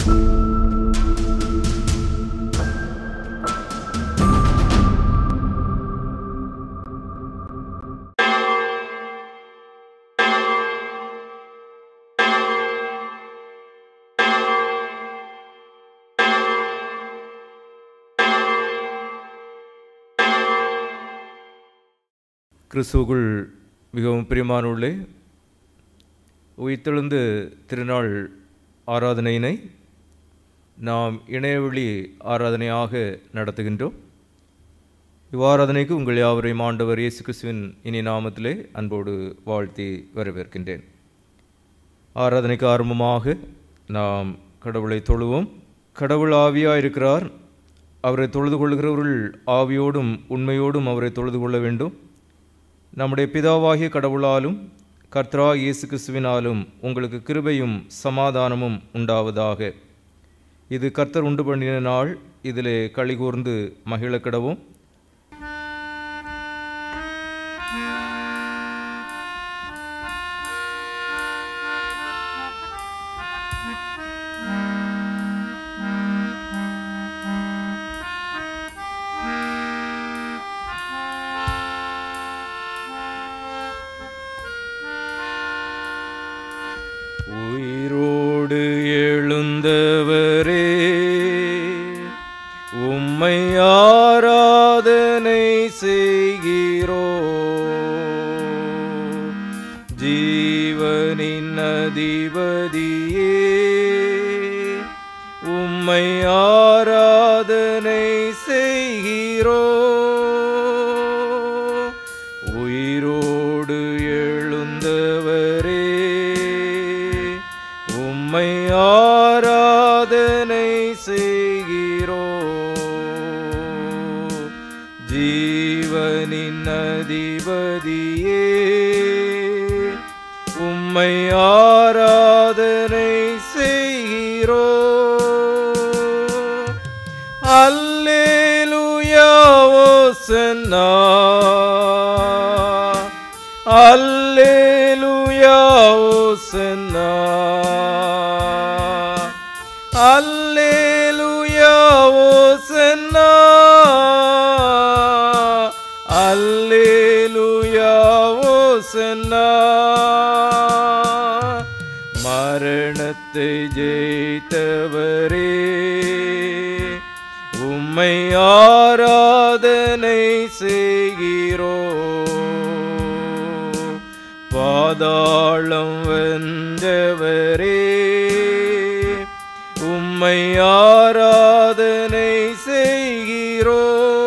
கிறிஸ்துவுக்குள் மிகவும் பிரியமானவர்களே உயிர்த்தெழுந்து திருநாள் ஆராதனையினை நாம் இணையவழி ஆராதனையாக நடத்துகின்றோம் இவ்வாராதனைக்கு உங்கள் யாவரையும் ஆண்டவர் இயேசு கிறிஸ்துவின் இனி நாமத்திலே அன்போடு வாழ்த்தி வரவேற்கின்றேன் ஆராதனைக்கு ஆரம்பமாக நாம் கடவுளை தொழுவோம் கடவுள் ஆவியாக இருக்கிறார் அவரை தொழுது கொள்கிறவர்கள் ஆவியோடும் உண்மையோடும் அவரை தொழுது கொள்ள வேண்டும் நம்முடைய பிதாவாகிய கடவுளாலும் கர்த்தரா இயேசு கிறிஸ்துவினாலும் உங்களுக்கு கிருபையும் சமாதானமும் உண்டாவதாக இது கர்த்தர் உண்டு பண்ணின நாள் இதிலே களி கூர்ந்து மகிழ கிடவும் உயிரோடு எழுந்தவரே உம்மை ஆராதனை செய்கிறோ ஜீவனின் அதிபதியே உம்மை ஆராதனை செய்கிறோ உயிரோடு எழுந்தவரே உம்மை ஆராதனை செய்கிறோ ஜீவனின் அதிபதியே உம்மை ஆராதனை செய்கிறோ அல்லேலூயா ஓசன்னா அல்லேலூயா ஓசன்னா அல்லேலூயா ஓசன்னா அல்லேலூயா ஓசன்னா மரணத்தை ஜெயித்தவரே உம்மை ஆராதனை செய்கிறோ பாதாளம் வென்றவரே உம்மை ஆராதனை செய்கிறோ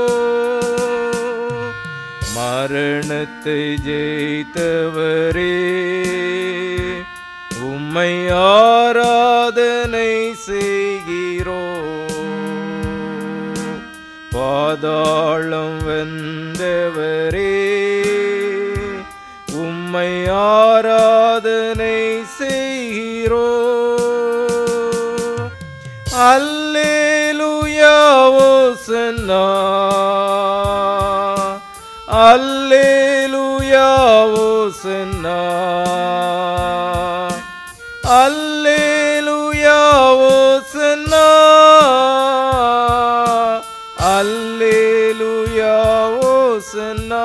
மரணத்தை ஜெயித்தவரே உம்மை ஆராதனை செய்கிறோ பாதாளம் வென்றவரே உம்மை ஆராதனை செய்கிறோ அல்லேலூயா ஓசன்னா அல்லேலூயா ஓசன்னா அல்லேலூயா ஓசன்னா அல்லேலூயா ஓசன்னா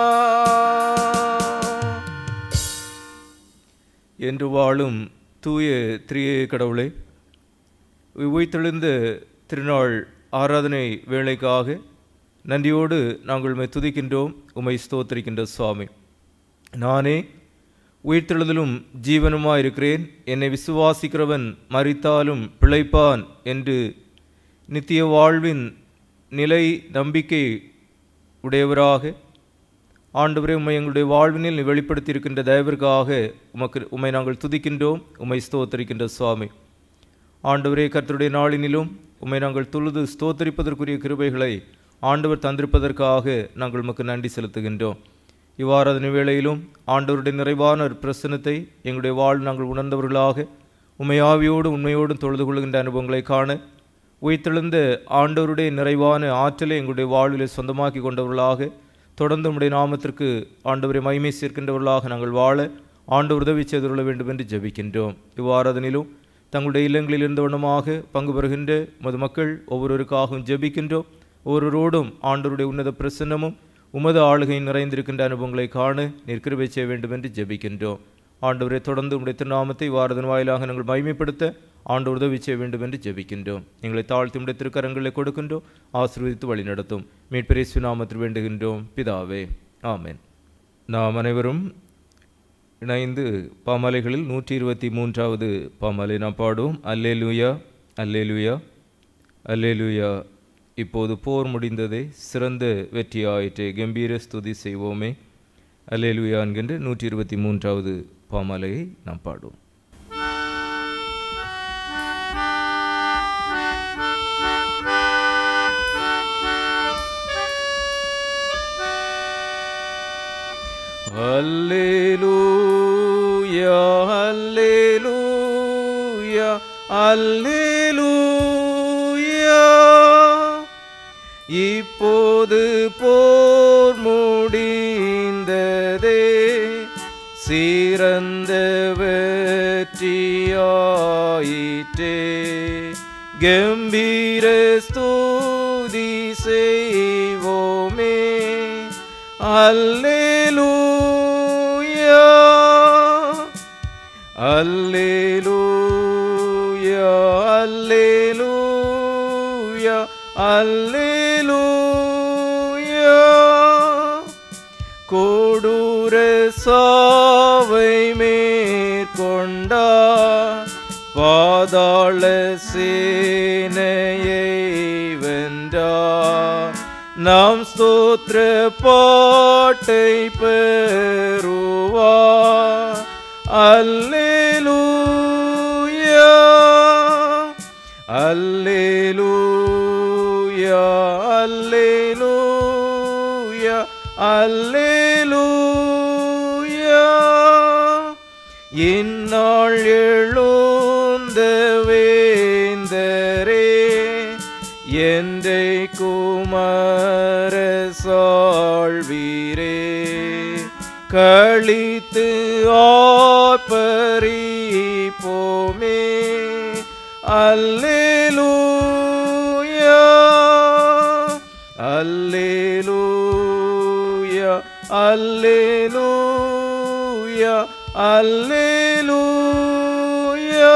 என்று வாழும் தூய திரிய கடவுளே உயிர்த்தெழுந்த திருநாள் ஆராதனை வேலைக்காக நன்றியோடு நாங்கள் உம்மை துதிக்கின்றோம் உம்மை ஸ்தோத்திரிக்கின்ற சுவாமி நானே உயிர்த்தெழுதலும் ஜீவனுமாய் இருக்கிறேன் என்னை விசுவாசிக்கிறவன் மறித்தாலும் பிழைப்பான் என்று நித்திய வாழ்வின் நிலை நம்பிக்கை உடையவராக ஆண்டவரே உம்மை எங்களுடைய வாழ்வினில் நீ வெளிப்படுத்தியிருக்கின்ற தயவிற்காக உமக்கு உம்மை நாங்கள் துதிக்கின்றோம் உம்மை ஸ்தோத்தரிக்கின்ற சுவாமி ஆண்டவரே கர்த்தருடைய நாளினிலும் உம்மை நாங்கள் தொழுது ஸ்தோத்தரிப்பதற்குரிய கிருபைகளை ஆண்டவர் தந்திருப்பதற்காக நாங்கள் உமக்கு நன்றி செலுத்துகின்றோம் இவ்வாறாதன வேளையிலும் ஆண்டவருடைய நிறைவான ஒரு பிரசனத்தை எங்களுடைய வாழ் நாங்கள் உணர்ந்தவர்களாக உம்மை ஆவியோடு உண்மையோடும் தொழுது கொள்கின்ற அனுபவங்களை காண உயிர்த்தெழுந்த ஆண்டவருடைய நிறைவான ஆற்றலை எங்களுடைய வாழ்விலே சொந்தமாக்கி கொண்டவர்களாக தொடர்ந்து உம்முடைய நாமத்திற்கு ஆண்டவரை மகிமை சேர்க்கின்றவர்களாக நாங்கள் வாழ ஆண்டவர் உதவி செய்துள்ள வேண்டும் என்று ஜெபிக்கின்றோம் இவ்வாறாதனிலும் தங்களுடைய இல்லங்களில் இருந்தவண்ணமாக பங்கு பெறுகின்ற உமது மக்கள் ஒவ்வொருவருக்காகவும் ஜெபிக்கின்றோம் ஒவ்வொருவரோடும் ஆண்டவருடைய உன்னத பிரசன்னமும் உமது ஆளுகை நிறைந்திருக்கின்ற அனுபவங்களை காண நீர் கிருபை செய்ய வேண்டும் என்று ஜெபிக்கின்றோம் ஆண்டவரை தொடர்ந்து உடைய திருநாமத்தை வாரதன் வாயிலாக நாங்கள் மகிமைப்படுத்த ஆண்டவர் உதவி செய்ய வேண்டும் என்று ஜெபிக்கின்றோம் எங்களை தாழ்த்தி உடைய திருக்கரங்களை கொடுக்கின்றோம் ஆசீர்வதித்து வழி நடத்தும் மீட்பரேசு நாமத்தில் வேண்டுகின்றோம் பிதாவே ஆமென் நாம் அனைவரும் இணைந்து பாமாலைகளில் நூற்றி இருபத்தி மூன்றாவது பாமாலை நாம் பாடுவோம் அல்லேலூயா அல்லேலூயா அல்லேலூயா இப்போது போர் முடிந்ததே சிறந்த வெற்றியாயிற்றே கம்பீர ஸ்துதி செய்வோமே அல்லேலூயா என்கின்ற நூற்றி இருபத்தி மூன்றாவது பாமாலையை நாம் பாடுவோம் அல்லேலூயா அல்லேலூயா அல்லேலூயா இப்போது போர் முடிந்ததே சிறந்த வெற்றியாயிற்றே கம்பீர ஸ்துதி செய்வோமே அல்லேலூயா அல்லேலூயா அல்லேலூயா அல்லேலூயா கொடூர சாவை மேற்கொண்டா பாதாள சேனையை வென்றா நாம் ஸ்தோத்திர பாட்டை பெறுவா அல்லேலூயா அல்லேலூயா அல்லேலூயா அல்லேலூயா இந்நாள் எழுந்த வேந்தரே எந்தை குமர சாழ்வீரே கழித்து ஆப்பரி போமே அல்லேலூயா அல்லேலூயா அல்லேலூயா அல்லேலூயா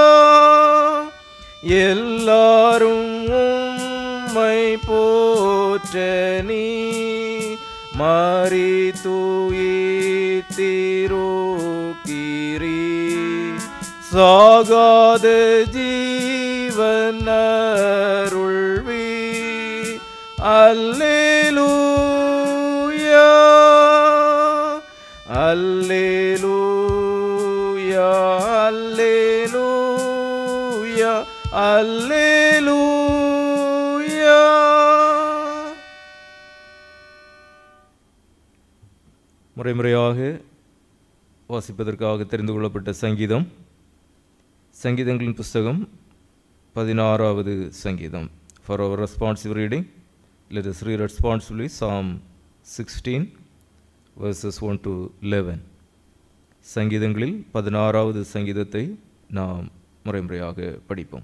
எல்லாரும் உம்மை போற்ற நீ மாறி தூயித்திரோக்கிரி சாகாத ஜீவன் அருள்வி அல்லேலூயா அல்லேலூயா அல்லேலூயா அல்லேலூயா முறைமுறையாக வாசிப்பதற்காக தெரிந்து கொள்ளப்பட்ட சங்கீதம் சங்கீதங்களின் புஸ்தகம் பதினாறாவது சங்கீதம் for our responsive reading let us read responsibly Psalm 16 verses 1 to 11 சங்கீதங்களில் பதினாறாவது சங்கீதத்தை நாம் முறைமுறையாக படிப்போம்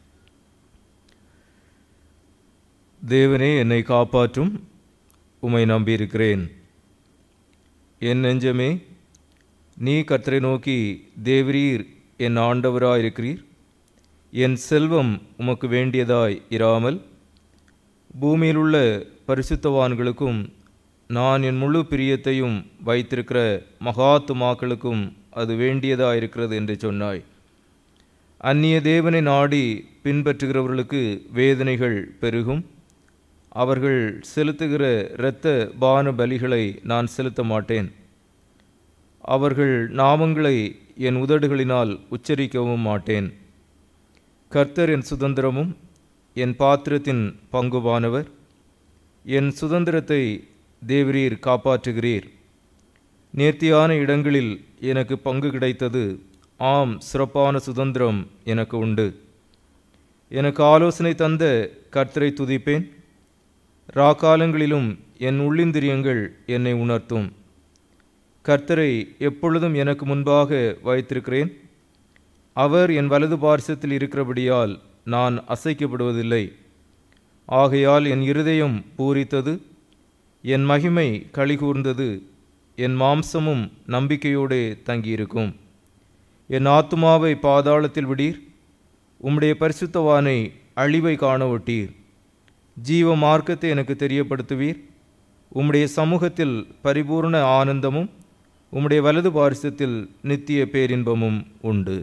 தேவனே என்னை காப்பாற்றும் உமை நம்பியிருக்கிறேன் என் நெஞ்சமே நீ கர்த்தரை நோக்கி தேவரீர் என் ஆண்டவராயிருக்கிறீர் என் செல்வம் உமக்கு வேண்டியதாய் இராமல் பூமியிலுள்ள பரிசுத்தவான்களுக்கும் நான் என் முழு பிரியத்தையும் வைத்திருக்கிற மகாத்துமாக்களுக்கும் அது வேண்டியதாக இருக்கிறது என்று சொன்னாய் அந்நிய தேவனை நாடி பின்பற்றுகிறவர்களுக்கு வேதனைகள் பெருகும் அவர்கள் செலுத்துகிற இரத்த பான பலிகளை நான் செலுத்த மாட்டேன் அவர்கள் நாமங்களை என் உதடுகளினால் உச்சரிக்கவும் மாட்டேன் கர்த்தர் என் சுதந்திரமும் என் பாத்திரத்தின் பங்குவானவர் என் சுதந்திரத்தை தேவரீர் காப்பாற்றுகிறீர் நேர்த்தியான இடங்களில் எனக்கு பங்கு கிடைத்தது ஆம் சிறப்பான சுதந்திரம் எனக்கு உண்டு எனக்கு ஆலோசனை தந்த கர்த்தரை துதிப்பேன் ராக்காலங்களிலும் என் உள்ளிந்திரியங்கள் என்னை உணர்த்தும் கர்த்தரை எப்பொழுதும் எனக்கு முன்பாக வைத்திருக்கிறேன் அவர் என் வலது பார்சத்தில் இருக்கிறபடியால் நான் அசைக்கப்படுவதில்லை ஆகையால் என் இருதயம் பூரித்தது என் மகிமை களிகூர்ந்தது என் மாம்சமும் நம்பிக்கையோடே தங்கியிருக்கும் என் ஆத்துமாவை பாதாளத்தில் விடீர் உம்முடைய பரிசுத்தவானை அழிவை காண ஒட்டீர் ஜீவ மார்க்கத்தை எனக்கு தெரியப்படுத்துவீர் உம்முடைய சமூகத்தில் பரிபூர்ண ஆனந்தமும் உம்முடைய வலது பாரிசத்தில் நித்திய பேரின்பமும் உண்டு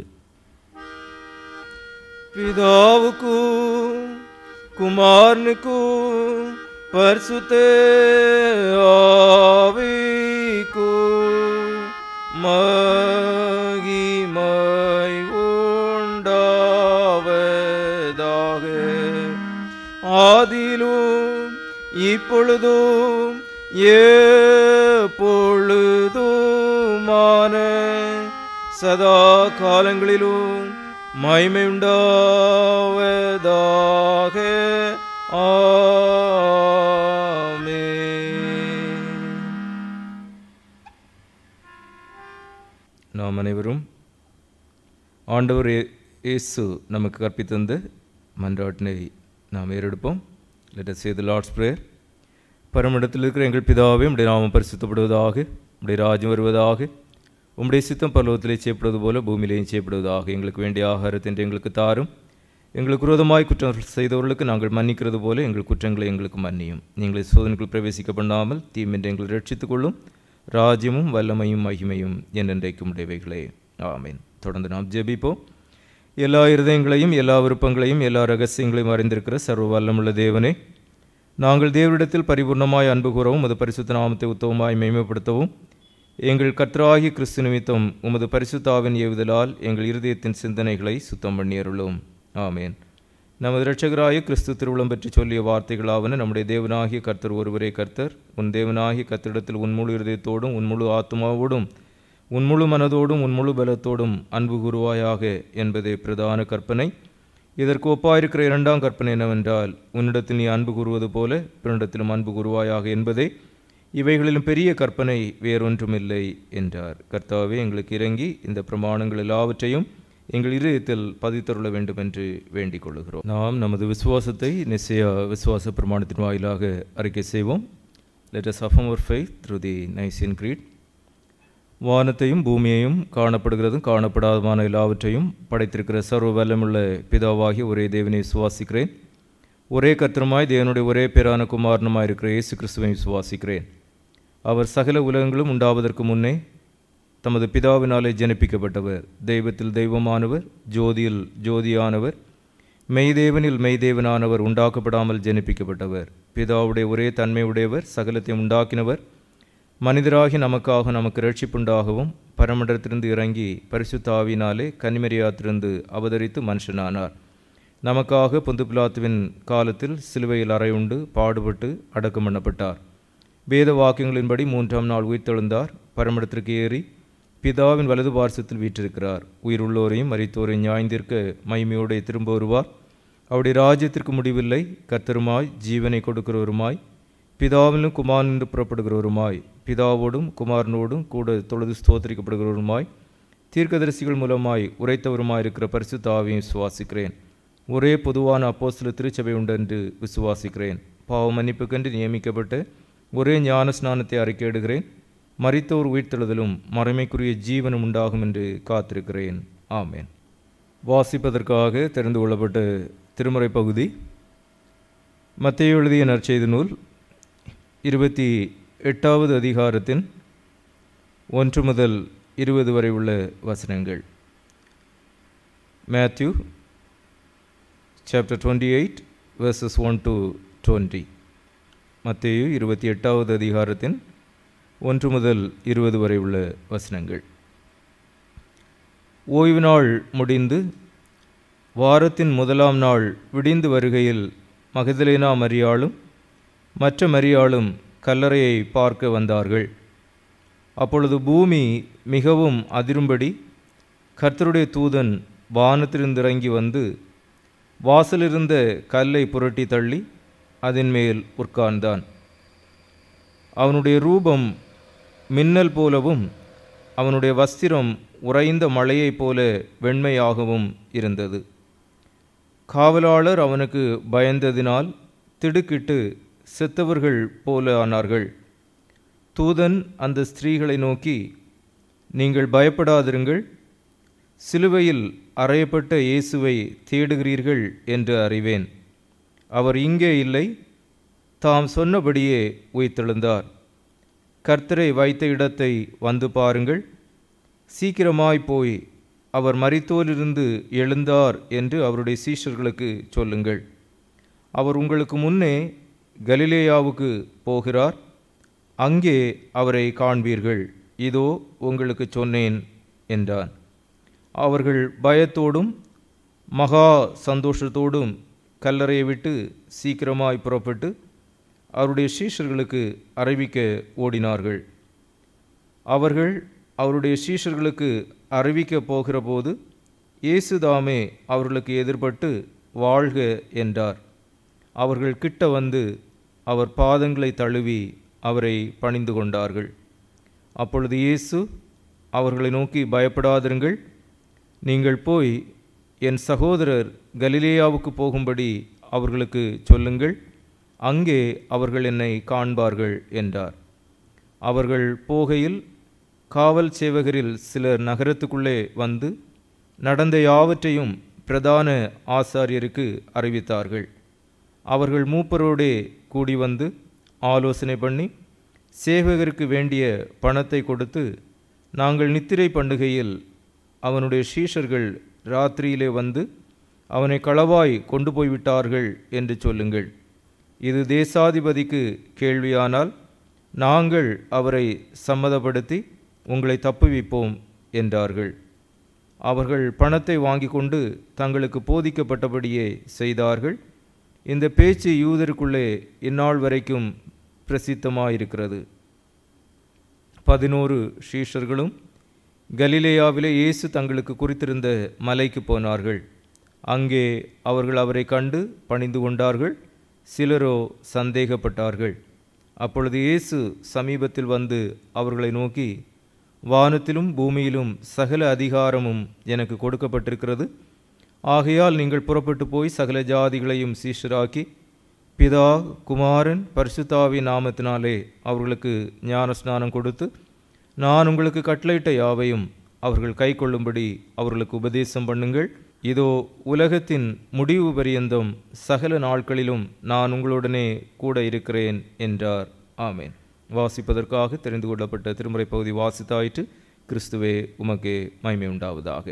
பிதாவுக்கும் குமாரனுக்கும் பரிசுத்த ஆவிக்கும் மகிமை உண்டாவதாக ஆதிலும் இப்பொழுதும் எப்பொழுதுமான சதா காலங்களிலும் மகிமை உண்டாவதாக ஆமென் நாம் அனைவரும் ஆண்டவர் இயே- இயேசு நமக்கு கற்பித்தந்த மன்றாட்டினை நாம் ஏறெடுப்போம் let us say the Lord's prayer பரமிடத்தில் இருக்கிற எங்கள் பிதாவே உடைய நாமம் பரிசுத்தப்படுவதாக உடைய ராஜ்யம் வருவதாக உம்முடைய சித்தம் பருவத்திலே செய்யப்படுவது போல பூமியிலேயும் செய்யப்படுவதாக எங்களுக்கு வேண்டிய ஆகாரத்தை இன்று எங்களுக்கு தாரும் எங்களுக்கு விரோதமாய் குற்றம் செய்தவர்களுக்கு நாங்கள் மன்னிக்கிறது போல எங்கள் குற்றங்களை எங்களுக்கு மன்னியும் நீங்கள் சோதனைக்குள் பிரவேசிக்க பண்ணாமல் தீமென்று எங்களை ரட்சித்துக் கொள்ளும் ராஜ்யமும் வல்லமையும் மகிமையும் என்றென்றைக்கும் உடையவைகளே ஆமென் தொடர்ந்து நாம் ஜெபிப்போம் எல்லா இருதயங்களையும் எல்லா விருப்பங்களையும் எல்லா ரகசியங்களையும் அறிந்திருக்கிற சர்வ வல்லமுள்ள தேவனே நாங்கள் தேவரிடத்தில் பரிபூர்ணமாய் அன்பு கூறவும் உமது பரிசுத்த நாமத்தை உத்தவமாய் மேம்படுத்தவும் எங்கள் கர்த்தராகி கிறிஸ்து நிமித்தம் உமது பரிசுத்தாவின் ஏவுதலால் எங்கள் இருதயத்தின் சிந்தனைகளை சுத்தம் பண்ணியருளும் ஆமேன் நமது இரட்சகராய கிறிஸ்து திருவுளம் பற்றி சொல்லிய வார்த்தைகளாவன நம்முடைய தேவனாகிய கர்த்தர் ஒருவரே கர்த்தர் உன் தேவனாகிய கர்த்தரிடத்தில் உன் முழு இருதயத்தோடும் உன் முழு ஆத்மாவோடும் உன் முழு மனதோடும் உன் முழு பலத்தோடும் அன்பு கூறுவாயாக என்பதே பிரதான கற்பனை இதற்கு ஒப்பாயிருக்கிற இரண்டாம் கற்பனை என்னவென்றால் உன்னிடத்தில் நீ அன்பு கூறுவது போல பிறனிடத்திலும் அன்பு கூறுவாயாக என்பதே இவைகளிலும் பெரிய கற்பனை வேறொன்றுமில்லை என்றார் கர்த்தாவே எங்களுக்கு இறங்கி இந்த பிரமாணங்கள் எல்லாவற்றையும் எங்கள் இதயத்தில் பதித்தருள வேண்டும் என்று வேண்டிக் கொள்கிறோம் நாம் நமது விசுவாசத்தை நிச்சய விசுவாச பிரமாணத்தின் வாயிலாக அறிக்கை செய்வோம் let us affirm our faith through the Nicene Creed வானத்தையும் பூமியையும் காணப்படுகிறதும் காணப்படாதமான எல்லாவற்றையும் படைத்திருக்கிற சர்வ வல்லமுள்ள பிதாவாகிய ஒரே தேவனை சுவாசிக்கிறேன் ஒரே கர்த்தருமாய் தேவனுடைய ஒரே பேரான குமாரனுமாய் இருக்கிற இயேசு கிறிஸ்துவை சுவாசிக்கிறேன் அவர் சகல உலகங்களும் உண்டாவதற்கு முன்னே தமது பிதாவினாலே ஜனிப்பிக்கப்பட்டவர் தெய்வத்தில் தெய்வமானவர் ஜோதியில் ஜோதியானவர் மெய்தேவனில் மெய்தேவனானவர் உண்டாக்கப்படாமல் ஜனிப்பிக்கப்பட்டவர் பிதாவுடைய ஒரே தன்மையுடையவர் சகலத்தையும் உண்டாக்கினவர் மனிதராகி நமக்காக நமக்கு ரட்சிப்புண்டாகவும் பரமண்டத்திலிருந்து இறங்கி பரிசுத்த ஆவியினாலே கன்னிமரியாத்திலிருந்து அவதரித்து மனுஷனானார் நமக்காக பொந்து பிலாத்துவின் காலத்தில் சிலுவையில் அறையுண்டு பாடுபட்டு அடக்கம் பண்ணப்பட்டார் வேத வாக்கியங்களின்படி மூன்றாம் நாள் உயிர்த்தெழுந்தார் பரமடத்திற்கு ஏறி பிதாவின் வலது பார்சத்தில் வீற்றிருக்கிறார் உயிருள்ளோரையும் மரித்தோரையும் நியாய்ந்திருக்க மகிமையோடு திரும்ப வருவார் அவருடைய ராஜ்யத்திற்கு முடிவில்லை கர்த்தருமாய் ஜீவனை கொடுக்கிறவருமாய் பிதாவிலும் குமாரனின்று புறப்படுகிறவருமாய் பிதாவோடும் குமாரனோடும் கூட தொழுது ஸ்தோத்தரிக்கப்படுகிறவருமாய் தீர்க்கதரிசிகள் மூலமாய் உரைத்தவருமாய் இருக்கிற பரிசுத்த ஆவியை சுவாசிக்கிறேன் ஒரே பொதுவான அப்போஸ்தல திருச்சபை உண்டு என்று விசுவாசிக்கிறேன் பாவ மன்னிப்புக்கென்று நியமிக்கப்பட்ட ஒரே ஞான ஸ்நானத்தை அறிக்கையிடுகிறேன் மரித்தோர் உயிர்த்தெழுதலும் மறைமைக்குரிய ஜீவனும் உண்டாகும் என்று காத்திருக்கிறேன் ஆமேன் வாசிப்பதற்காக தெரிந்து கொள்ளப்பட்ட திருமுறை பகுதி மத்திய எழுதிய நற்செய்தி நூல் இருபத்தி எட்டாவது அதிகாரத்தின் ஒன்று முதல் இருபது வரை உள்ள வசனங்கள் Matthew chapter twenty eight verses one to twenty மத்தேயு இருபத்தி எட்டாவது அதிகாரத்தின் ஒன்று முதல் இருபது வரை உள்ள வசனங்கள் ஓய்வு நாள் முடிந்து வாரத்தின் முதலாம் நாள் விடிந்து வருகையில் மகதலேனா மரியாளும் மற்ற மரியாளும் கல்லறையை பார்க்க வந்தார்கள் அப்பொழுது பூமி மிகவும் அதிரும்படி கர்த்தருடைய தூதன் வானத்திலிருந்து இறங்கி வந்து வாசலிருந்த கல்லை புரட்டி தள்ளி அதன் மேல் உட்கார்ந்தான் அவனுடைய ரூபம் மின்னல் போலவும் அவனுடைய வஸ்திரம் உறைந்த மழையைப் போல வெண்மையாகவும் இருந்தது காவலாளர் அவனுக்கு பயந்ததினால் திடுக்கிட்டு செத்தவர்கள் போல ஆனார்கள் தூதன் அந்த ஸ்திரீகளை நோக்கி நீங்கள் பயப்படாதிருங்கள் சிலுவையில் அறையப்பட்ட இயேசுவை தேடுகிறீர்கள் என்று அறிவேன் அவர் இங்கே இல்லை தாம் சொன்னபடியே உயிர்த்தெழுந்தார் கர்த்தரை வைத்த இடத்தை வந்து பாருங்கள் சீக்கிரமாய் போய் அவர் மரித்தோலிருந்து எழுந்தார் என்று அவருடைய சீஷர்களுக்கு சொல்லுங்கள் அவர் உங்களுக்கு முன்னே கலிலேயாவுக்கு போகிறார் அங்கே அவரை காண்பீர்கள் இதோ உங்களுக்கு சொன்னேன் என்றான் அவர்கள் பயத்தோடும் மகா சந்தோஷத்தோடும் கல்லறையை விட்டு சீக்கிரமாய் புறப்பட்டு அவருடைய சீஷர்களுக்கு அறிவிக்க ஓடினார்கள் அவர்கள் அவருடைய சீஷர்களுக்கு அறிவிக்க போகிறபோது இயேசுதாமே அவர்களுக்கு எதிர்பட்டு வாழ்க என்றார் அவர்கள் கிட்ட வந்து அவர் பாதங்களை தழுவி அவரை பணிந்து கொண்டார்கள் அப்பொழுது இயேசு அவர்களை நோக்கி பயப்படாதிருங்கள் நீங்கள் போய் என் சகோதரர் கலிலேயாவுக்கு போகும்படி அவர்களுக்கு சொல்லுங்கள் அங்கே அவர்கள் என்னை காண்பார்கள் என்றார் அவர்கள் போகையில் காவல் சேவகரில் சிலர் நகரத்துக்குள்ளே வந்து நடந்த யாவற்றையும் பிரதான ஆசாரியருக்கு அறிவித்தார்கள் அவர்கள் மூப்பரோடே கூடி வந்து ஆலோசனை பண்ணி சேவகருக்கு வேண்டிய பணத்தை கொடுத்து நாங்கள் நித்திரை பண்ணுகையில் அவனுடைய சீஷர்கள் ராத்திரியிலே வந்து அவனை களவாய் கொண்டு போய்விட்டார்கள் என்று சொல்லுங்கள் இது தேசாதிபதிக்கு கேள்வியானால் நாங்கள் அவரை சம்மதப்படுத்தி உங்களை தப்புவிப்போம் என்றார்கள் அவர்கள் பணத்தை வாங்கி கொண்டு தங்களுக்கு போதிக்கப்பட்டபடியே செய்தார்கள் இந்த பேச்சு யூதருக்குள்ளே இந்நாள் வரைக்கும் பிரசித்தமாயிருக்கிறது பதினோரு ஷீஷர்களும் கலிலேயாவிலே இயேசு தங்களுக்கு குறித்திருந்த மலைக்கு போனார்கள் அங்கே அவர்கள் அவரை கண்டு பணிந்து கொண்டார்கள் சிலரோ சந்தேகப்பட்டார்கள் அப்பொழுது இயேசு சமீபத்தில் வந்து அவர்களை நோக்கி வானத்திலும் பூமியிலும் சகல அதிகாரமும் எனக்கு கொடுக்கப்பட்டிருக்கிறது ஆகையால் நீங்கள் புறப்பட்டு போய் சகல ஜாதிகளையும் சீஷராக்கி பிதா குமாரன் பரிசுத்தாவின் நாமத்தினாலே அவர்களுக்கு ஞான ஸ்நானம் கொடுத்து நான் உங்களுக்கு கட்டளையிட்ட யாவையும் அவர்கள் கை கொள்ளும்படி அவர்களுக்கு உபதேசம் பண்ணுங்கள் இதோ உலகத்தின் முடிவு பரியந்தம் சகல நாட்களிலும் நான் உங்களுடனே கூட இருக்கிறேன் என்றார் ஆமேன் வாசிப்பதற்காக தெரிந்து கொள்ளப்பட்ட திருமுறை பகுதி வாசித்தாயிற்று கிறிஸ்துவே உமக்கே மகிமை உண்டாவதாக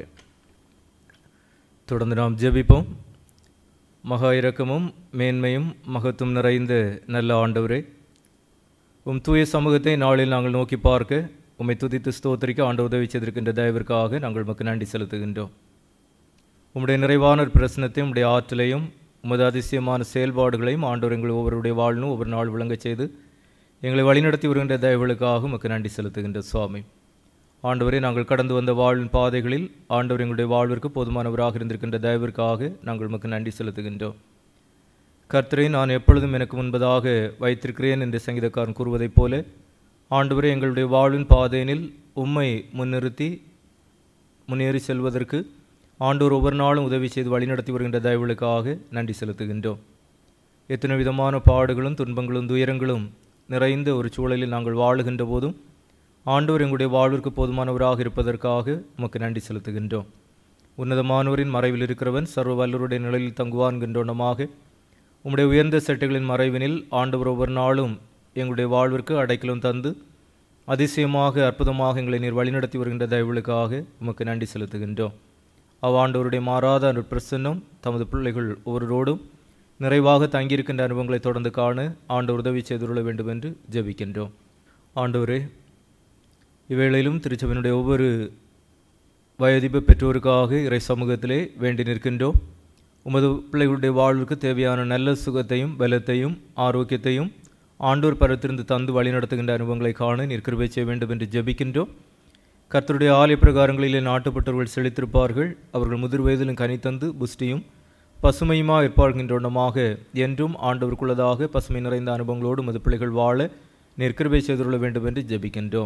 தொடர்ந்து நாம் ஜெபிப்போம் மகா இரக்கமும் மேன்மையும் மகத்துவம் நிறைந்த நல்ல ஆண்டவரே உம் தூய சமூகத்தை நாளில் நாங்கள் நோக்கி பார்க்க உம்மை துதித்து ஸ்தோத்திரிக்க ஆண்டு உதவி செய்திருக்கின்ற தயவிற்காக நாங்கள் உமக்கு நன்றி செலுத்துகின்றோம் உம்முடைய நிறைவான பிரசனத்தையும் உம்முடைய ஆற்றலையும் உமது அதிசயமான செயல்பாடுகளையும் ஆண்டவர் எங்கள் ஒவ்வொருடைய வாழ்னும் ஒவ்வொரு நாள் விளங்கச் செய்து எங்களை வழிநடத்தி வருகின்ற தயவுகளுக்காக உமக்கு நன்றி செலுத்துகின்ற சுவாமி ஆண்டவரே நாங்கள் கடந்து வந்த வாழ்வின் பாதைகளில் ஆண்டவர் எங்களுடைய வாழ்விற்கு போதுமானவராக இருந்திருக்கின்ற தயவிற்காக நாங்கள் உமக்கு நன்றி செலுத்துகின்றோம் கர்த்தரை நான் எப்பொழுதும் எனக்கு முன்பதாக வைத்திருக்கிறேன் என்று சங்கீதக்காரன் கூறுவதைப் போல ஆண்டவரே எங்களுடைய வாழ்வின் பாதையினில் உம்மை முன்னிறுத்தி முன்னேறி செல்வதற்கு ஆண்டோர் ஒவ்வொரு நாளும் உதவி செய்து வழிநடத்தி வருகின்ற தயவுகளுக்காக நன்றி செலுத்துகின்றோம் எத்தனை விதமான பாடுகளும் துன்பங்களும் துயரங்களும் நிறைந்த ஒரு சூழலில் நாங்கள் வாழுகின்ற போதும் ஆண்டவர் எங்களுடைய வாழ்விற்கு போதுமானவராக இருப்பதற்காக உமக்கு நன்றி செலுத்துகின்றோம் உன்னதமானவரின் மறைவில் இருக்கிறவன் சர்வ வல்லருடைய நிலையில் தங்குவான்கின்றோனமாக உம்முடைய உயர்ந்த செட்டுகளின் மறைவினில் ஆண்டவர் ஒவ்வொரு நாளும் எங்களுடைய வாழ்விற்கு அடைக்கலும் தந்து அதிசயமாக அற்புதமாக எங்களை நீர் வழிநடத்தி வருகின்ற தயவுகளுக்காக உமக்கு நன்றி செலுத்துகின்றோம் அவ்வாண்டவருடைய மாறாத அருட்பிரசன்னம் தமது பிள்ளைகள் ஒவ்வொருவரோடும் நிறைவாக தங்கியிருக்கின்ற அனுபவங்களை தொடர்ந்து காண ஆண்டவர் உதவி செய்துள்ள வேண்டும் என்று ஜெபிக்கின்றோம் ஆண்டவரே இவ்வேளையிலும் திருச்சபையினுடைய ஒவ்வொரு வயதிப்பு பெற்றோருக்காக இறை சமூகத்திலே வேண்டி நிற்கின்றோம் உமது பிள்ளைகளுடைய வாழ்வுக்கு தேவையான நல்ல சுகத்தையும் பலத்தையும் ஆரோக்கியத்தையும் ஆண்டோர் பரத்திருந்து தந்து வழிநடத்துகின்ற அனுபவங்களை காண நிற்கிருபை செய்ய வேண்டும் என்று ஜெபிக்கின்றோம் கர்த்தருடைய ஆலய பிரகாரங்களிலே நாட்டுப்பட்டவர்கள் செழித்திருப்பார்கள் அவர்கள் முதிர் வயதிலும் கனி தந்து புஷ்டியும் பசுமையுமா இருப்பார்கின்றோனமாக என்றும் ஆண்டவருக்குள்ளதாக பசுமை நிறைந்த அனுபவங்களோடு மது பிள்ளைகள் வாழ நிற்கிருபை செய்துள்ள வேண்டும் என்று ஜெபிக்கின்றோம்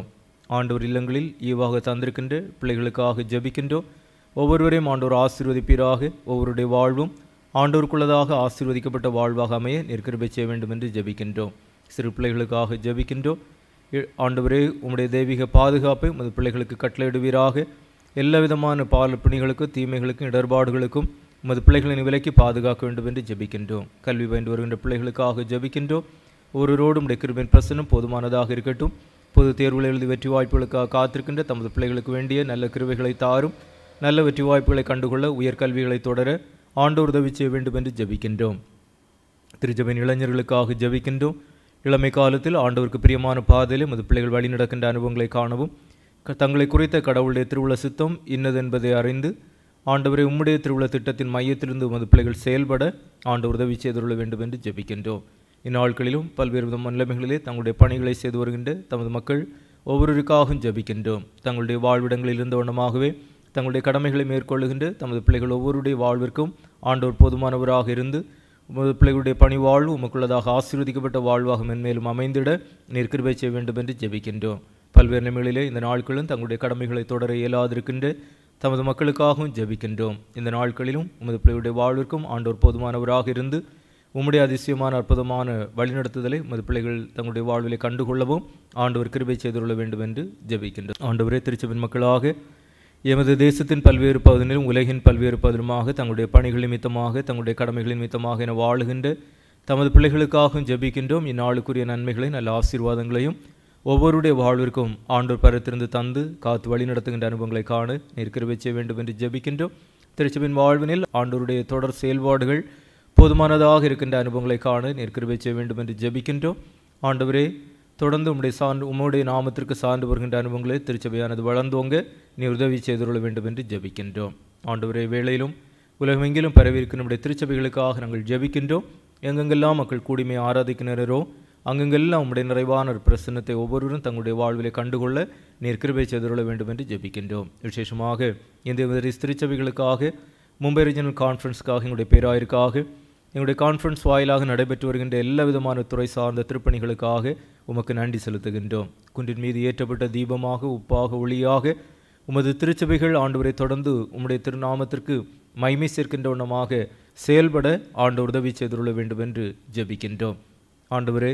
ஆண்டவர் இல்லங்களில் ஈவாக தந்திருக்கின்ற பிள்ளைகளுக்காக ஜெபிக்கின்றோம் ஒவ்வொருவரையும் ஆண்டவர் ஆசீர்வதிப்பீராக ஒவ்வொருடைய வாழ்வும் ஆண்டோருக்குள்ளதாக ஆசீர்வதிக்கப்பட்ட வாழ்வாக அமைய நிற்கிருபை செய்ய வேண்டும் என்று ஜெபிக்கின்றோம் சிறு பிள்ளைகளுக்காக ஜெபிக்கின்றோம் இ- ஆண்டவரே உம்முடைய தெய்வீக பாதுகாப்பை உமது பிள்ளைகளுக்கு கட்டளையிடுவீராக எல்லா விதமான பால் பிணிகளுக்கும் தீமைகளுக்கும் இடர்பாடுகளுக்கும் உமது பிள்ளைகளின் விலைக்கு பாதுகாக்க வேண்டும் என்று ஜெபிக்கின்றோம் கல்வி பயின்று வருகின்ற பிள்ளைகளுக்காக ஜெபிக்கின்றோம் ஒருவரோடும் உடைய கிருபின் பிரசனம் போதுமானதாக இருக்கட்டும் பொது தேர்வுகள் எழுதி வெற்றி வாய்ப்புகளுக்காக காத்திருக்கின்ற தமது பிள்ளைகளுக்கு வேண்டிய நல்ல கிருபைகளை தாரும் நல்ல வெற்றி வாய்ப்புகளை கண்டுகொள்ள உயர்கல்விகளை தொடர ஆண்டோர் உதவி செய்ய வேண்டும் என்று ஜெபிக்கின்றோம் திருச்சபையின் இளைஞர்களுக்காக ஜெபிக்கின்றோம் இளமை காலத்தில் ஆண்டவருக்கு பிரியமான பாதையிலே மது பிள்ளைகள் வழி நடக்கின்ற அனுபவங்களை காணவும் க- தங்களை குறித்த கடவுளுடைய திருவுள சித்தம் இன்னது என்பதை அறிந்து ஆண்டவரை உம்முடைய திருவுள திட்டத்தின் மையத்திலிருந்து உமது பிள்ளைகள் செயல்பட ஆண்டவர் உதவி செய்துள்ள வேண்டும் என்று ஜெபிக்கின்றோம் இந்நாட்களிலும் பல்வேறு விதமான நிலைமைகளிலே தங்களுடைய பணிகளை செய்து வருகின்ற தமது மக்கள் ஒவ்வொருவருக்காகவும் ஜெபிக்கின்றோம் தங்களுடைய வாழ்விடங்களில் இருந்த வண்ணமாகவே தங்களுடைய கடமைகளை மேற்கொள்ளுகின்ற தமது பிள்ளைகள் ஒவ்வொருடைய வாழ்விற்கும் ஆண்டவர் போதுமானவராக இருந்து உமது பிள்ளைகளுடைய பணி வாழ்வு உமக்குள்ளதாக ஆசீர்வதிக்கப்பட்ட வாழ்வாக மென்மேலும் அமைந்திட நீர் கிருபை செய்ய வேண்டும் என்று ஜெபிக்கின்றோம் பல்வேறு நிலைமைகளிலே இந்த நாட்களும் தங்களுடைய கடமைகளை தொடர இயலாதிருக்கின்ற தமது மக்களுக்காகவும் ஜெபிக்கின்றோம் இந்த நாட்களிலும் உமது பிள்ளைகளுடைய வாழ்விற்கும் ஆண்டோர் போதுமானவராக இருந்து உம்முடைய அதிசயமான அற்புதமான வழிநடத்துதலை உமது பிள்ளைகள் தங்களுடைய வாழ்விலை கண்டுகொள்ளவும் ஆண்டவர் கிருபை செய்துள்ள வேண்டும் என்று ஜெபிக்கின்றோம் ஆண்டவரே திருச்சபின் மக்களாக எமது தேசத்தின் பல்வேறு பகுதிகளிலும் உலகின் பல்வேறு பகுதிலுமாக தங்களுடைய பணிகள் நிமித்தமாக தங்களுடைய கடமைகள் நிமித்தமாக என வாழுகின்ற தமது பிள்ளைகளுக்காகவும் ஜெபிக்கின்றோம் இந்நாளுக்குரிய நன்மைகளை நல்ல ஆசீர்வாதங்களையும் ஒவ்வொருடைய வாழ்விற்கும் ஆண்டோர் பரத்திருந்து தந்து காத்து வழி நடத்துகின்ற அனுபவங்களை காண நிற்கிற செய்ய வேண்டும் என்று ஜெபிக்கின்றோம் திருச்சபின் வாழ்வினில் ஆண்டோருடைய தொடர் செயல்பாடுகள் போதுமானதாக இருக்கின்ற அனுபவங்களை காண நிற்கிற செய்ய வேண்டும் என்று ஜெபிக்கின்றோம் ஆண்டவரே தொடர்ந்து உம்முடைய சான்று உம்முடைய நாமத்திற்கு சார்ந்து வருகின்ற அனுபவங்களை திருச்சபையானது வளர்ந்தோங்க நீ உதவி செய்துள்ள வேண்டும் என்று ஜெபிக்கின்றோம் ஆண்டவரே வேளையிலும் உலகமெங்கிலும் பரவியிருக்கிற நம்முடைய திருச்சபைகளுக்காக நாங்கள் ஜெபிக்கின்றோம் எங்கெங்கெல்லாம் மக்கள் கூடிமை ஆராதிக்கின்றனரோ அங்கெங்கெல்லாம் உம்முடைய நிறைவான ஒரு பிரசன்னத்தை ஒவ்வொருவரும் தங்களுடைய வாழ்விலை கண்டுகொள்ள நீர் கிருபை செய்துள்ள வேண்டும் என்று ஜெபிக்கின்றோம் விசேஷமாக இந்த வித திருச்சபைகளுக்காக மும்பை ரீஜனல் கான்ஃபரன்ஸ்க்காக எங்களுடைய பேராயிருக்காக எங்களுடைய கான்ஃபரன்ஸ் வாயிலாக நடைபெற்று வருகின்ற எல்லா விதமான துறை சார்ந்த திருப்பணிகளுக்காக உமக்கு நன்றி செலுத்துகின்றோம் குன்றின் மீது ஏற்றப்பட்ட தீபமாக உப்பாக ஒளியாக உமது திருச்சபைகள் ஆண்டவரை தொடர்ந்து உம்முடைய திருநாமத்திற்கு மைமை சேர்க்கின்ற வண்ணமாக செயல்பட ஆண்டு உதவி செய்துள்ள வேண்டும் என்று ஜெபிக்கின்றோம் ஆண்டவரே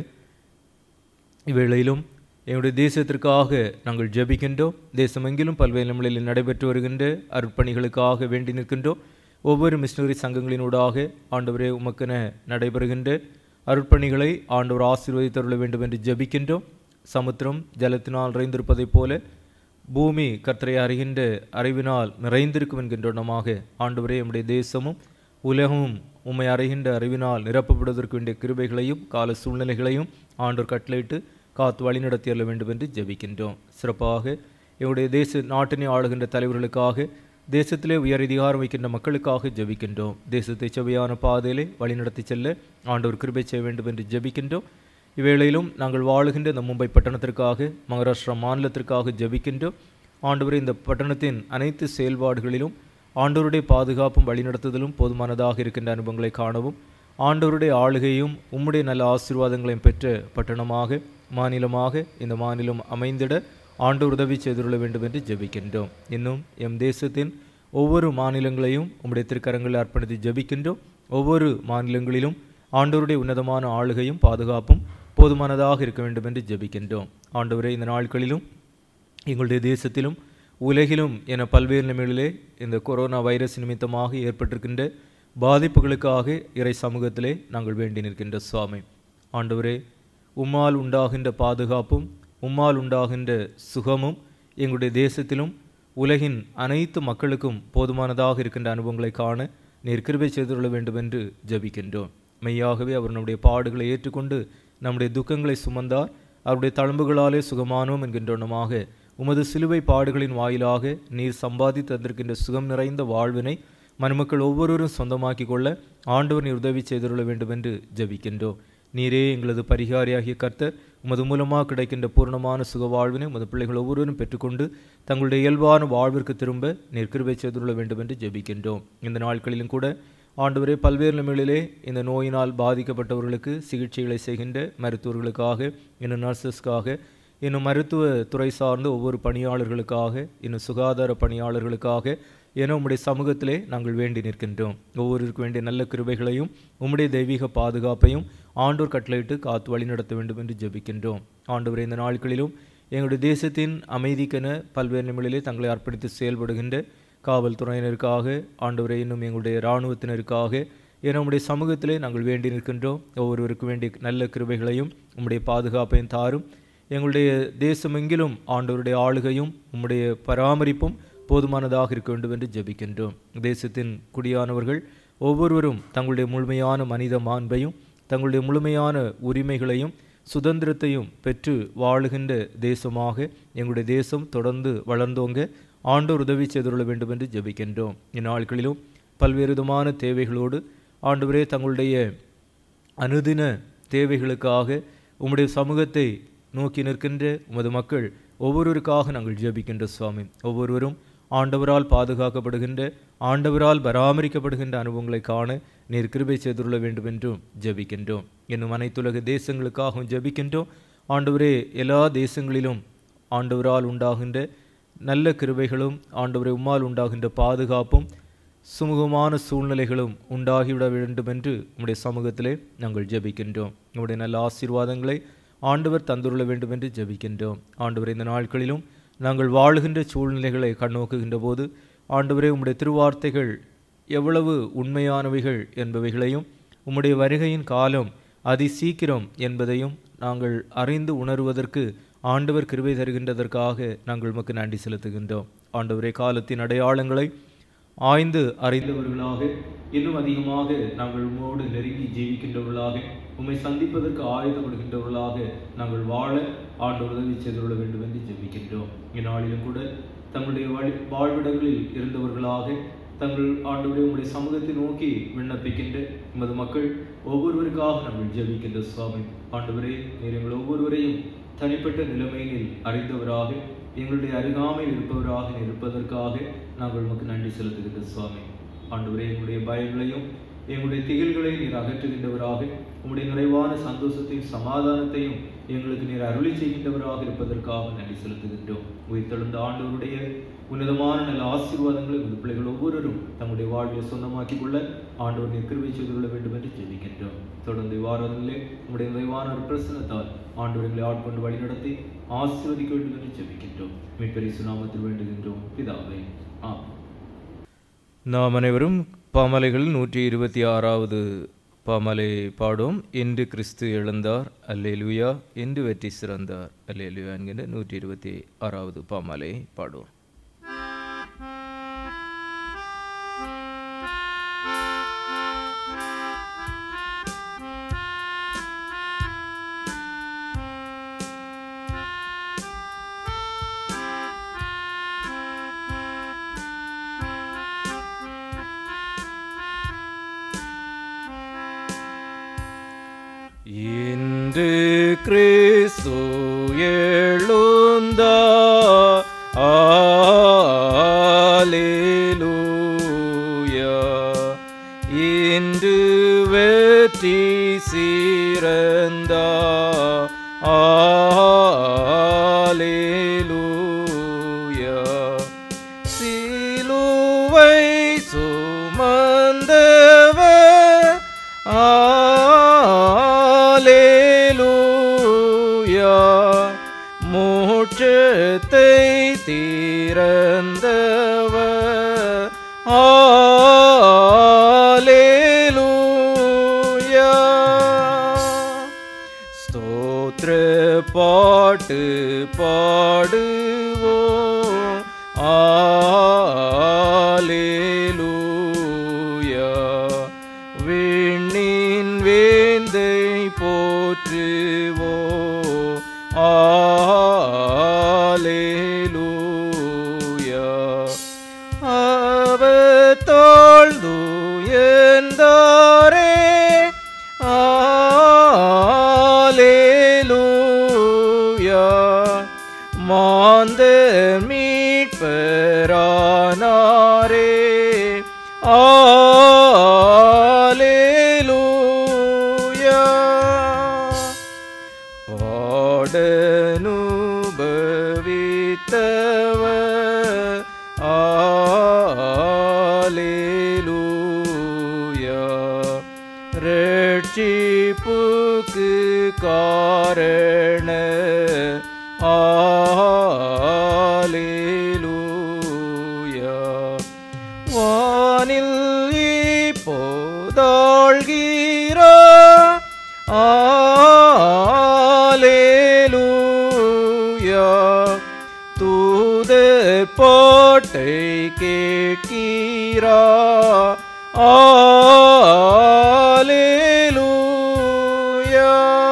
இவ்வேளையிலும் எங்களுடைய தேசத்திற்காக நாங்கள் ஜெபிக்கின்றோம் தேசமெங்கிலும் பல்வேறு நிலைகளில் நடைபெற்று வருகின்ற அருட்பணிகளுக்காக வேண்டி நிற்கின்றோம் ஒவ்வொரு மிஷினரி சங்கங்களினூடாக ஆண்டவரே உமக்கென நடைபெறுகின்ற அருட்பணிகளை ஆண்டவர் ஆசீர்வதித்தருள வேண்டும் என்று ஜெபிக்கின்றோம் சமுத்திரம் ஜலத்தினால் நிறைந்திருப்பதைப் போல பூமி கர்த்தரை அறிகின்ற அறிவினால் நிறைந்திருக்கும் என்கின்ற எண்ணமாக ஆண்டவரே நம்முடைய தேசமும் உலகமும் உம்மை அறிகின்ற அறிவினால் நிரப்பப்படுவதற்கு வேண்டிய கிருபைகளையும் கால சூழ்நிலைகளையும் ஆண்டோர் கட்டளையிட்டு காத்து வழிநடத்தி அருள வேண்டும் என்று ஜெபிக்கின்றோம் சிறப்பாக எங்களுடைய தேச நாட்டினை ஆளுகின்ற தலைவர்களுக்காக தேசத்திலே உயர் அதிகாரம் வைக்கின்ற மக்களுக்காக ஜெபிக்கின்றோம் தேசத்தை செவையான பாதையிலே வழிநடத்தி செல்ல ஆண்டவர் கிருபை செய்ய வேண்டும் என்று ஜெபிக்கின்றோம் இவ்வேளையிலும் நாங்கள் வாழுகின்ற இந்த மும்பை பட்டணத்திற்காக மகாராஷ்டிரா மாநிலத்திற்காக ஜெபிக்கின்றோம் ஆண்டவரே இந்த பட்டணத்தின் அனைத்து செயல்பாடுகளிலும் ஆண்டவருடைய பாதுகாப்பும் வழிநடத்துதலும் போதுமானதாக இருக்கின்ற அனுபவங்களை காணவும் ஆண்டவருடைய ஆளுகையும் உம்முடைய நல்ல ஆசீர்வாதங்களையும் பெற்ற பட்டணமாக மாநிலமாக இந்த மாநிலம் அமைந்திட ஆண்டவர் உதவி செய்துள்ள வேண்டும் என்று ஜெபிக்கின்றோம் இன்னும் எம் தேசத்தின் ஒவ்வொரு மாநிலங்களையும் உம்முடைய திருக்கரங்களில் அர்ப்பணித்து ஜெபிக்கின்றோம் ஒவ்வொரு மாநிலங்களிலும் ஆண்டவருடைய உன்னதமான ஆளுகையும் பாதுகாப்பும் போதுமானதாக இருக்க வேண்டும் என்று ஜெபிக்கின்றோம் ஆண்டவரே இந்த நாட்களிலும் எங்களுடைய தேசத்திலும் உலகிலும் என பல்வேறு நிலைமைகளிலே இந்த கொரோனா வைரஸ் நிமித்தமாக ஏற்பட்டிருக்கின்ற பாதிப்புகளுக்காக இறை சமூகத்திலே நாங்கள் வேண்டி நிற்கின்ற சுவாமி ஆண்டவரே உம்மால் உண்டாகின்ற பாதுகாப்பும் உம்மால் உண்டாகின்ற சுகமும் எங்களுடைய தேசத்திலும் உலகின் அனைத்து மக்களுக்கும் போதுமானதாக இருக்கின்ற அனுபவங்களை காண நீர் கிருபை செய்துள்ள வேண்டும் என்று ஜெபிக்கின்றோம் மெய்யாகவே அவர் நம்முடைய பாடுகளை ஏற்றுக்கொண்டு நம்முடைய துக்கங்களை சுமந்தார் அவருடைய தழும்புகளாலே சுகமானோம் என்கின்றனமாக உமது சிலுவை பாடுகளின் வாயிலாக நீர் சம்பாதி தந்திருக்கின்ற சுகம் நிறைந்த வாழ்வினை மனுமக்கள் ஒவ்வொருவரும் சொந்தமாக்கி கொள்ள ஆண்டவர் நீர் உதவி செய்துள்ள வேண்டும் என்று ஜெபிக்கின்றோம் நீரே எங்களது பரிகாரியாகிய கர்த்தர் உமது மூலமாக கிடைக்கின்ற பூர்ணமான சுக வாழ்வினை உமது பிள்ளைகள் ஒவ்வொருவரும் பெற்றுக்கொண்டு தங்களுடைய இயல்பான வாழ்விற்கு திரும்ப நீர் கிருபை செய்துள்ள வேண்டும் என்று ஜெபிக்கின்றோம் இந்த நாட்களிலும் கூட ஆண்டவரே பல்வேறு நிலைமைகளிலே இந்த நோயினால் பாதிக்கப்பட்டவர்களுக்கு சிகிச்சைகளை செய்கின்ற மருத்துவர்களுக்காக இன்னும் நர்சஸ்க்காக இன்னும் மருத்துவ துறை சார்ந்த ஒவ்வொரு பணியாளர்களுக்காக இன்னும் சுகாதார பணியாளர்களுக்காக என உம்முடைய சமூகத்திலே நாங்கள் வேண்டி நிற்கின்றோம் ஒவ்வொருவருக்கு வேண்டிய நல்ல கிருபைகளையும் உம்முடைய தெய்வீக பாதுகாப்பையும் ஆண்டோர் கட்டளையிட்டு காத்து வழிநடத்த வேண்டும் என்று ஜெபிக்கின்றோம் ஆண்டவரே இந்த நாட்களிலும் எங்களுடைய தேசத்தின் அமைதிக்கென பல்வேறு நிமிடங்களிலே தங்களை அர்ப்பணித்து செயல்படுகின்ற காவல்துறையினருக்காக ஆண்டவரே இன்னும் எங்களுடைய இராணுவத்தினருக்காக என உம்முடைய சமூகத்திலே நாங்கள் வேண்டி நிற்கின்றோம் ஒவ்வொருவருக்கு வேண்டிய நல்ல கிருபைகளையும் உம்முடைய பாதுகாப்பையும் தாரும் எங்களுடைய தேசமெங்கிலும் ஆண்டவருடைய ஆளுகையும் உம்முடைய பராமரிப்பும் போதுமானதாக இருக்க வேண்டும் என்று ஜெபிக்கின்றோம் தேசத்தின் குடியானவர்கள் ஒவ்வொருவரும் தங்களுடைய முழுமையான மனித மாண்பையும் தங்களுடைய முழுமையான உரிமைகளையும் சுதந்திரத்தையும் பெற்று வாழுகின்ற தேசமாக எங்களுடைய தேசம் தொடர்ந்து வளர்ந்தோங்க ஆண்டோர் உதவி செய்துள்ள வேண்டும் என்று ஜெபிக்கின்றோம் இந்நாட்களிலும் பல்வேறு விதமான தேவைகளோடு ஆண்டவரே தங்களுடைய அனுதின தேவைகளுக்காக உம்முடைய சமூகத்தை நோக்கி நிற்கின்ற உமது மக்கள் ஒவ்வொருவருக்காக நாங்கள் ஜெபிக்கின்ற சுவாமி ஒவ்வொருவரும் ஆண்டவரால் பாதுகாக்கப்படுகின்ற ஆண்டவரால் பராமரிக்கப்படுகின்ற அனுபவங்களை காண நீர் கிருபை செய்துள்ள வேண்டும் என்றும் ஜெபிக்கின்றோம் இன்னும் அனைத்துலக தேசங்களுக்காகவும் ஜெபிக்கின்றோம் ஆண்டவரே எல்லா தேசங்களிலும் ஆண்டவரால் உண்டாகின்ற நல்ல கிருபைகளும் ஆண்டவரை உம்மால் உண்டாகின்ற பாதுகாப்பும் சுமூகமான சூழ்நிலைகளும் உண்டாகிவிட வேண்டும் என்று உம்முடைய சமூகத்திலே நாங்கள் ஜெபிக்கின்றோம் உம்முடைய நல்ல ஆசீர்வாதங்களை ஆண்டவர் தந்துள்ள வேண்டும் என்று ஜெபிக்கின்றோம் ஆண்டவர் இந்த நாட்களிலும் நாங்கள் வாழுகின்ற சூழ்நிலைகளை கண்ணோக்குகின்ற போது ஆண்டவரே உம்முடைய திருவார்த்தைகள் எவ்வளவு உண்மையானவைகள் என்பவைகளையும் உம்முடைய வருகையின் காலம் அதி சீக்கிரம் என்பதையும் நாங்கள் அறிந்து உணர்வதற்கு ஆண்டவர் கிருபை தருகின்றதற்காக நாங்கள் உமக்கு நன்றி செலுத்துகின்றோம் ஆண்டவரே காலத்தின் அடையாளங்களை ஆய்ந்து அறிந்தவர்களாக இன்னும் அதிகமாக நாங்கள் உம்மோடு நெருங்கி ஜீவிக்கின்றவர்களாக உம்மை சந்திப்பதற்கு ஆயுதப்படுகின்றவர்களாக நாங்கள் வாழ ஆண்டவர் உதவி செய்துள்ள வேண்டும் என்று ஜெபிக்கின்றோம் இந்நாளிலும் கூட தங்களுடைய வழி வாழ்விடங்களில் இருந்தவர்களாக தங்கள் ஆண்டவரை உங்களுடைய சமூகத்தை நோக்கி விண்ணப்பிக்கின்ற உமது மக்கள் ஒவ்வொருவருக்காக நாங்கள் ஜெபிக்கின்ற சுவாமி ஆண்டவரே நீர் எங்கள் ஒவ்வொருவரையும் தனிப்பட்ட நிலைமையில் அறிந்தவராக எங்களுடைய அருகாமையில் இருப்பவராக இருப்பதற்காக நாங்கள் உமக்கு நன்றி செலுத்துகின்ற சுவாமி ஆண்டவரே எங்களுடைய பயங்களையும் எங்களுடைய திகில்களை நீர் அகற்றுகின்றவராக உங்களுடைய நிறைவான சந்தோஷத்தையும் சமாதானத்தையும் எங்களுக்கு நீர் அருளி செய்கின்றவராக இருப்பதற்காக நன்றி செலுத்துகின்றோம் உயிர்த்தெழுந்த ஆண்டவருடைய உன்னதமான நல்ல ஆசீர்வாதங்களை உங்கள் பிள்ளைகள் ஒவ்வொருவரும் தங்களுடைய வாழ்வை சொந்தமாக்கிக் கொள்ள ஆண்டவர் நீர் கிருபை செய்து கொள்ள வேண்டும் என்று ஜெபிக்கின்றோம் தொடர்ந்து வாரங்களிலே உங்களுடைய நிறைவான ஒரு பிரசனத்தால் ஆண்டவர் எங்களை ஆட்கொண்டு வழிநடத்தி ஆசீர்வதிக்க வேண்டும் என்று ஜெபிக்கின்றோம் மீட்பரி சுனாமத்தில் வேண்டுகின்றோம் பிதாவே ஆமென் நாம் அனைவரும் பாமலைகள் நூற்றி இருபத்தி ஆறாவது பாமலை பாடும் இன்று கிறிஸ்து எழுந்தார் அல்லேலுயா இன்று வெற்றி சிறந்தார் அல்லேலுயா என்கின்ற நூற்றி இருபத்தி ஆறாவது பாமலை பாடுவோம் இன்று கிறிஸ்து எழுந்தா ஆலேலூயா இன்று வெற்றி சிறந்தா ஆலேலூயா சிலுவை சுமந்தவர் ஆலேலூயா மூச்சத்தை திறந்தவர் ஆலேலூயா ஸ்தோத்திர பாட்டு பாடுவோம் ஆலேலூயா விண்ணின் வேந்தை போற்றுவோம் ஆலேலூயா அவர் தாழ்ந்துயர்ந்தாரே ஆலேலூயா மாந்தர் மீட்பரானாரே ஆலேலூயா பாடனு மீட்புக்கு காரண ஆலேலூயா வானில் இப்போதாழ்கிறா ஆலேலூயா தூதர் பாட்டை கேட்கிறா ஆலேலூயா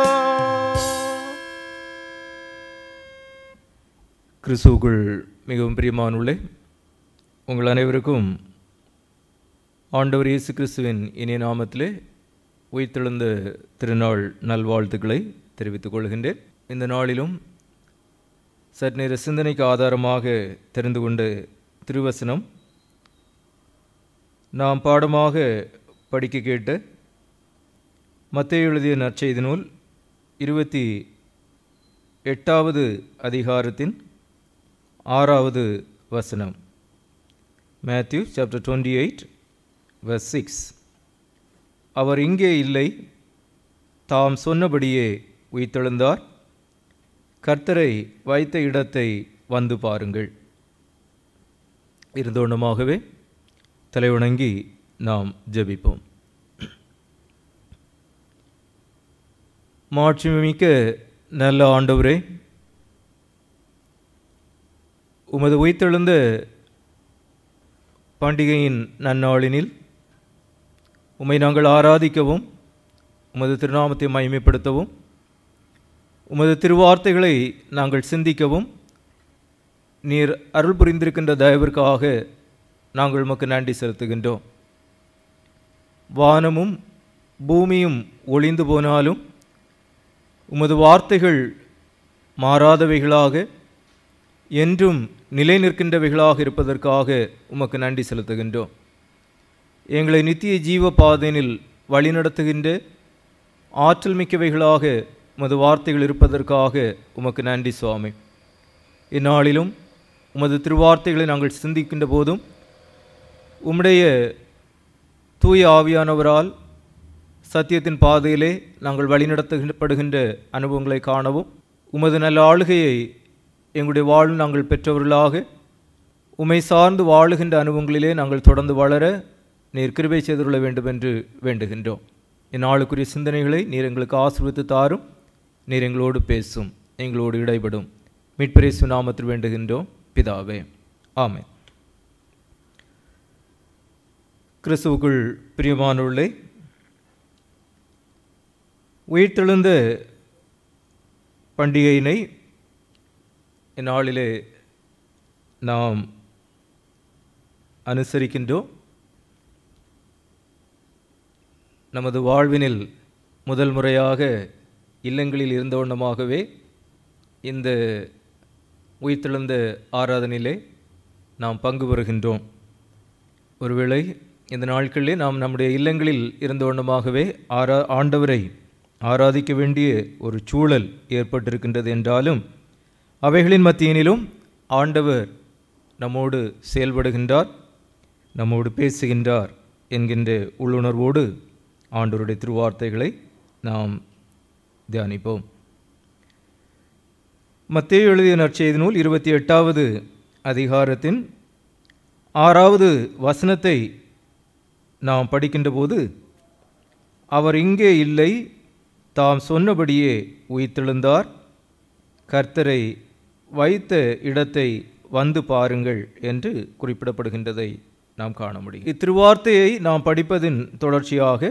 கிறிஸ்துவுக்குள் மிகவும் பிரியமானுள்ளே உங்கள் அனைவருக்கும் ஆண்டவர் இயேசு கிறிஸ்துவின் இனிய நாமத்திலே உயிர்த்தெழுந்த திருநாள் நல்வாழ்த்துக்களை தெரிவித்துக் கொள்கின்றேன் இந்த நாளிலும் சற்று நேர சிந்தனைக்கு ஆதாரமாக தெரிந்து கொண்ட திருவசனம் நாம் பாடமாக படிக்க கேட்ட மத்திய எழுதிய நற்செய்தி நூல் இருபத்தி எட்டாவது அதிகாரத்தின் ஆறாவது வசனம் Matthew chapter twenty eight verse six அவர் இங்கே இல்லை தாம் சொன்னபடியே உயிர்த்தெழுந்தார் கர்த்தரை வைத்த இடத்தை வந்து பாருங்கள் இருந்தோண்டமாகவே தலைவணங்கி நாம் ஜெபிப்போம் மாட்சிமிக்க நல்ல ஆண்டவரே உமது உயிர்த்தெழுந்த பண்டிகையின் நன்னாளினில் உம்மை நாங்கள் ஆராதிக்கவும் உமது திருநாமத்தை மகிமைப்படுத்தவும் உமது திருவார்த்தைகளை நாங்கள் சிந்திக்கவும் நீர் அருள் புரிந்திருக்கின்ற தயவிற்காக நாங்கள் உமக்கு நன்றி செலுத்துகின்றோம் வானமும் பூமியும் ஒளிந்து போனாலும் உமது வார்த்தைகள் மாறாதவைகளாக என்றும் நிலை நிற்கின்றவைகளாக இருப்பதற்காக உமக்கு நன்றி செலுத்துகின்றோம் எங்களை நித்திய ஜீவ பாதையினில் வழிநடத்துகின்ற ஆற்றல் மிக்கவைகளாக உமது வார்த்தைகள் இருப்பதற்காக உமக்கு நன்றி சுவாமி இந்நாளிலும் உமது திருவார்த்தைகளை நாங்கள் சிந்திக்கின்ற போதும் உம்முடைய தூய ஆவியானவரால் சத்தியத்தின் பாதையிலே நாங்கள் வழிநடத்தப்படுகின்ற அனுபவங்களை காணவும் உமது நல்ல ஆளுகையை எங்களுடைய வாழ்வு நாங்கள் பெற்றவர்களாக உமை சார்ந்து வாழுகின்ற அனுபவங்களிலே நாங்கள் தொடர்ந்து வளர நீர் கிருபை செய்துள்ள வேண்டும் என்று வேண்டுகின்றோம் இந்நாளுக்குரிய சிந்தனைகளை நீர் எங்களுக்கு ஆசிர்வித்து தாரும் நீர் எங்களோடு பேசும் எங்களோடு இடைபடும் மீட்பரேசு நாமத்தில் வேண்டுகின்றோம் பிதாவே ஆமென் கிறிஸ்துவுக்குள் பிரியமானுள்ளே உயிர்த்தெழுந்த பண்டிகையினை இந்நாளிலே நாம் அனுசரிக்கின்றோம் நமது வாழ்வினில் முதல் முறையாக இல்லங்களில் இருந்த வண்ணமாகவே இந்த உயிர்த்தெழுந்த ஆராதனையிலே நாம் பங்கு பெறுகின்றோம் ஒருவேளை இந்த நாட்களிலே நாம் நம்முடைய இல்லங்களில் இருந்த வண்ணமாகவே ஆரா ஆண்டவரை ஆராதிக்க வேண்டிய ஒரு சூழல் ஏற்பட்டிருக்கின்றது என்றாலும் அவைகளின் மத்தியினிலும் ஆண்டவர் நம்மோடு செயல்படுகின்றார் நம்மோடு பேசுகின்றார் என்கின்ற உள்ளுணர்வோடு ஆண்டவருடைய திருவார்த்தைகளை நாம் தியானிப்போம் மத்தேயு எழுதிய நற்செய்தி நூல் இருபத்தி எட்டாவது அதிகாரத்தின் ஆறாவது வசனத்தை நாம் படிக்கின்ற போது அவர் இங்கே இல்லை தாம் சொன்னபடியே உயிர்த்தெழுந்தார் கர்த்தரை வைத்த இடத்தை வந்து பாருங்கள் என்று குறிப்பிடப்படுகின்றதை நாம் காண முடியும் இத்திருவார்த்தையை நாம் படிப்பதின் தொடர்ச்சியாக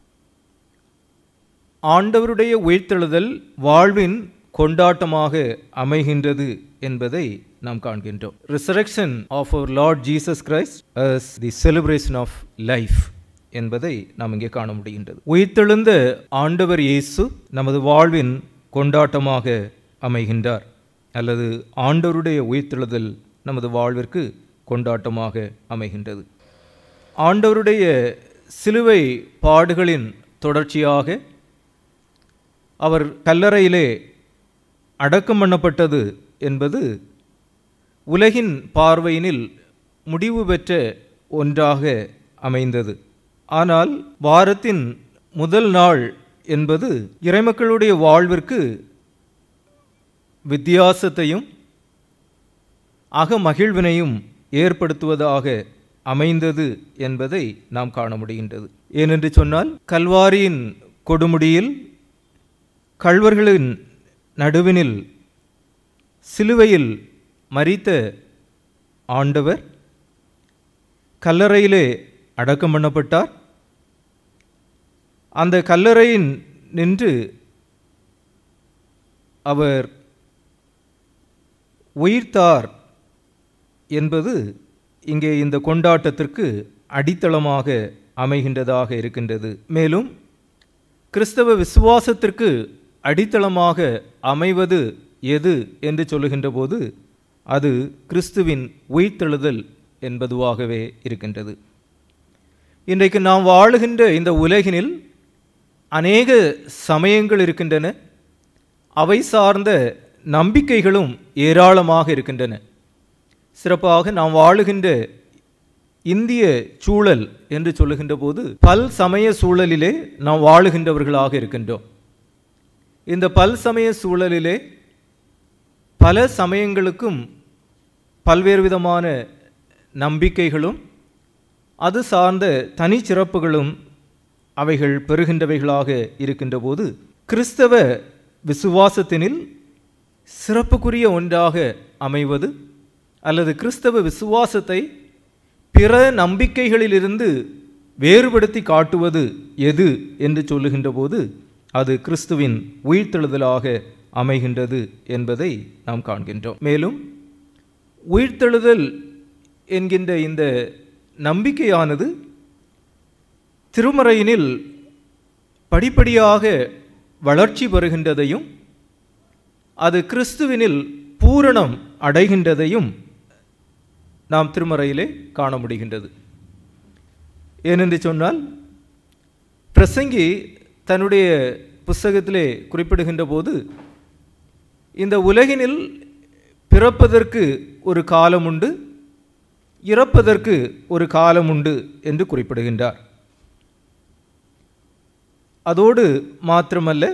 ஆண்டவருடைய உயிர்த்தெழுதல் வாழ்வின் கொண்டாட்டமாக அமைகின்றது என்பதை நாம் காண்கின்றோம் resurrection of our Lord Jesus Christ as the celebration of life என்பதை நாம் இங்கே காண முடிகின்றது உயிர்த்தெழுந்த ஆண்டவர் இயேசு நமது வாழ்வின் கொண்டாட்டமாக அமைகின்றார் அல்லது ஆண்டவருடைய உயிர்த்தெழுதல் நமது வாழ்விற்கு கொண்டாட்டமாக அமைகின்றது ஆண்டவருடைய சிலுவை பாடுகளின் தொடர்ச்சியாக அவர் கல்லறையிலே அடக்கம் பண்ணப்பட்டது என்பது உலகின் பார்வையினில் முடிவு பெற்ற ஒன்றாக அமைந்தது ஆனால் வாரத்தின் முதல் நாள் என்பது இறைமக்களுடைய வாழ்விற்கு வித்தியாசத்தையும் அகமகிழ்வினையும் ஏற்படுத்துவதாக அமைந்தது என்பதை நாம் காண முடிகின்றது ஏனென்று சொன்னால் கல்வாரியின் கொடுமுடியில் கள்வர்களின் நடுவினில் சிலுவையில் மரித்த ஆண்டவர் கல்லறையிலே அடக்கம் பண்ணப்பட்டார் அந்த கல்லறையின் நின்று அவர் உயிர்த்தார் என்பது இங்கே இந்த கொண்டாட்டத்திற்கு அடித்தளமாக அமைகின்றதாக இருக்கின்றது மேலும் கிறிஸ்தவ விசுவாசத்திற்கு அடித்தளமாக அமைவது எது என்று சொல்லுகின்ற போது அது கிறிஸ்துவின் உயிர்த்தெழுதல் என்பதுவாகவே இருக்கின்றது இன்றைக்கு நாம் வாழுகின்ற இந்த உலகினில் அநேக சமயங்கள் இருக்கின்றன அவை சார்ந்த நம்பிக்கைகளும் ஏராளமாக இருக்கின்றன சிறப்பாக நாம் வாழுகின்ற இந்திய சூழல் என்று சொல்லுகின்ற போது பல் சமய சூழலிலே நாம் வாழுகின்றவர்களாக இருக்கின்றோம் இந்த பல் சமய சூழலிலே பல சமயங்களுக்கும் பல்வேறு விதமான நம்பிக்கைகளும் அது சார்ந்த தனிச்சிறப்புகளும் அவைகள் பெறுகின்றவைகளாக இருக்கின்ற போது கிறிஸ்தவ விசுவாசத்தினில் சிறப்புக்குரிய ஒன்றாக அமைவது அல்லது கிறிஸ்தவ விசுவாசத்தை பிற நம்பிக்கைகளிலிருந்து வேறுபடுத்தி காட்டுவது எது என்று சொல்லுகின்ற போது அது கிறிஸ்துவின் உயிர்த்தெழுதலாக அமைகின்றது என்பதை நாம் காண்கின்றோம் மேலும் உயிர்த்தெழுதல் என்கின்ற இந்த நம்பிக்கையானது திருமறையினில் படிப்படியாக வளர்ச்சி பெறுகின்றதையும் அது கிறிஸ்துவினில் பூரணம் அடைகின்றதையும் நாம் திருமறையிலே காண முடிகின்றது ஏனென்று சொன்னால் பிரசங்கி தன்னுடைய புஸ்தகத்திலே குறிப்பிடுகின்ற போது இந்த உலகினில் பிறப்பதற்கு ஒரு காலம் உண்டு இறப்பதற்கு ஒரு காலம் உண்டு என்று குறிப்பிடுகின்றார் அதோடு மாத்திரமல்ல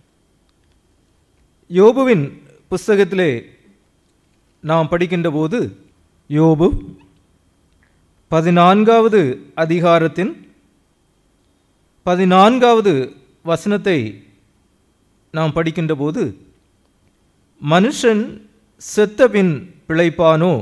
யோபுவின் புஸ்தகத்திலே நாம் படிக்கின்ற போது யோபு பதினான்காவது அதிகாரத்தின் பதினான்காவது வசனத்தை நாம் படிக்கின்ற போது மனுஷன் செத்தபின் பிழைப்பானோ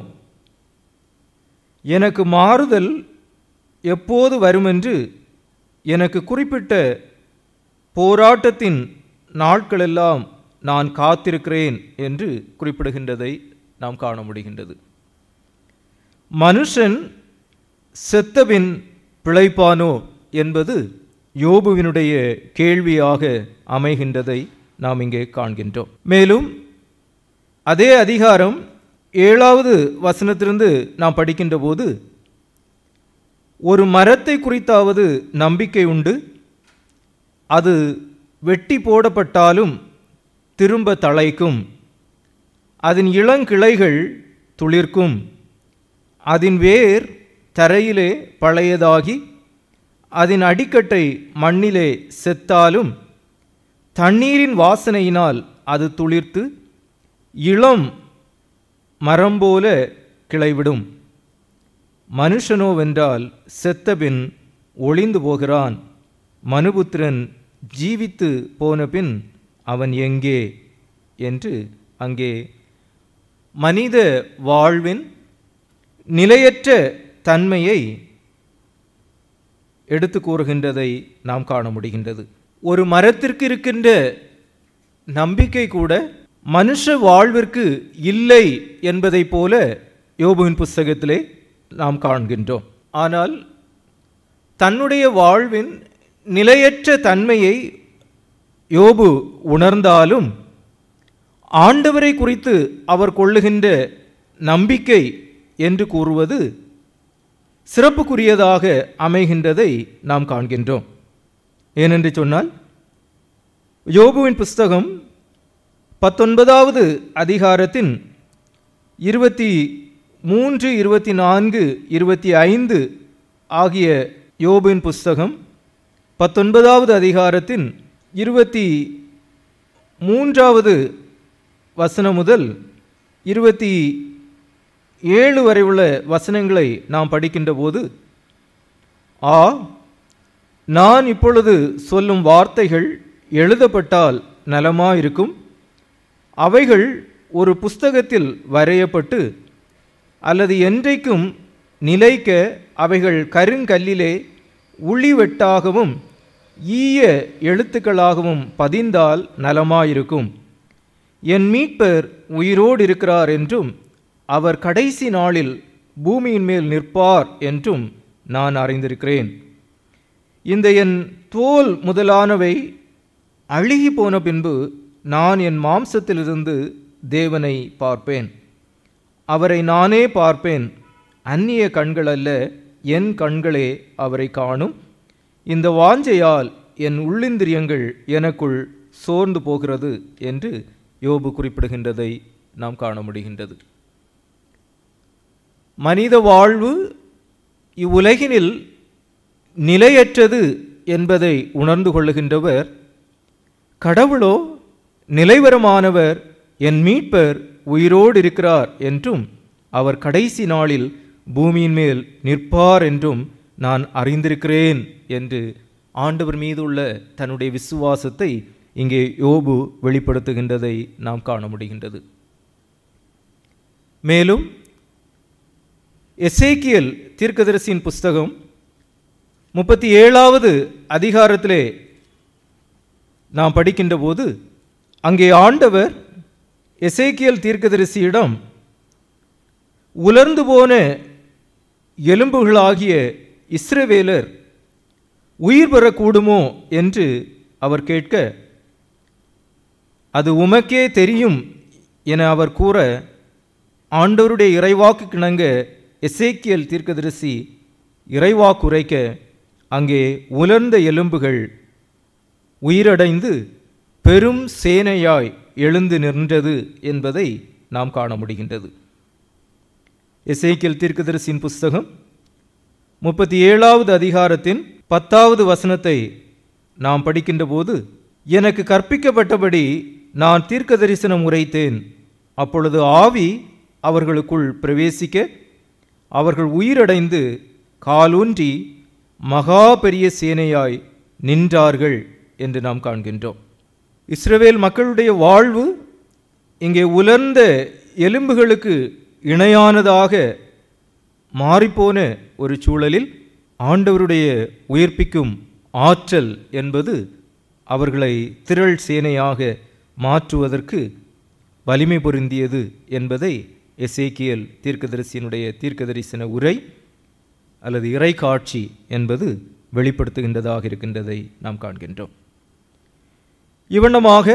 எனக்கு மாறுதல் எப்போது வருமென்று எனக்கு குறிப்பிட்ட போராட்டத்தின் நாட்களெல்லாம் நான் காத்திருக்கிறேன் என்று குறிப்பிடுகின்றதை நாம் காண முடிகின்றது மனுஷன் செத்தபின் பிழைப்பானோ என்பது யோபுவினுடைய கேள்வியாக அமைகின்றதை நாம் இங்கே காண்கின்றோம் மேலும் அதே அதிகாரம் ஏழாவது வசனத்திலிருந்து நாம் படிக்கின்ற போது ஒரு மரத்தை குறித்தாவது நம்பிக்கை உண்டு அது வெட்டி போடப்பட்டாலும் திரும்ப தழைக்கும் அதன் இளங்கிளைகள் துளிர்க்கும் அதன் வேர் தரையிலே பழையதாகி அதன் அடிக்கட்டை மண்ணிலே செத்தாலும் தண்ணீரின் வாசனையினால் அது துளிர்த்து இளம் மரம் போல கிளைவிடும் மனுஷனோவென்றால் செத்தபின் ஒளிந்து போகிறான் மனுபுத்திரன் ஜீவித்து போனபின் அவன் எங்கே என்று அங்கே மனித வாழ்வின் நிலையற்ற தன்மையை எடுத்து கூறுகின்றதை நாம் காண முடிகின்றது ஒரு மரத்திற்கு இருக்கின்ற நம்பிக்கை கூட மனுஷ வாழ்விற்கு இல்லை என்பதைப் போல யோபுவின் புஸ்தகத்திலே நாம் காண்கின்றோம் ஆனால் தன்னுடைய வாழ்வின் நிலையற்ற தன்மையை யோபு உணர்ந்தாலும் ஆண்டவரை குறித்து அவர் கொள்ளுகின்ற நம்பிக்கை என்று கூறுவது சிறப்புக்குரியதாக அமைகின்றதை நாம் காண்கின்றோம் ஏனென்று சொன்னால் யோபுவின் புஸ்தகம் பத்தொன்பதாவது அதிகாரத்தின் இருபத்தி மூன்று இருபத்தி நான்கு இருபத்தி ஐந்து ஆகிய யோபுவின் புஸ்தகம் பத்தொன்பதாவது அதிகாரத்தின் இருபத்தி மூன்றாவது வசனம் முதல் இருபத்தி ஏழு வரை உள்ள வசனங்களை நாம் படிக்கின்ற போது ஆ நான் இப்பொழுது சொல்லும் வார்த்தைகள் எழுதப்பட்டால் நலமாயிருக்கும் அவைகள் ஒரு புஸ்தகத்தில் வரையப்பட்டு அல்லது என்றைக்கும் நிலைக்க அவைகள் கருங்கல்லிலே உளிவெட்டாகவும் ஈய எழுத்துக்களாகவும் பதிந்தால் நலமாயிருக்கும் என் மீட்பர் உயிரோடு இருக்கிறார் என்றும் அவர் கடைசி நாளில் பூமியின் மேல் நிற்பார் என்றும் நான் அறிந்திருக்கிறேன் இந்த என் தோல் முதலானவை அழுகி போன பின்பு நான் என் மாம்சத்திலிருந்து தேவனை பார்ப்பேன் அவரை நானே பார்ப்பேன் அந்நிய கண்கள் அல்ல என் கண்களே அவரை காணும் இந்த வாஞ்சையால் என் உள்ளிந்திரியங்கள் எனக்குள் சோர்ந்து போகிறது என்று யோபு குறிப்பிடுகின்றதை நாம் காண முடிகின்றது மனித வாழ்வு இவ்வுலகினில் நிலையற்றது என்பதை உணர்ந்து கொள்ளுகின்றவர் கடவுளோ நிலைவரமானவர் என் மீட்பர் உயிரோடு இருக்கிறார் என்றும் அவர் கடைசி நாளில் பூமியின் மேல் நிற்பார் என்றும் நான் அறிந்திருக்கிறேன் என்று ஆண்டவர் மீது உள்ள தன்னுடைய விசுவாசத்தை இங்கே யோபு வெளிப்படுத்துகின்றதை நாம் காண முடிகின்றது மேலும் எசேக்கியல் தீர்க்கதரிசியின் புஸ்தகம் முப்பத்தி ஏழாவது அதிகாரத்திலே நாம் படிக்கின்ற போது அங்கே ஆண்டவர் எசேக்கியல் தீர்க்கதரிசியிடம் உலர்ந்து போன எலும்புகளாகிய இஸ்ரவேலர் உயிர் பெறக்கூடுமோ என்று அவர் கேட்க அது உமக்கே தெரியும் என அவர் கூற ஆண்டவருடைய இறைவாக்கு கிணங்க எசேக்கியல் தீர்க்கதரிசி இறைவாக்குரைக்க அங்கே உலர்ந்த எலும்புகள் உயிரடைந்து பெரும் சேனையாய் எழுந்து நின்றது என்பதை நாம் காண முடிகின்றது எசேக்கியல் தீர்க்கதரிசியின் புஸ்தகம் முப்பத்தி ஏழாவது அதிகாரத்தின் பத்தாவது வசனத்தை நாம் படிக்கின்ற போது எனக்கு கற்பிக்கப்பட்டபடி நான் தீர்க்க தரிசனம் உரைத்தேன் அப்பொழுது ஆவி அவர்களுக்குள் பிரவேசிக்க அவர்கள் உயிரடைந்து காலூன்றி மகா பெரிய சேனையாய் நின்றார்கள் என்று நாம் காண்கின்றோம் இஸ்ரவேல் மக்களுடைய வாழ்வு இங்கே உலர்ந்த எலும்புகளுக்கு இணையானதாக மாறிப்போன ஒரு சூழலில் ஆண்டவருடைய உயிர்ப்பிக்கும் ஆற்றல் என்பது அவர்களை திரள் சேனையாக மாற்றுவதற்கு வலிமை பொருந்தியது என்பதை எசேக்கியல் தீர்க்கதரிசியினுடைய தீர்க்கதரிசன உரை அல்லது இறை காட்சி என்பது வெளிப்படுத்துகின்றதாக இருக்கின்றதை நாம் காண்கின்றோம் இவண்ணமாக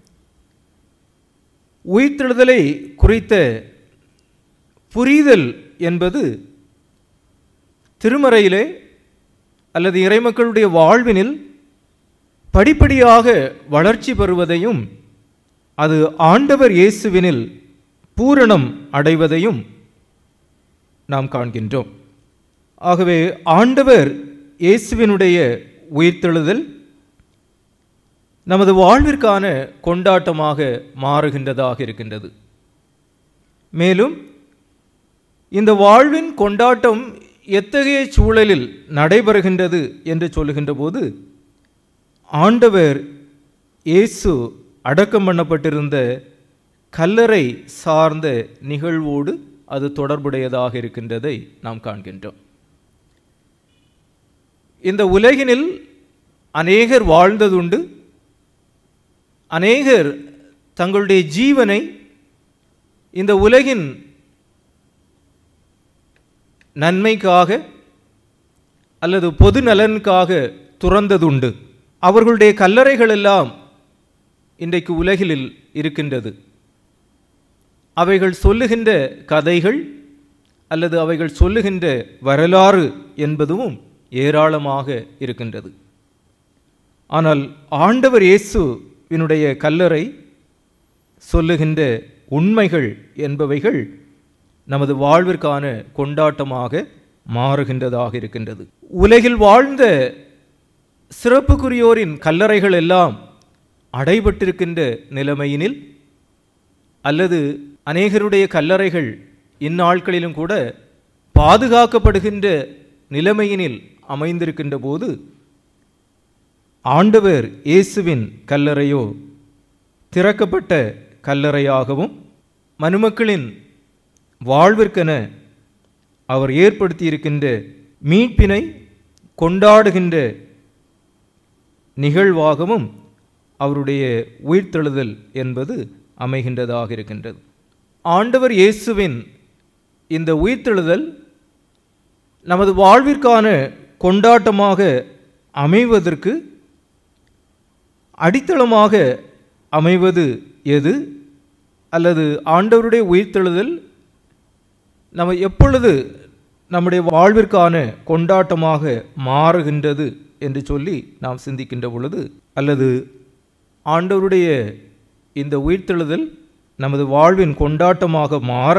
உயிர்த்தெழுதலை குறித்த புரிதல் என்பது திருமறையிலே அல்லது இறைமக்களுடைய வாழ்வினில் படிப்படியாக வளர்ச்சி பெறுவதையும் அது ஆண்டவர் இயேசுவினில் பூரணம் அடைவதையும் நாம் காண்கின்றோம் ஆகவே ஆண்டவர் இயேசுவினுடைய உயிர்த்தெழுதல் நமது வாழ்விற்கான கொண்டாட்டமாக மாறுகின்றதாக இருக்கின்றது மேலும் இந்த வாழ்வின் கொண்டாட்டம் எத்தகைய சூழலில் நடைபெறுகின்றது என்று சொல்லுகின்ற போது ஆண்டவர் இயேசு அடக்கம் பண்ணப்பட்டிருந்த கல்லறை சார்ந்த நிகழ்வோடு அது தொடர்புடையதாக இருக்கின்றதை நாம் காண்கின்றோம் இந்த உலகினில் அநேகர் வாழ்ந்ததுண்டு அநேகர் தங்களுடைய ஜீவனை இந்த உலகின் நன்மைக்காக அல்லது பொது நலனுக்காக துறந்ததுண்டு அவர்களுடைய கல்லறைகள் எல்லாம் இன்றைக்கு உலகில் இருக்கின்றது அவைகள் சொல்லுகின்ற கதைகள் அல்லது அவைகள் சொல்லுகின்ற வரலாறு என்பதும் ஏராளமாக இருக்கின்றது ஆனால் ஆண்டவர் இயேசுவினுடைய கல்லறை சொல்லுகின்ற உண்மைகள் என்பவைகள் நமது வாழ்விற்கான கொண்டாட்டமாக மாறுகின்றதாக இருக்கின்றது உலகில் வாழ்ந்த சிறப்புக்குரியோரின் கல்லறைகள் எல்லாம் அடைபட்டிருக்கின்ற நிலைமையினில் அல்லது அநேகருடைய கல்லறைகள் இந்நாட்களிலும் கூட பாதுகாக்கப்படுகின்ற நிலைமையினில் அமைந்திருக்கின்ற போது ஆண்டவர் இயேசுவின் கல்லறையோ திறக்கப்பட்ட கல்லறையாகவும் மனுமக்களின் வாழ்விற்கென அவர் ஏற்படுத்தியிருக்கின்ற மீட்பினை கொண்டாடுகின்ற நிகழ்வாகவும் அவருடைய உயிர்த்தெழுதல் என்பது அமைகின்றதாக இருக்கின்றது ஆண்டவர் இயேசுவின் இந்த உயிர்த்தெழுதல் நமது வாழ்விற்கான கொண்டாட்டமாக அமைவதற்கு அடித்தளமாக அமைவது எது அல்லது ஆண்டவருடைய உயிர்த்தெழுதல் நம்ம எப்பொழுது நம்முடைய வாழ்விற்கான கொண்டாட்டமாக மாறுகின்றது என்று சொல்லி நாம் சிந்திக்கின்ற பொழுது அல்லது ஆண்டவருடைய இந்த உயிர்த்தெழுதல் நமது வாழ்வின் கொண்டாட்டமாக மாற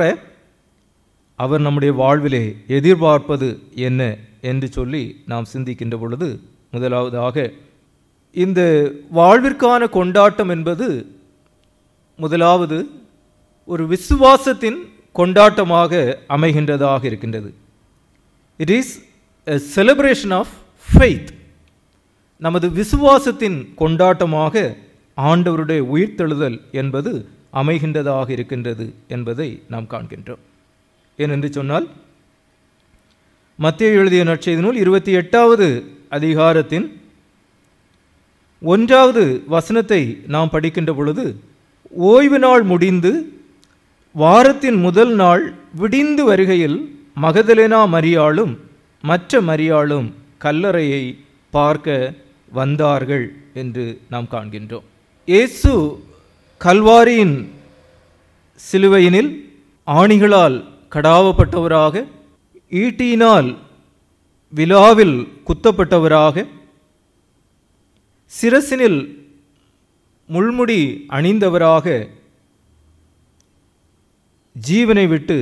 அவர் நம்முடைய வாழ்விலே எதிர்பார்ப்பது என்ன என்று சொல்லி நாம் சிந்திக்கின்ற பொழுது முதலாவதாக இந்த வாழ்விற்கான கொண்டாட்டம் என்பது முதலாவது ஒரு விசுவாசத்தின் கொண்டாட்டமாக அமைகின்றதாக இருக்கின்றது it is a celebration of faith நமது விசுவாசத்தின் கொண்டாட்டமாக ஆண்டவருடைய உயிர்த்தெழுதல் என்பது அமைகின்றதாக இருக்கின்றது என்பதை நாம் காண்கின்றோம் ஏனென்று சொன்னால் மத்திய எழுதிய நற்செய்தி நூல் இருபத்தி எட்டாவது அதிகாரத்தின் ஒன்றாவது வசனத்தை நாம் படிக்கின்ற பொழுது ஓய்வு நாள் முடிந்து வாரத்தின் முதல் நாள் விடிந்து வருகையில் மகதலேனா மரியாளும் மற்ற மரியாளும் கல்லறையை பார்க்க வந்தார்கள் என்று நாம் காண்கின்றோம் இயேசு கல்வாரியின் சிலுவையினில் ஆணிகளால் கடாவப்பட்டவராக ஈட்டியினால் விழாவில் குத்தப்பட்டவராக சிரசினில் முள்முடி அணிந்தவராக ஜீவனை விட்டு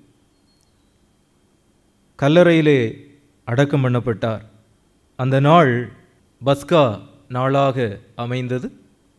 கல்லறையிலே அடக்கம் பண்ணப்பட்டார் அந்த நாள் பஸ்கா நாளாக அமைந்தது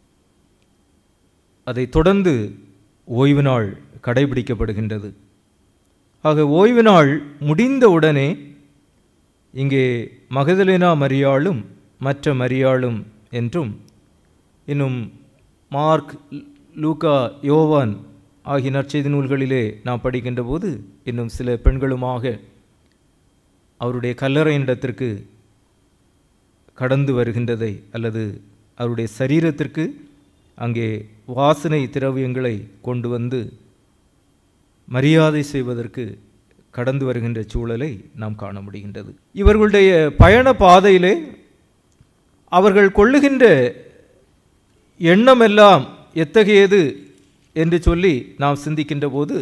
அதைத் தொடர்ந்து ஓய்வு நாள் கடைபிடிக்கப்படுகின்றது ஆக ஓய்வு நாள் முடிந்தவுடனே இங்கே மகதலேனா மரியாளும் மற்ற மரியாளும் என்றும் இன்னும் மார்க் லூகா யோவான் ஆகிய நற்செய்தி நூல்களிலே நாம் படிக்கின்ற போது இன்னும் சில பெண்களுமாக அவருடைய கல்லறையினிடத்திற்கு கடந்து வருகின்றதை அல்லது அவருடைய சரீரத்திற்கு அங்கே வாசனை திரவியங்களை கொண்டு வந்து மரியாதை செய்வதற்கு கடந்து வருகின்ற சூழலை நாம் காண முடிகின்றது இவர்களுடைய பயண பாதையிலே அவர்கள் கொள்ளுகின்ற எண்ணமெல்லாம் எத்தகையது என்று சொல்லி நாம் சிந்திக்கின்ற போது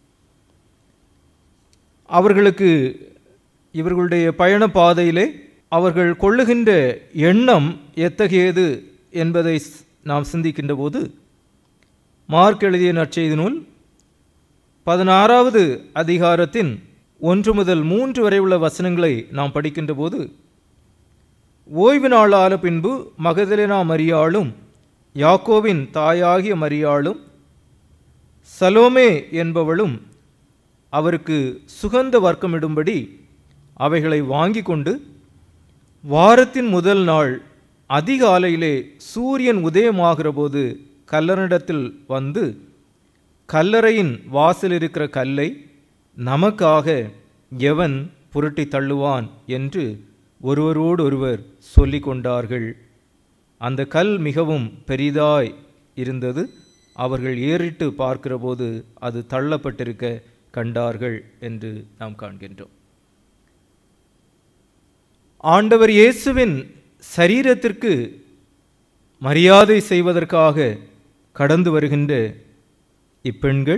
அவர்களுக்கு இவர்களுடைய பயண பாதையிலே அவர்கள் கொள்ளுகின்ற எண்ணம் எத்தகையது என்பதை நாம் சிந்திக்கின்ற போது மார்க் எழுதிய நற்செய்தி நூல் பதினாறாவது அதிகாரத்தின் ஒன்று முதல் மூன்று வரை உள்ள வசனங்களை நாம் படிக்கின்ற போது ஓய்வு நாளான பின்பு மகதலேனா மரியாளும் யாக்கோவின் தாயாகிய மரியாளும் சலோமே என்பவளும் அவருக்கு சுகந்த வர்க்கமிடும்படி அவைகளை வாங்கி கொண்டு வாரத்தின் முதல் நாள் அதிகாலையிலே சூரியன் உதயமாகிற போது கல்லறிடத்தில் வந்து கல்லறையின் வாசல் இருக்கிற கல்லை நமக்காக எவன் புரட்டி தள்ளுவான் என்று ஒருவரோடு ஒருவர் சொல்லிக் கொண்டார்கள் அந்த கல் மிகவும் பெரிதாய் இருந்தது அவர்கள் ஏறிட்டு பார்க்கிறபோது அது தள்ளப்பட்டிருக்க கண்டார்கள் என்று நாம் காண்கின்றோம் ஆண்டவர் இயேசுவின் சரீரத்திற்கு மரியாதை செய்வதற்காக கடந்து வருகின்ற இப்பெண்கள்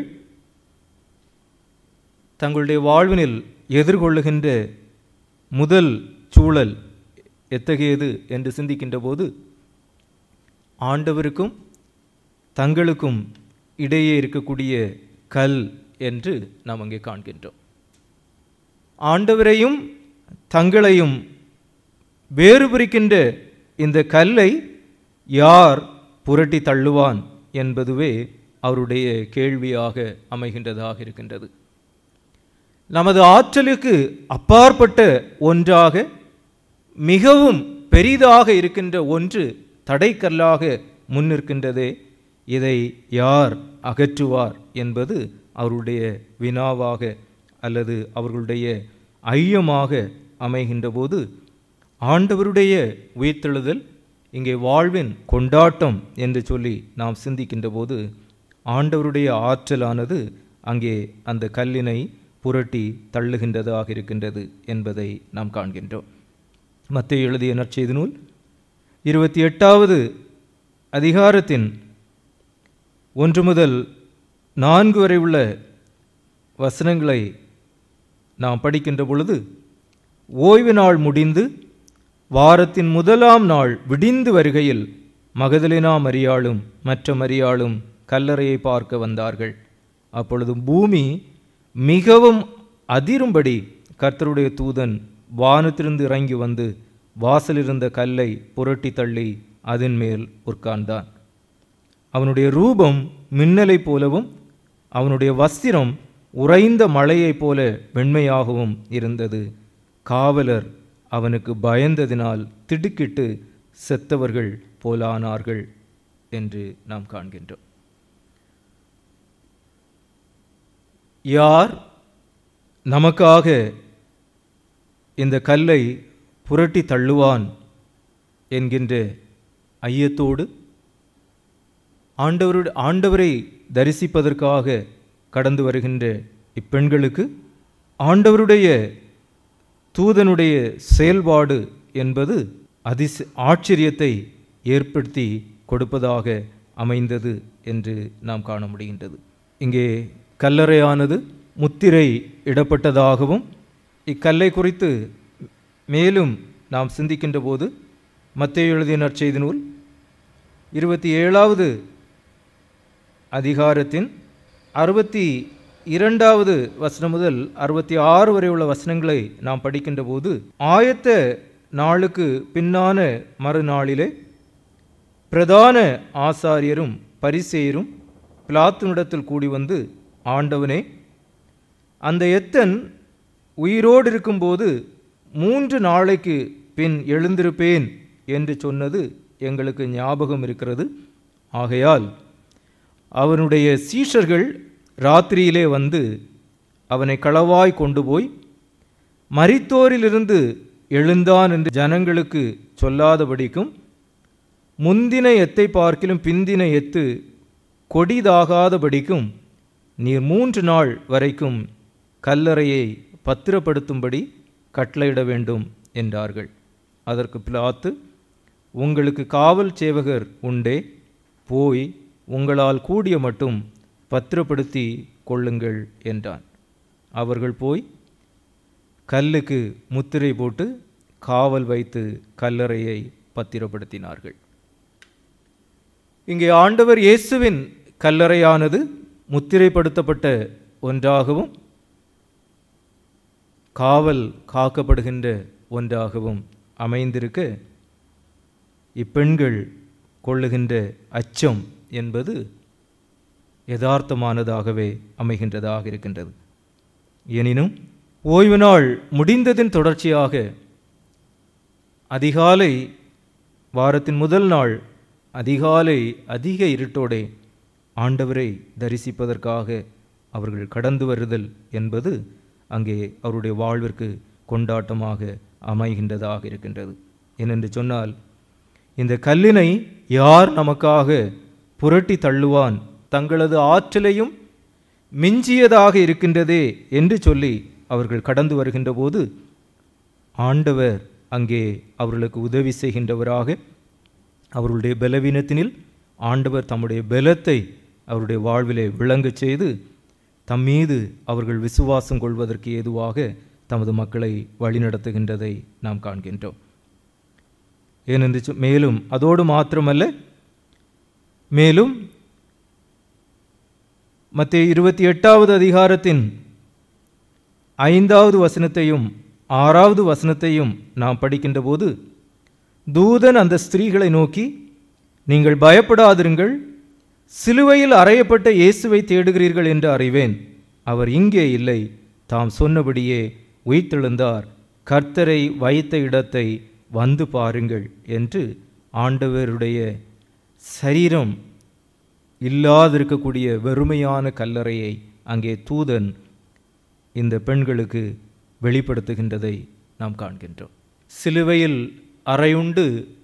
தங்களுடைய வாழ்வினில் எதிர்கொள்ளுகின்ற முதல் சூழல் எத்தகையது என்று சிந்திக்கின்ற போது ஆண்டவருக்கும் தங்களுக்கும் இடையே இருக்கக்கூடிய கல் என்று நாம் அங்கே காண்கின்றோம் ஆண்டவரையும் தங்களையும் வேறு பிரிக்கின்ற இந்த கல்லை யார் புரட்டி தள்ளுவான் என்பதுவே அவருடைய கேள்வியாக அமைகின்றதாக இருக்கின்றது நமது ஆற்றலுக்கு அப்பாற்பட்ட ஒன்றாக மிகவும் பெரிதாக இருக்கின்ற ஒன்று தடைக்கல்லாக முன்னிற்கின்றதே இதை யார் அகற்றுவார் என்பது அவருடைய வினாவாக அல்லது அவர்களுடைய ஐயமாக அமைகின்ற போது ஆண்டவருடைய உயிர்த்தெழுதல் இங்கே வாழ்வின் கொண்டாட்டம் என்று சொல்லி நாம் சிந்திக்கின்ற போது ஆண்டவருடைய ஆற்றலானது அங்கே அந்த கல்லினை புரட்டி தள்ளுகின்றதாக இருக்கின்றது என்பதை நாம் காண்கின்றோம் மத்திய எழுதிய நற்செய்தி நூல் இருபத்தி எட்டாவது அதிகாரத்தின் ஒன்று முதல் நான்கு வரை உள்ள வசனங்களை நாம் படிக்கின்ற பொழுது ஓய்வு நாள் முடிந்து வாரத்தின் முதலாம் நாள் விடிந்து வருகையில் மகதலினா மரியாளும் மற்ற மரியாளும் கல்லறையை பார்க்க வந்தார்கள் அப்பொழுது பூமி மிகவும் அதிரும்படி கர்த்தருடைய தூதன் வானத்திலிருந்து இறங்கி வந்து வாசலிருந்த கல்லை புரட்டி தள்ளி அதன் மேல் உட்கார்ந்தான் அவனுடைய ரூபம் மின்னலைப் போலவும் அவனுடைய வஸ்திரம் உறைந்த மழையைப் போல வெண்மையாகவும் இருந்தது காவலர் அவனுக்கு பயந்ததினால் திடுக்கிட்டு செத்தவர்கள் போலானார்கள் என்று நாம் காண்கின்றோம் யார் நமக்காக இந்த கல்லை புரட்டி தள்ளுவான் என்கின்ற ஐயத்தோடு ஆண்டவருடைய ஆண்டவரை தரிசிப்பதற்காக கடந்து வருகின்ற இப்பெண்களுக்கு ஆண்டவருடைய தூதனுடைய செயல்பாடு என்பது அதிச ஆச்சரியத்தை ஏற்படுத்தி கொடுப்பதாக அமைந்தது என்று நாம் காண முடிகின்றது இங்கே கல்லறையானது முத்திரை இடப்பட்டதாகவும் இக்கல்லை குறித்து மேலும் நாம் சிந்திக்கின்ற போது மத்திய எழுதிய நற்செய்தி நூல் இருபத்தி ஏழாவது அதிகாரத்தின் அறுபத்தி இரண்டாவது வசனம் முதல் அறுபத்தி ஆறு வரை உள்ள வசனங்களை நாம் படிக்கின்ற போது ஆயத்த நாளுக்கு பின்னான மறுநாளிலே பிரதான ஆசாரியரும் பரிசேயரும் பிளாத்துனிடத்தில் கூடி வந்து ஆண்டவனே அந்த எத்தன் உயிரோடு இருக்கும்போது மூன்று நாளைக்கு பின் எழுந்திருப்பேன் என்று சொன்னது எங்களுக்கு ஞாபகம் இருக்கிறது ஆகையால் அவனுடைய சீஷர்கள் ராத்திரியிலே வந்து அவனை களவாய் கொண்டு போய் மரித்தோரிலிருந்து எழுந்தான் என்று ஜனங்களுக்கு சொல்லாதபடிக்கும் முந்தின எத்தை பார்க்கிலும் பிந்தின எத்து கொடிதாகாதபடிக்கும் நீர் மூன்று நாள் வரைக்கும் கல்லறையை பத்திரப்படுத்தும்படி கட்டளையிட வேண்டும் என்றார்கள் அதற்கு பிலாத்து உங்களுக்கு காவல் சேவகர் உண்டே போய் உங்களால் கூடிய மட்டும் பத்திரப்படுத்தி கொள்ளுங்கள் என்றான் அவர்கள் போய் கல்லுக்கு முத்திரை போட்டு காவல் வைத்து கல்லறையை பத்திரப்படுத்தினார்கள் இங்கே ஆண்டவர் இயேசுவின் கல்லறையானது முத்திரைப்படுத்தப்பட்ட ஒன்றாகவும் காவல் காக்கப்படுகின்ற ஒன்றாகவும் அமைந்திருக்க இப்பெண்கள் கொள்ளுகின்ற அச்சம் என்பது யதார்த்தமானதாகவே அமைகின்றதாக இருக்கின்றது எனினும் ஓய்வு நாள் முடிந்ததின் தொடர்ச்சியாக அதிகாலை வாரத்தின் முதல் நாள் அதிகாலை அதிக இருட்டோடே ஆண்டவரை தரிசிப்பதற்காக அவர்கள் கடந்து வருதல் என்பது அங்கே அவருடைய வாழ்விற்கு கொண்டாட்டமாக அமைகின்றதாக இருக்கின்றது ஏனென்று சொன்னால் இந்த கல்லினை யார் நமக்காக புரட்டி தள்ளுவான் தங்களது ஆற்றலையும் மிஞ்சியதாக இருக்கின்றதே என்று சொல்லி அவர்கள் கடந்து வருகின்ற போது ஆண்டவர் அங்கே அவர்களுக்கு உதவி செய்கின்றவராக அவர்களுடைய பலவீனத்தினில் ஆண்டவர் தம்முடைய பலத்தை அவருடைய வாழ்விலே விளங்கச் செய்து தம் மீது அவர்கள் விசுவாசம் கொள்வதற்கு ஏதுவாக தமது மக்களை வழிநடத்துகின்றதை நாம் காண்கின்றோம் ஏனென்று சொ- மேலும் அதோடு மாத்திரமல்ல மேலும் மத்திய இருபத்தி எட்டாவது அதிகாரத்தின் ஐந்தாவது வசனத்தையும் ஆறாவது வசனத்தையும் நாம் படிக்கின்ற போது தூதன் அந்த ஸ்திரீகளை நோக்கி நீங்கள் பயப்படாதிருங்கள் சிலுவையில் அறையப்பட்ட இயேசுவை தேடுகிறீர்கள் என்று அறிவேன் அவர் இங்கே இல்லை தாம் சொன்னபடியே உயிர்த்தெழுந்தார் கர்த்தரை வைத்த இடத்தை வந்து பாருங்கள் என்று ஆண்டவருடைய சரீரம் இல்லாதிருக்கக்கூடிய வெறுமையான கல்லறையை அங்கே தூதன் இந்த பெண்களுக்கு வெளிப்படுத்துகின்றதை நாம் காண்கின்றோம் சிலுவையில் அறையுண்டு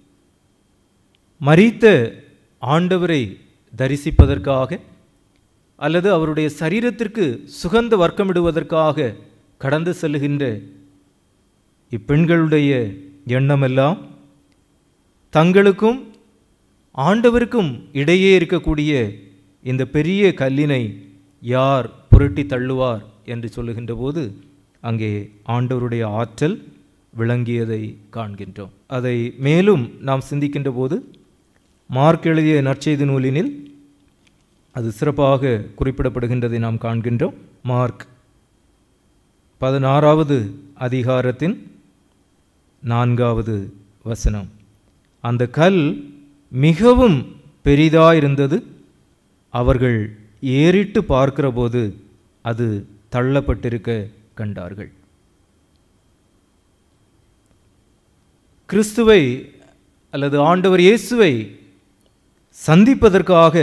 மரித்த ஆண்டவரை தரிசிப்பதற்காக அல்லது அவருடைய சரீரத்திற்கு சுகந்த வர்க்கமிடுவதற்காக கடந்து செல்லுகின்ற இப்பெண்களுடைய எண்ணமெல்லாம் தங்களுக்கும் ஆண்டவருக்கும் இடையே இருக்கக்கூடிய இந்த பெரிய கல்லினை யார் புரட்டி தள்ளுவார் என்று சொல்லுகின்ற போது அங்கே ஆண்டவருடைய ஆற்றல் விளங்கியதை காண்கின்றோம் அதை மேலும் நாம் சிந்திக்கின்ற போது மார்க் எழுதிய நற்செய்தி நூலினில் அது சிறப்பாக குறிப்பிடப்படுகின்றதை நாம் காண்கின்றோம் மார்க் பதினாறாவது அதிகாரத்தின் நான்காவது வசனம் அந்த கல் மிகவும் பெரிதாயிருந்தது அவர்கள் ஏறிட்டு பார்க்கிறபோது அது தள்ளப்பட்டிருக்க கண்டார்கள் கிறிஸ்துவை அல்லது ஆண்டவர் இயேசுவை சந்திப்பதற்காக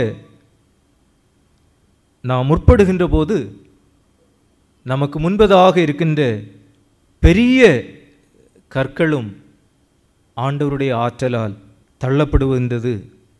நாம் முற்படுகின்ற போது நமக்கு முன்பதாக இருக்கின்ற பெரிய கற்களும் ஆண்டவருடைய ஆற்றலால் தள்ளப்படுகின்றது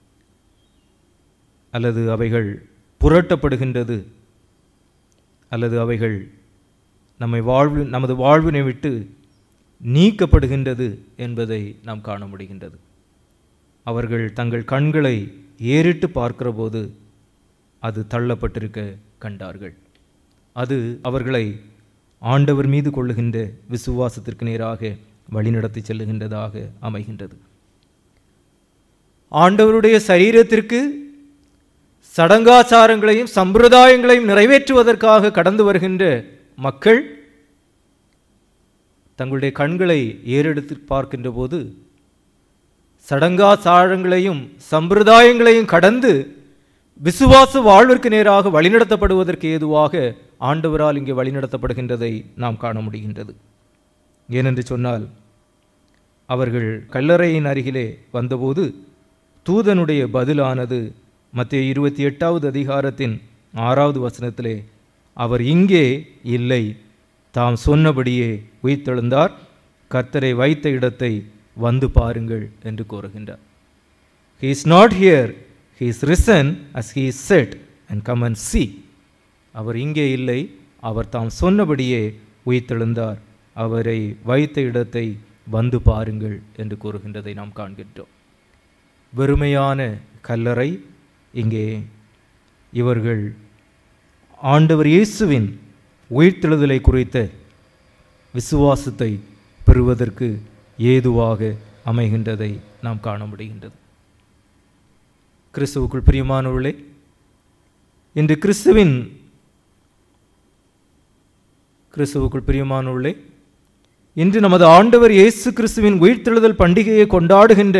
அல்லது அவைகள் புரட்டப்படுகின்றது அல்லது அவைகள் நம்மை வாழ்வு நமது வாழ்வினை விட்டு நீக்கப்படுகின்றது என்பதை நாம் காண முடிகின்றது அவர்கள் தங்கள் கண்களை ஏறிட்டு பார்க்கிறபோது அது தள்ளப்பட்டிருக்க கண்டார்கள் அது அவர்களை ஆண்டவர் மீது கொள்ளுகின்ற விசுவாசத்திற்கு நேராக வழிநடத்தி செல்லுகின்றதாக அமைகின்றது ஆண்டவருடைய சரீரத்திற்கு சடங்காச்சாரங்களையும் சம்பிரதாயங்களையும் நிறைவேற்றுவதற்காக கடந்து வருகின்ற மக்கள் தங்களுடைய கண்களை ஏறெடுத்து பார்க்கின்ற போது சடங்காச்சாரங்களையும் சம்பிரதாயங்களையும் கடந்து விசுவாச வாழ்விற்கு நேராக வழிநடத்தப்படுவதற்கு ஏதுவாக ஆண்டவரால் இங்கே வழிநடத்தப்படுகின்றதை நாம் காண முடிகின்றது ஏனென்று சொன்னால் அவர்கள் கல்லறையின் அருகிலே வந்தபோது தூதனுடைய பதிலானது மத்திய இருபத்தி எட்டாவது அதிகாரத்தின் ஆறாவது வசனத்திலே அவர் இங்கே இல்லை தாம் சொன்னபடியே உயிர்த்தெழுந்தார் கர்த்தரை வைத்த இடத்தை வந்து பாருங்கள் என்று கூறுகின்றார் he is not here he is risen as he is said and come and see அவர் இங்கே இல்லை அவர் தாம் சொன்னபடியே உயிர்த்தெழுந்தார் அவரை வைத்த இடத்தை வந்து பாருங்கள் என்று கூறுகின்றதை நாம் காண்கின்றோம் வெறுமையான கல்லறை இங்கே இவர்கள் ஆண்டவர் இயேசுவின் உயிர்த்தெழுதலை குறித்த விசுவாசத்தை பெறுவதற்கு ஏதுவாக அமைகின்றதை நாம் காண முடிகின்றது கிறிஸ்துவுக்குள் பிரியமானவர்களே இன்று கிறிஸ்துவின் கிறிஸ்துவுக்குள் பிரியமானவர்களே இன்று நமது ஆண்டவர் இயேசு கிறிஸ்துவின் உயிர்த்தெழுதல் பண்டிகையை கொண்டாடுகின்ற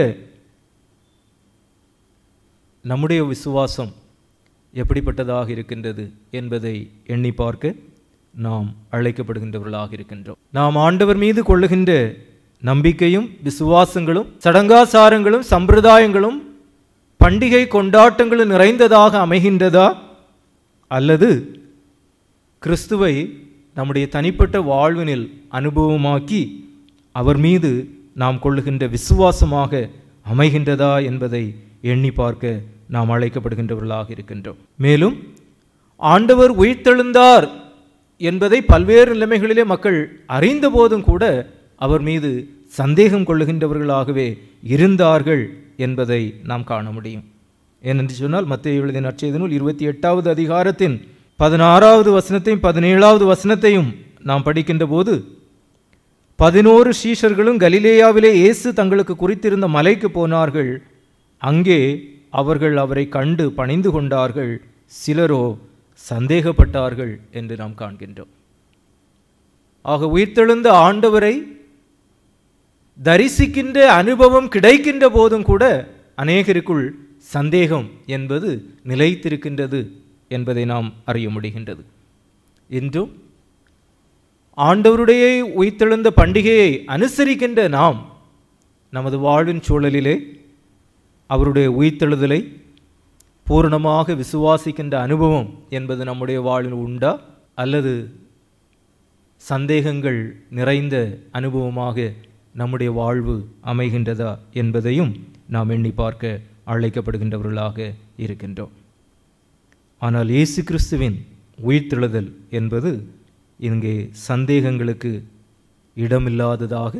நம்முடைய விசுவாசம் எப்படிப்பட்டதாக இருக்கின்றது என்பதை எண்ணி பார்க்க நாம் அழைக்கப்படுகின்றவர்களாக இருக்கின்றோம் நாம் ஆண்டவர் மீது கொள்ளுகின்ற நம்பிக்கையும் விசுவாசங்களும் சடங்காசாரங்களும் சம்பிரதாயங்களும் பண்டிகை கொண்டாட்டங்களும் நிறைந்ததாக அமைகின்றதா அல்லது கிறிஸ்துவை நம்முடைய தனிப்பட்ட வாழ்வினில் அனுபவமாக்கி அவர் மீது நாம் கொள்ளுகின்ற விசுவாசமாக அமைகின்றதா என்பதை எண்ணி பார்க்க நாம் அழைக்கப்படுகின்றவர்களாக இருக்கின்றோம் மேலும் ஆண்டவர் உயிர்த்தெழுந்தார் என்பதை பல்வேறு நிலைமைகளிலே மக்கள் அறிந்த போதும் கூட அவர் மீது சந்தேகம் கொள்ளுகின்றவர்களாகவே இருந்தார்கள் என்பதை நாம் காண முடியும் ஏனென்று சொன்னால் மத்திய எழுதிய நற்செய்தி நூல் இருபத்தி எட்டாவது அதிகாரத்தின் பதினாறாவது வசனத்தையும் பதினேழாவது வசனத்தையும் நாம் படிக்கின்ற போது பதினோரு சீஷர்களும் கலிலேயாவிலே இயேசு தங்களுக்கு குறித்திருந்த மலைக்கு போனார்கள் அங்கே அவர்கள் அவரை கண்டு பணிந்து கொண்டார்கள் சிலரோ சந்தேகப்பட்டார்கள் என்று நாம் காண்கின்றோம் ஆக உயிர்த்தெழுந்த ஆண்டவரை தரிசிக்கின்ற அனுபவம் கிடைக்கின்ற போதும் கூட அநேகருக்குள் சந்தேகம் என்பது நிலைத்திருக்கின்றது என்பதை நாம் அறிய முடிகின்றது இன்றும் ஆண்டவருடைய உயிர்த்தெழுந்த பண்டிகையை அனுசரிக்கின்ற நாம் நமது வாழ்வின் சூழலிலே அவருடைய உயிர்த்தெழுதலை பூரணமாக விசுவாசிக்கின்ற அனுபவம் என்பது நம்முடைய வாழ்வில் உண்டா அல்லது சந்தேகங்கள் நிறைந்த அனுபவமாக நம்முடைய வாழ்வு அமைகின்றதா என்பதையும் நாம் எண்ணி பார்க்க அழைக்கப்படுகின்றவர்களாக இருக்கின்றோம் ஆனால் இயேசு கிறிஸ்துவின் உயிர்த்தெழுதல் என்பது இங்கே சந்தேகங்களுக்கு இடமில்லாததாக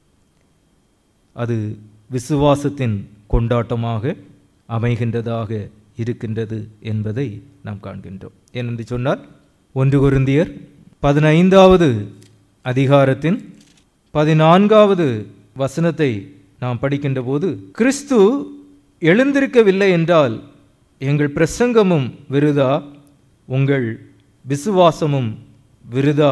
அது விசுவாசத்தின் கொண்டாட்டமாக அமைகின்றதாக இருக்கின்றது என்பதை நாம் காண்கின்றோம் ஏனென்று சொன்னால் ஒன்று குருந்தியர் பதினைந்தாவது அதிகாரத்தின் பதினான்காவது வசனத்தை நாம் படிக்கின்ற போது கிறிஸ்து எழுந்திருக்கவில்லை என்றால் எங்கள் பிரசங்கமும் விருதா உங்கள் விசுவாசமும் விருதா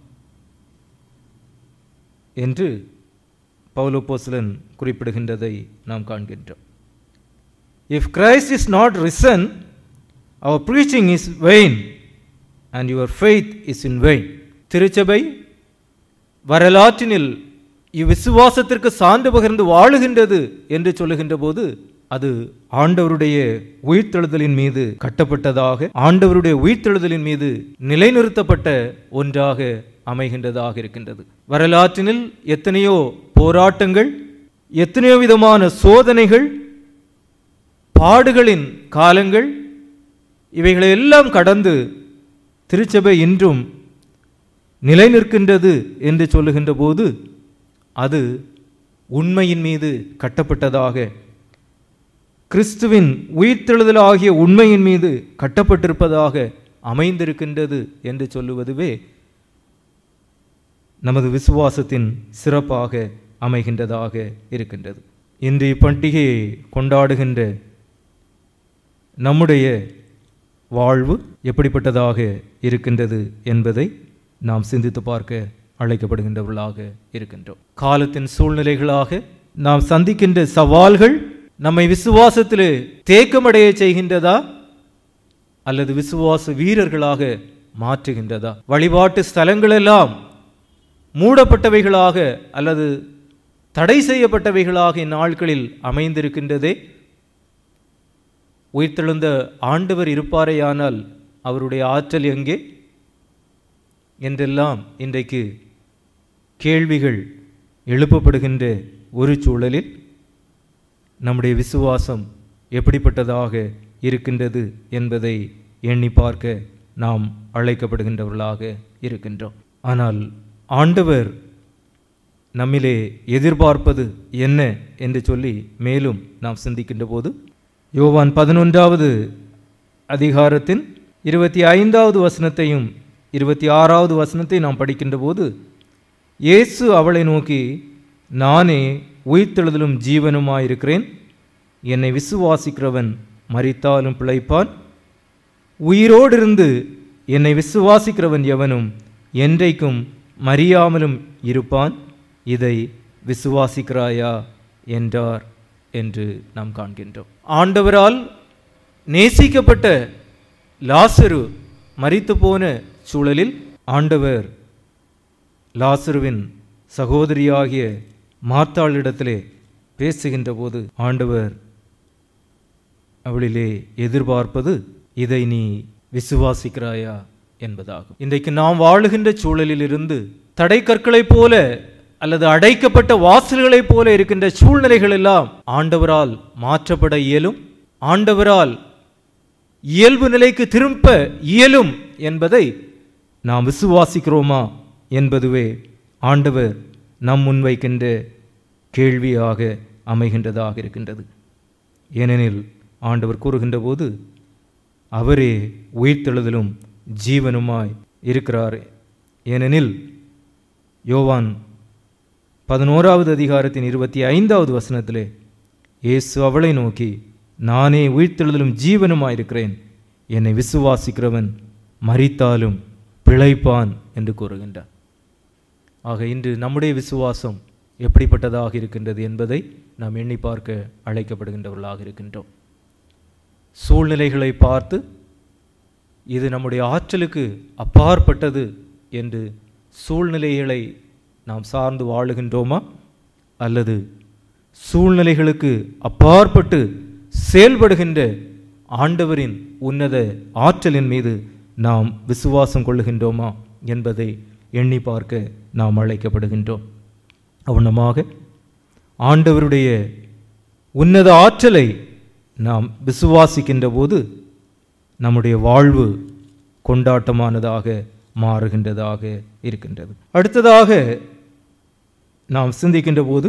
என்று பவுலோபோஸ்லன் குறிப்பிடுகின்றதை நாம் காண்கின்றோம் if Christ is not risen our preaching is vain and your faith is in vain திருச்சபை வரலாற்றினில் இவ்விசுவாசத்திற்கு சான்று பகிர்ந்து வாழுகின்றது என்று சொல்லுகின்ற போது அது ஆண்டவருடைய உயிர்த்தெழுதலின் மீது கட்டப்பட்டதாக ஆண்டவருடைய உயிர்த்தெழுதலின் மீது நிலைநிறுத்தப்பட்ட ஒன்றாக அமைகின்றதாக இருக்கின்றது வரலாற்றினில் எத்தனையோ போராட்டங்கள் எத்தனையோ விதமான சோதனைகள் பாடுகளின் காலங்கள் இவைகளை எல்லாம் கடந்து திருச்சபை இன்றும் நிலை நிற்கின்றது என்று சொல்லுகின்ற போது அது உண்மையின் மீது கட்டப்பட்டதாக கிறிஸ்துவின் உயிர்த்தெழுதல் ஆகிய உண்மையின் மீது கட்டப்பட்டிருப்பதாக அமைந்திருக்கின்றது என்று சொல்லுவதுவே நமது விசுவாசத்தின் சிறப்பாக அமைகின்றதாக இருக்கின்றது இன்று இப்பண்டிகையை கொண்டாடுகின்ற நம்முடைய வாழ்வு எப்படிப்பட்டதாக இருக்கின்றது என்பதை நாம் சிந்தித்து பார்க்க அழைக்கப்படுகின்றவர்களாக இருக்கின்றோம் காலத்தின் சூழ்நிலைகளாக நாம் சந்திக்கின்ற சவால்கள் நம்மை விசுவாசத்திலே தேக்கமடைய செய்கின்றதா அல்லது விசுவாச வீரர்களாக மாற்றுகின்றதா வழிபாட்டு ஸ்தலங்களெல்லாம் மூடப்பட்டவைகளாக அல்லது தடை செய்யப்பட்டவைகளாக இந்நாட்களில் அமைந்திருக்கின்றதே உயிர்த்தெழுந்த ஆண்டவர் இருப்பாரேயானால் அவருடைய ஆற்றல் எங்கே என்றெல்லாம் இன்றைக்கு கேள்விகள் எழுப்பப்படுகின்ற ஒரு சூழலில் நம்முடைய விசுவாசம் எப்படிப்பட்டதாக இருக்கின்றது என்பதை எண்ணி பார்க்க நாம் அழைக்கப்படுகின்றவர்களாக இருக்கின்றோம் ஆனால் ஆண்டவர் நம்மிலே எதிர்பார்ப்பது என்ன என்று சொல்லி மேலும் நாம் சிந்திக்கின்ற போது யோவான் பதினொன்றாவது அதிகாரத்தின் இருபத்தி ஐந்தாவது வசனத்தையும் இருபத்தி ஆறாவது வசனத்தை நாம் படிக்கின்ற போது இயேசு அவளை நோக்கி நானே உயிர்த்தெழுதலும் ஜீவனுமாயிருக்கிறேன் என்னை விசுவாசிக்கிறவன் மரித்தாலும் பிழைப்பான் உயிரோடிருந்து என்னை விசுவாசிக்கிறவன் எவனும் என்றைக்கும் மறியாமலும் இருப்பான் இதை விசுவாசிக்கிறாயா என்றார் என்று நாம் காண்கின்றோம் ஆண்டவரால் நேசிக்கப்பட்ட லாசரு மரித்து போன சூழலில் ஆண்டவர் லாசருவின் சகோதரியாகிய மார்த்தாளிடத்திலே பேசுகின்ற போது ஆண்டவர் அவளிலே எதிர்பார்ப்பது இதை நீ விசுவாசிக்கிறாயா என்பதாகும் இன்றைக்கு நாம் வாழுகின்ற சூழலில் இருந்து தடை கற்களைப் போல அல்லது அடைக்கப்பட்ட வாசல்களைப் போல இருக்கின்ற சூழ்நிலைகள் எல்லாம் ஆண்டவரால் மாற்றப்பட இயலும் ஆண்டவரால் இயல்பு நிலைக்கு திரும்ப இயலும் என்பதை நாம் விசுவாசிக்கிறோமா என்பதுவே ஆண்டவர் நம் முன்வைக்கின்ற கேள்வியாக அமைகின்றதாக இருக்கின்றது ஏனெனில் ஆண்டவர் கூறுகின்ற போது அவரே உயிர்த்தெழுதலும் ஜீவனுமாய் இருக்கிறார் ஏனெனில் யோவான் பதினோராவது அதிகாரத்தின் இருபத்தி ஐந்தாவது வசனத்திலே இயேசு அவளை நோக்கி நானே உயிர்த்தெழுதலும் ஜீவனுமாயிருக்கிறேன் என்னை விசுவாசிக்கிறவன் மரித்தாலும் பிழைப்பான் என்று கூறுகின்றார் ஆக இன்று நம்முடைய விசுவாசம் எப்படிப்பட்டதாக இருக்கின்றது என்பதை நாம் எண்ணி பார்க்க அழைக்கப்படுகின்றவர்களாக இருக்கின்றோம் சூழ்நிலைகளை பார்த்து இது நம்முடைய ஆற்றலுக்கு அப்பாற்பட்டது என்று சூழ்நிலைகளை நாம் சார்ந்து வாழுகின்றோமா அல்லது சூழ்நிலைகளுக்கு அப்பாற்பட்டு செயல்படுகின்ற ஆண்டவரின் உன்னத ஆற்றலின் மீது நாம் விசுவாசம் கொள்ளுகின்றோமா என்பதை எண்ணி பார்க்க நாம் அழைக்கப்படுகின்றோம் அவனமாக ஆண்டவருடைய உன்னத ஆற்றலை நாம் விசுவாசிக்கின்ற போது நம்முடைய வாழ்வு கொண்டாட்டமானதாக மாறுகின்றதாக இருக்கின்றது அடுத்ததாக நாம் சிந்திக்கின்ற போது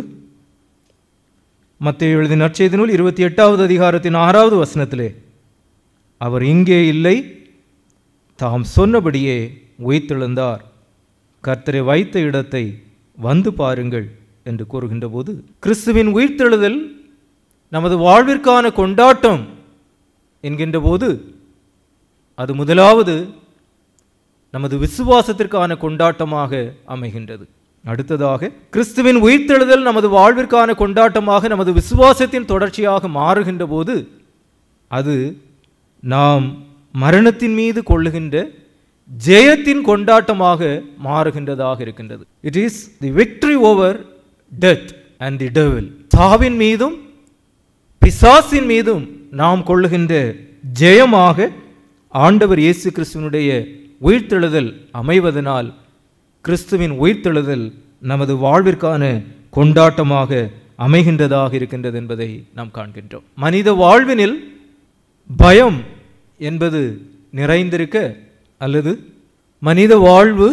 மத்திய எழுதின நற்செய்தி நூல் இருபத்தி எட்டாவது அதிகாரத்தின் ஆறாவது வசனத்திலே அவர் இங்கே இல்லை தாம் சொன்னபடியே உயிர்த்தெழுந்தார் கர்த்தரை வைத்த இடத்தை வந்து பாருங்கள் என்று கூறுகின்ற போது கிறிஸ்துவின் உயிர்த்தெழுதல் நமது வாழ்விற்கான கொண்டாட்டம் என்கின்ற போது அது முதலாவது நமது விசுவாசத்திற்கான கொண்டாட்டமாக அமைகின்றது அடுத்ததாக கிறிஸ்துவின் உயிர்த்தெழுதல் நமது வாழ்விற்கான கொண்டாட்டமாக நமது விசுவாசத்தின் தொடர்ச்சியாக மாறுகின்ற போது அது நாம் மரணத்தின் மீது கொள்ளுகின்ற ஜெயத்தின் கொண்டாட்டமாக மாறுகின்றதாக இருக்கின்றது it is the victory over death and the devil சாவின் மீதும் பிசாசின் மீதும் நாம் கொள்ளுகின்ற ஜெயமாக ஆண்டவர் இயேசு கிறிஸ்துவனுடைய உயிர்த்தெழுதல் அமைவதனால் கிறிஸ்துவின் உயிர்த்தெழுதல் நமது வாழ்விற்கான கொண்டாட்டமாக அமைகின்றதாக இருக்கின்றது என்பதை நாம் காண்கின்றோம் மனித வாழ்வினில் பயம் என்பது நிறைந்திருக்க அல்லது மனித வாழ்வு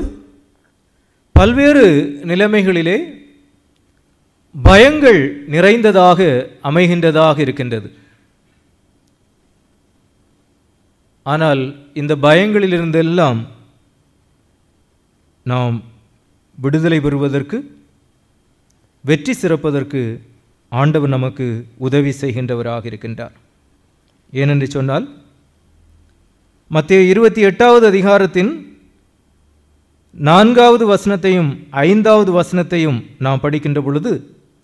பல்வேறு நிலைமைகளிலே பயங்கள் நிறைந்ததாக அமைகின்றதாக இருக்கின்றது ஆனால் இந்த பயங்களிலிருந்தெல்லாம் நாம் விடுதலை பெறுவதற்கு வெற்றி சிறப்பதற்கு ஆண்டவர் நமக்கு உதவி செய்கின்றவராக இருக்கின்றார் ஏனென்று சொன்னால் மத்திய இருபத்தி எட்டாவது அதிகாரத்தின் நான்காவது வசனத்தையும் ஐந்தாவது வசனத்தையும் நாம் படிக்கின்ற பொழுது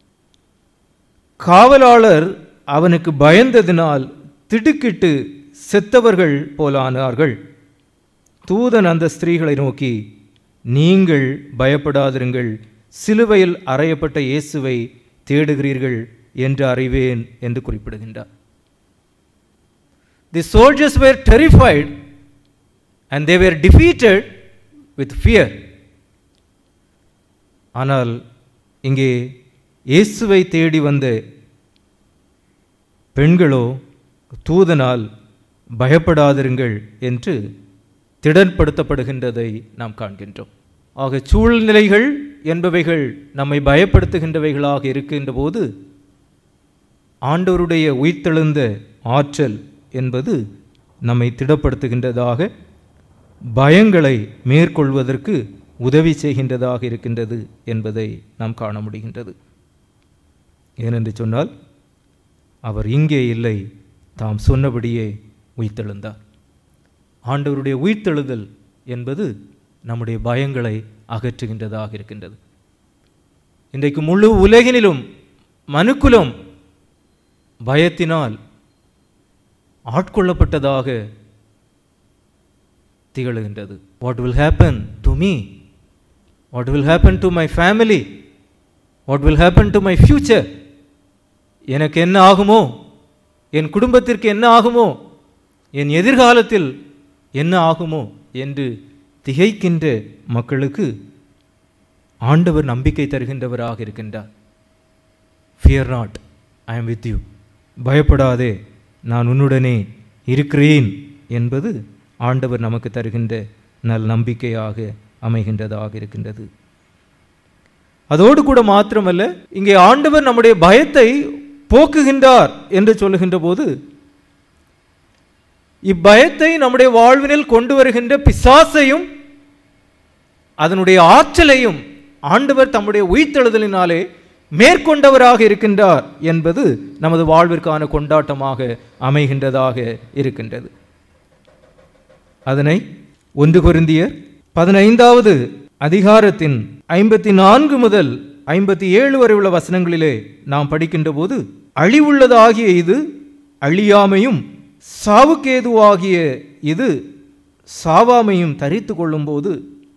காவலாளர் அவனுக்கு பயந்ததினால் திடுக்கிட்டு செத்தவர்கள் போலானார்கள் தூதன் அந்த ஸ்திரீகளை நோக்கி நீங்கள் பயப்படாதிருங்கள் சிலுவையில் அறையப்பட்ட இயேசுவை தேடுகிறீர்கள் என்று அறிவேன் என்று குறிப்பிடுகின்றார் the soldiers were terrified and they were defeated with fear ஆனால் இங்கே இயேசுவை தேடி வந்த பெண்களோ தூதனால் பயப்படாதிருங்கள் என்று திடன்படுத்தப்படுகின்றதை நாம் காண்கின்றோம் ஆக சூழ்நிலைகள் என்பவைகள் நம்மை பயப்படுத்துகின்றவைகளாக இருக்கின்ற போது ஆண்டவருடைய உயிர்த்தெழுந்த ஆற்றல் என்பது நம்மை திடப்படுத்துகின்றதாக பயங்களை மேற்கொள்வதற்கு உதவி செய்கின்றதாக இருக்கின்றது என்பதை நாம் காண முடிகின்றது ஏனென்று சொன்னால் அவர் இங்கே இல்லை தாம் சொன்னபடியே உயிர்த்தெழுந்தார் ஆண்டவருடைய உயிர்த்தெழுதல் என்பது நம்முடைய பயங்களை அகற்றுகின்றதாக இருக்கின்றது இன்றைக்கு முழு உலகினிலும் மனுக்குலம் பயத்தினால் ஆட்கொள்ளப்பட்டதாக திகழுகின்றது what will happen to me what will happen to my family what will happen to my future எனக்கு என்ன ஆகுமோ என் குடும்பத்திற்கு என்ன ஆகுமோ என் எதிர்காலத்தில் என்ன ஆகுமோ என்று திகைக்கின்ற மக்களுக்கு ஆண்டவர் நம்பிக்கை தருகின்றவராக இருக்கின்றார் fear not I am with you பயப்படாதே நான் உன்னுடனே இருக்கிறேன் என்பது ஆண்டவர் நமக்கு தருகின்ற நல் நம்பிக்கையாக அமைகின்றதாக இருக்கின்றது அதோடு கூட மாத்திரமல்ல இங்கே ஆண்டவர் நம்முடைய பயத்தை போக்குகின்றார் என்று சொல்லுகின்ற போது இப்பயத்தை நம்முடைய வாழ்வினில் கொண்டு வருகின்ற பிசாசையும் அதனுடைய ஆற்றலையும் ஆண்டவர் தம்முடைய உயிர்த்தெழுதலினாலே மேற்கொண்டவராக இருக்கின்றார் என்பது நமது வாழ்விற்கான கொண்டாட்டமாக அமைகின்றதாக இருக்கின்றது அதனை ஒன்று கொரிந்தியர் பதினைந்தாவது அதிகாரத்தின் ஐம்பத்தி நான்கு முதல் ஐம்பத்தி ஏழு வரை உள்ள வசனங்களிலே நாம் படிக்கின்ற போது அழிவுள்ளதாகிய இது அழியாமையும் சாவுக்கேதுவாகிய இது சாவாமையும் தரித்து கொள்ளும்போது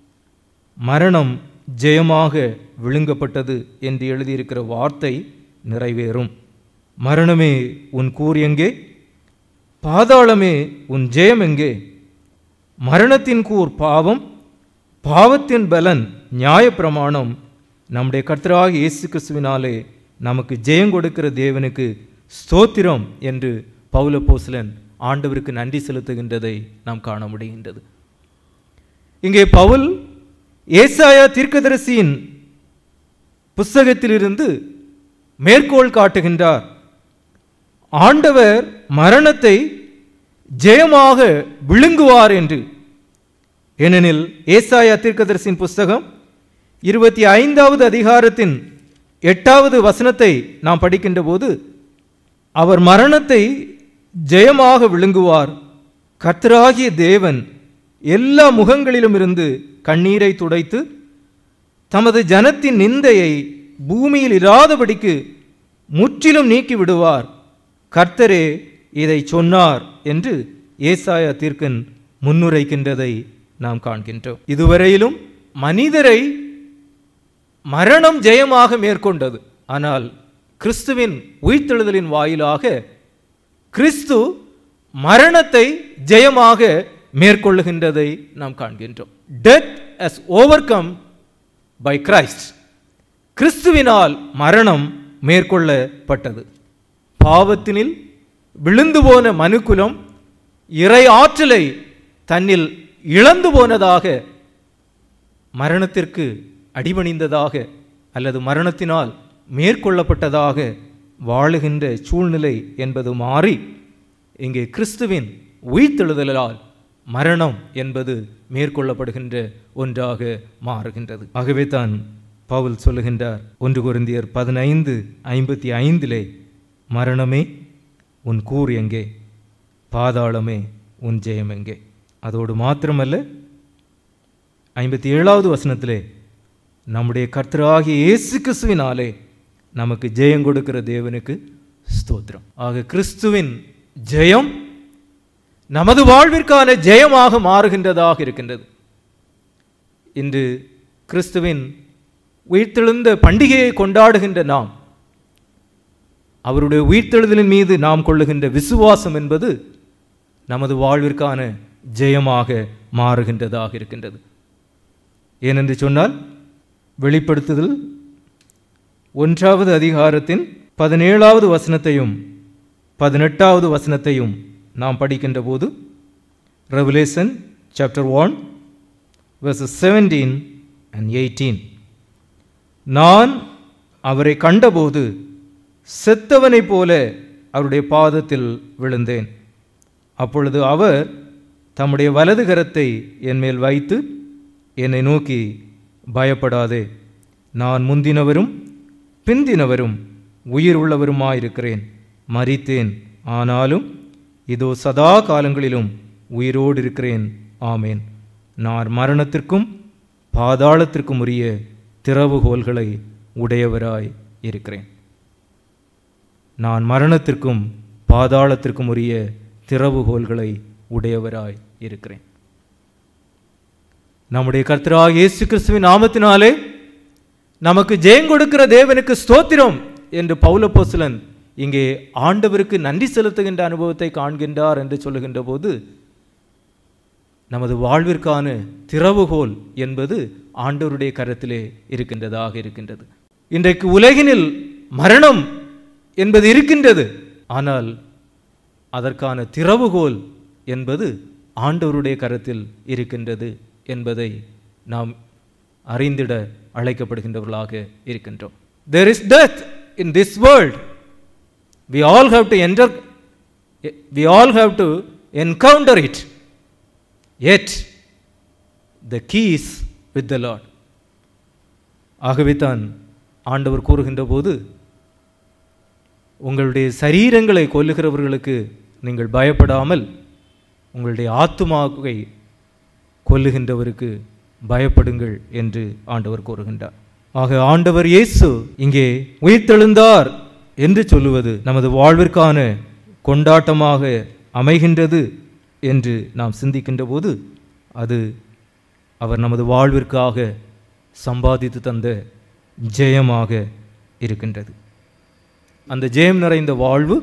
மரணம் ஜெயமாக விழுங்கப்பட்டது என்று எழுதியிருக்கிற வார்த்தை நிறைவேறும் மரணமே உன் கூர் எங்கே பாதாளமே உன் ஜெயம் எங்கே மரணத்தின் கூர் பாவம் பாவத்தின் பலன் நியாயப்பிரமாணம் நம்முடைய கர்த்தராக இயேசு கிறிஸ்துவினாலே நமக்கு ஜெயம் கொடுக்கிற தேவனுக்கு ஸ்தோத்திரம் என்று பவுல போஸ்லன் ஆண்டவருக்கு நன்றி செலுத்துகின்றதை நாம் காண முடிகின்றது இங்கே பவுல் ஏசாயா தீர்க்கதரிசியின் புஸ்தகத்திலிருந்து மேற்கோள் காட்டுகின்றார் ஆண்டவர் மரணத்தை ஜெயமாக விழுங்குவார் என்று ஏனெனில் ஏசாயா தீர்க்கதரிசியின் புஸ்தகம் இருபத்தி ஐந்தாவது அதிகாரத்தின் எட்டாவது வசனத்தை நாம் படிக்கின்ற போது அவர் மரணத்தை ஜெயமாக விழுங்குவார் கர்த்தராகிய தேவன் எல்லா முகங்களிலும் இருந்து கண்ணீரை துடைத்து தமது ஜனத்தின் நிந்தையை பூமியில் இராதபடிக்கு முற்றிலும் நீக்கி விடுவார் கர்த்தரே இதை சொன்னார் என்று ஏசாயா தீர்க்கன் முன்னுரைக்கின்றதை நாம் காண்கின்றோம் இதுவரையிலும் மனிதரை மரணம் ஜெயமாக மேற்கொண்டது ஆனால் கிறிஸ்துவின் உயிர்த்தெழுதலின் வாயிலாக கிறிஸ்து மரணத்தை ஜெயமாக மேற்கொள்ளுகின்றதை நாம் காண்கின்றோம் death as overcome by Christ கிறிஸ்துவினால் மரணம் மேற்கொள்ளப்பட்டது பாவத்தினில் விழுந்து போன மனுக்குலம் இறை ஆற்றலை தன்னில் இழந்து போனதாக மரணத்திற்கு அடிபணிந்ததாக அல்லது மரணத்தினால் மேற்கொள்ளப்பட்டதாக வாழுகின்ற சூழ்நிலை என்பது மாறி இங்கே கிறிஸ்துவின் உயிர்த்தெழுதலால் மரணம் என்பது மேற்கொள்ளப்படுகின்ற ஒன்றாக மாறுகின்றது ஆகவே தான் பவுல் சொல்லுகின்றார் ஒன்று குருந்தியர் பதினைந்து ஐம்பத்தி ஐந்திலே மரணமே உன் கூர் எங்கே பாதாளமே உன் ஜெயம் எங்கே அதோடு மாத்திரமல்ல ஐம்பத்தி ஏழாவது வசனத்திலே நம்முடைய கர்த்தராகிய இயேசு கிறிஸ்துவினாலே நமக்கு ஜெயம் கொடுக்கிற தேவனுக்கு ஸ்தோத்திரம் ஆக கிறிஸ்துவின் ஜெயம் நமது வாழ்விற்கான ஜெயமாக மாறுகின்றதாக இருக்கின்றது இன்று கிறிஸ்துவின் உயிர்த்தெழுந்த பண்டிகையை கொண்டாடுகின்ற நாம் அவருடைய உயிர்த்தெழுதலின் மீது நாம் கொள்ளுகின்ற விசுவாசம் என்பது நமது வாழ்விற்கான ஜெயமாக மாறுகின்றதாக இருக்கின்றது ஏனென்று சொன்னால் வெளிப்படுத்துதல் ஒன்றாவது அதிகாரத்தின் பதினேழாவது வசனத்தையும் பதினெட்டாவது வசனத்தையும் நாம் படிக்கின்ற போது Revelation chapter one verses seventeen and eighteen நான் அவரை கண்டபோது செத்தவனைப் போல அவருடைய பாதத்தில் விழுந்தேன் அப்பொழுது அவர் தம்முடைய வலது கரத்தை என் மேல் வைத்து என்னை நோக்கி பயப்படாதே நான் முந்தினவரும் பிந்தினவரும் உயிர் உள்ளவருமாயிருக்கிறேன் மரித்தேன் ஆனாலும் இதோ சதா காலங்களிலும் உயிரோடு இருக்கிறேன் ஆமேன் நான் மரணத்திற்கும் பாதாளத்திற்கும் உரிய திறவுகோல்களை உடையவராய் இருக்கிறேன் நான் மரணத்திற்கும் பாதாளத்திற்கும் உரிய திறவுகோல்களை உடையவராய் இருக்கிறேன் நம்முடைய கர்த்தராக இயேசு கிறிஸ்துவின் நாமத்தினாலே நமக்கு ஜெயம் கொடுக்கிற தேவனுக்கு ஸ்தோத்திரம் என்று பௌலப்போஸ்தலன் இங்கே ஆண்டவருக்கு நன்றி செலுத்துகின்ற அனுபவத்தை காண்கின்றார் என்று சொல்லுகின்ற போது நமது வாழ்விற்கான திறவுகோல் என்பது ஆண்டவருடைய கரத்திலே இருக்கின்றதாக இருக்கின்றது இன்றைக்கு உலகினில் மரணம் என்பது இருக்கின்றது ஆனால் அதற்கான திறவுகோல் என்பது ஆண்டவருடைய கரத்தில் இருக்கின்றது என்பதை நாம் அறிந்திட அழைக்கப்படுகின்றவர்களாக இருக்கின்றோம் there is death in this world we all have to enter we all have to encounter it yet the key is with the lord ஆகவே தான் ஆண்டவர் கூறுகின்ற போது உங்களுடைய சரீரங்களை கொல்லுகிறவர்களுக்கு நீங்கள் பயப்படாமல் உங்களுடைய ஆத்துமாவை கொல்லுகின்றவருக்கு பயப்படுங்கள் என்று ஆண்டவர் கூறுகின்றார் ஆக ஆண்டவர் இயேசு இங்கே உயிர்த்தெழுந்தார் என்று சொல்லுவது நமது வாழ்விற்கான கொண்டாட்டமாக அமைகின்றது என்று நாம் சிந்திக்கின்ற போது அது அவர் நமது வாழ்விற்காக சம்பாதித்து தந்த ஜெயமாக இருக்கின்றது அந்த ஜெயம் நிறைந்த வாழ்வு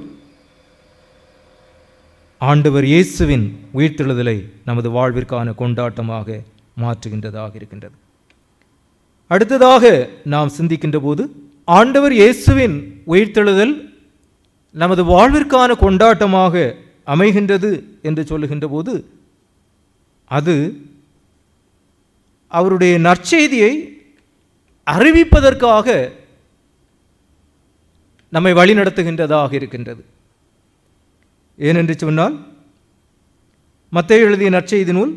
ஆண்டவர் இயேசுவின் உயிர்த்தெழுதலை நமது வாழ்விற்கான கொண்டாட்டமாக மாற்றுகின்றதாக இருக்கின்றது அடுத்ததாக நாம் சிந்திக்கின்ற போது ஆண்டவர் இயேசுவின் உயிர்த்தெழுதல் நமது வாழ்விற்கான கொண்டாட்டமாக அமைகின்றது என்று சொல்லுகின்ற போது அது அவருடைய நற்செய்தியை அறிவிப்பதற்காக நம்மை வழிநடத்துகின்றதாக இருக்கின்றது ஏனென்று சொன்னால் மத்தேயு எழுதிய நற்செய்தி நூல்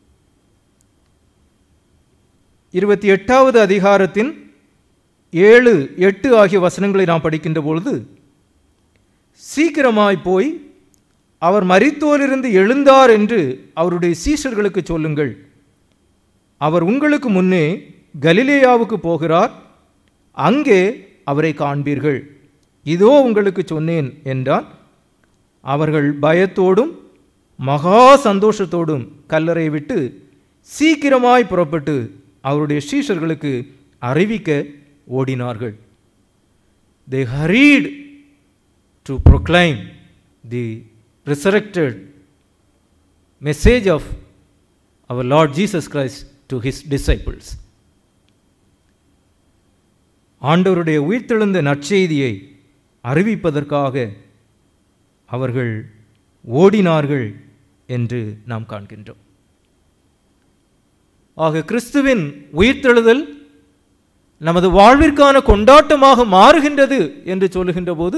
இருபத்தி எட்டாவது அதிகாரத்தின் ஏழு எட்டு ஆகிய வசனங்களை நாம் படிக்கின்ற பொழுது சீக்கிரமாய் போய் அவர் மரித்தோரிலிருந்து எழுந்தார் என்று அவருடைய சீஷர்களுக்கு சொல்லுங்கள் அவர் உங்களுக்கு முன்னே கலிலேயாவுக்கு போகிறார் அங்கே அவரை காண்பீர்கள் இதோ உங்களுக்கு சொன்னேன் என்றான் அவர்கள் பயத்தோடும் மகா சந்தோஷத்தோடும் கல்லறை விட்டு சீக்கிரமாய் புறப்பட்டு அவருடைய சீஷர்களுக்கு அறிவிக்க ஓடினார்கள் they hurried to proclaim the resurrected message of our Lord Jesus Christ to his disciples ஆண்டவருடைய உயிர்த்தெழுந்த நற்செய்தியை அறிவிப்பதற்காக அவர்கள் ஓடினார்கள் என்று நாம் காண்கின்றோம் ஆக கிறிஸ்துவின் உயிர்த்தெழுதல் நமது வாழ்விற்கான கொண்டாட்டமாக மாறுகின்றது என்று சொல்லுகின்ற போது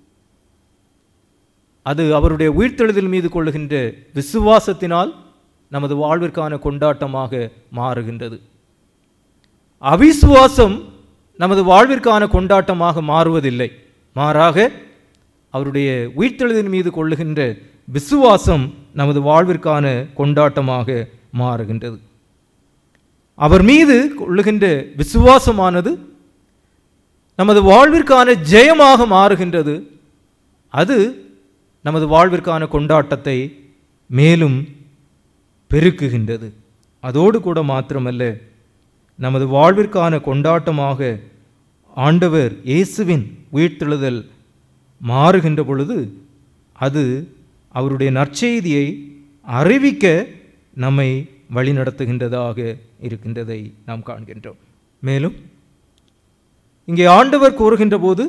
அது அவருடைய உயிர்த்தெழுதல் மீது கொள்ளுகின்ற விசுவாசத்தினால் நமது வாழ்விற்கான கொண்டாட்டமாக மாறுகின்றது அவிசுவாசம் நமது வாழ்விற்கான கொண்டாட்டமாக மாறுவதில்லை மாறாக அவருடைய உயிர்த்தெழுதல் மீது கொள்ளுகின்ற விசுவாசம் நமது வாழ்விற்கான கொண்டாட்டமாக மாறுகின்றது அவர் மீது கொள்ளுகின்ற விசுவாசமானது நமது வாழ்விற்கான ஜெயமாக மாறுகின்றது அது நமது வாழ்விற்கான கொண்டாட்டத்தை மேலும் பெருக்குகின்றது அதோடு கூட மாத்திரமல்ல நமது வாழ்விற்கான கொண்டாட்டமாக ஆண்டவர் இயேசுவின் உயிர்த்தெழுதல் மாறுகின்ற பொழுது அது அவருடைய நற்செய்தியை அறிவிக்க நம்மை வழிநடத்துகின்றதாக இருக்கின்றதை நாம் காண்கின்றோம் மேலும் இங்கே ஆண்டவர் கூறுகின்ற போது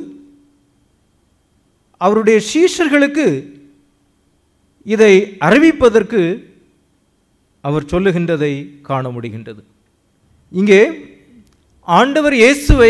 அவருடைய சீஷர்களுக்கு இதை அறிவிப்பதற்கு அவர் சொல்லுகின்றதை காண முடிகின்றது இங்கே ஆண்டவர் இயேசுவை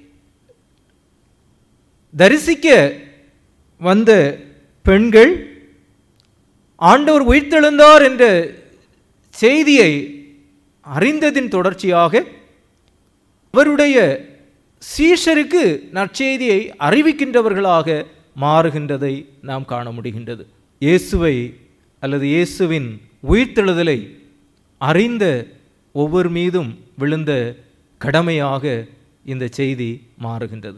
தரிசிக்க வந்த பெண்கள் ஆண்டவர் உயிர்த்தெழுந்தார் என்ற செய்தியை அறிந்ததின் தொடர்ச்சியாக அவருடைய சீஷருக்கு நற்செய்தியை அறிவிக்கின்றவர்களாக மாறுகின்றதை நாம் காண முடிகின்றது இயேசுவை அல்லது இயேசுவின் உயிர்த்தெழுதலை அறிந்த ஒவ்வொரு மீதும் விழுந்த கடமையாக இந்த செய்தி மாறுகின்றது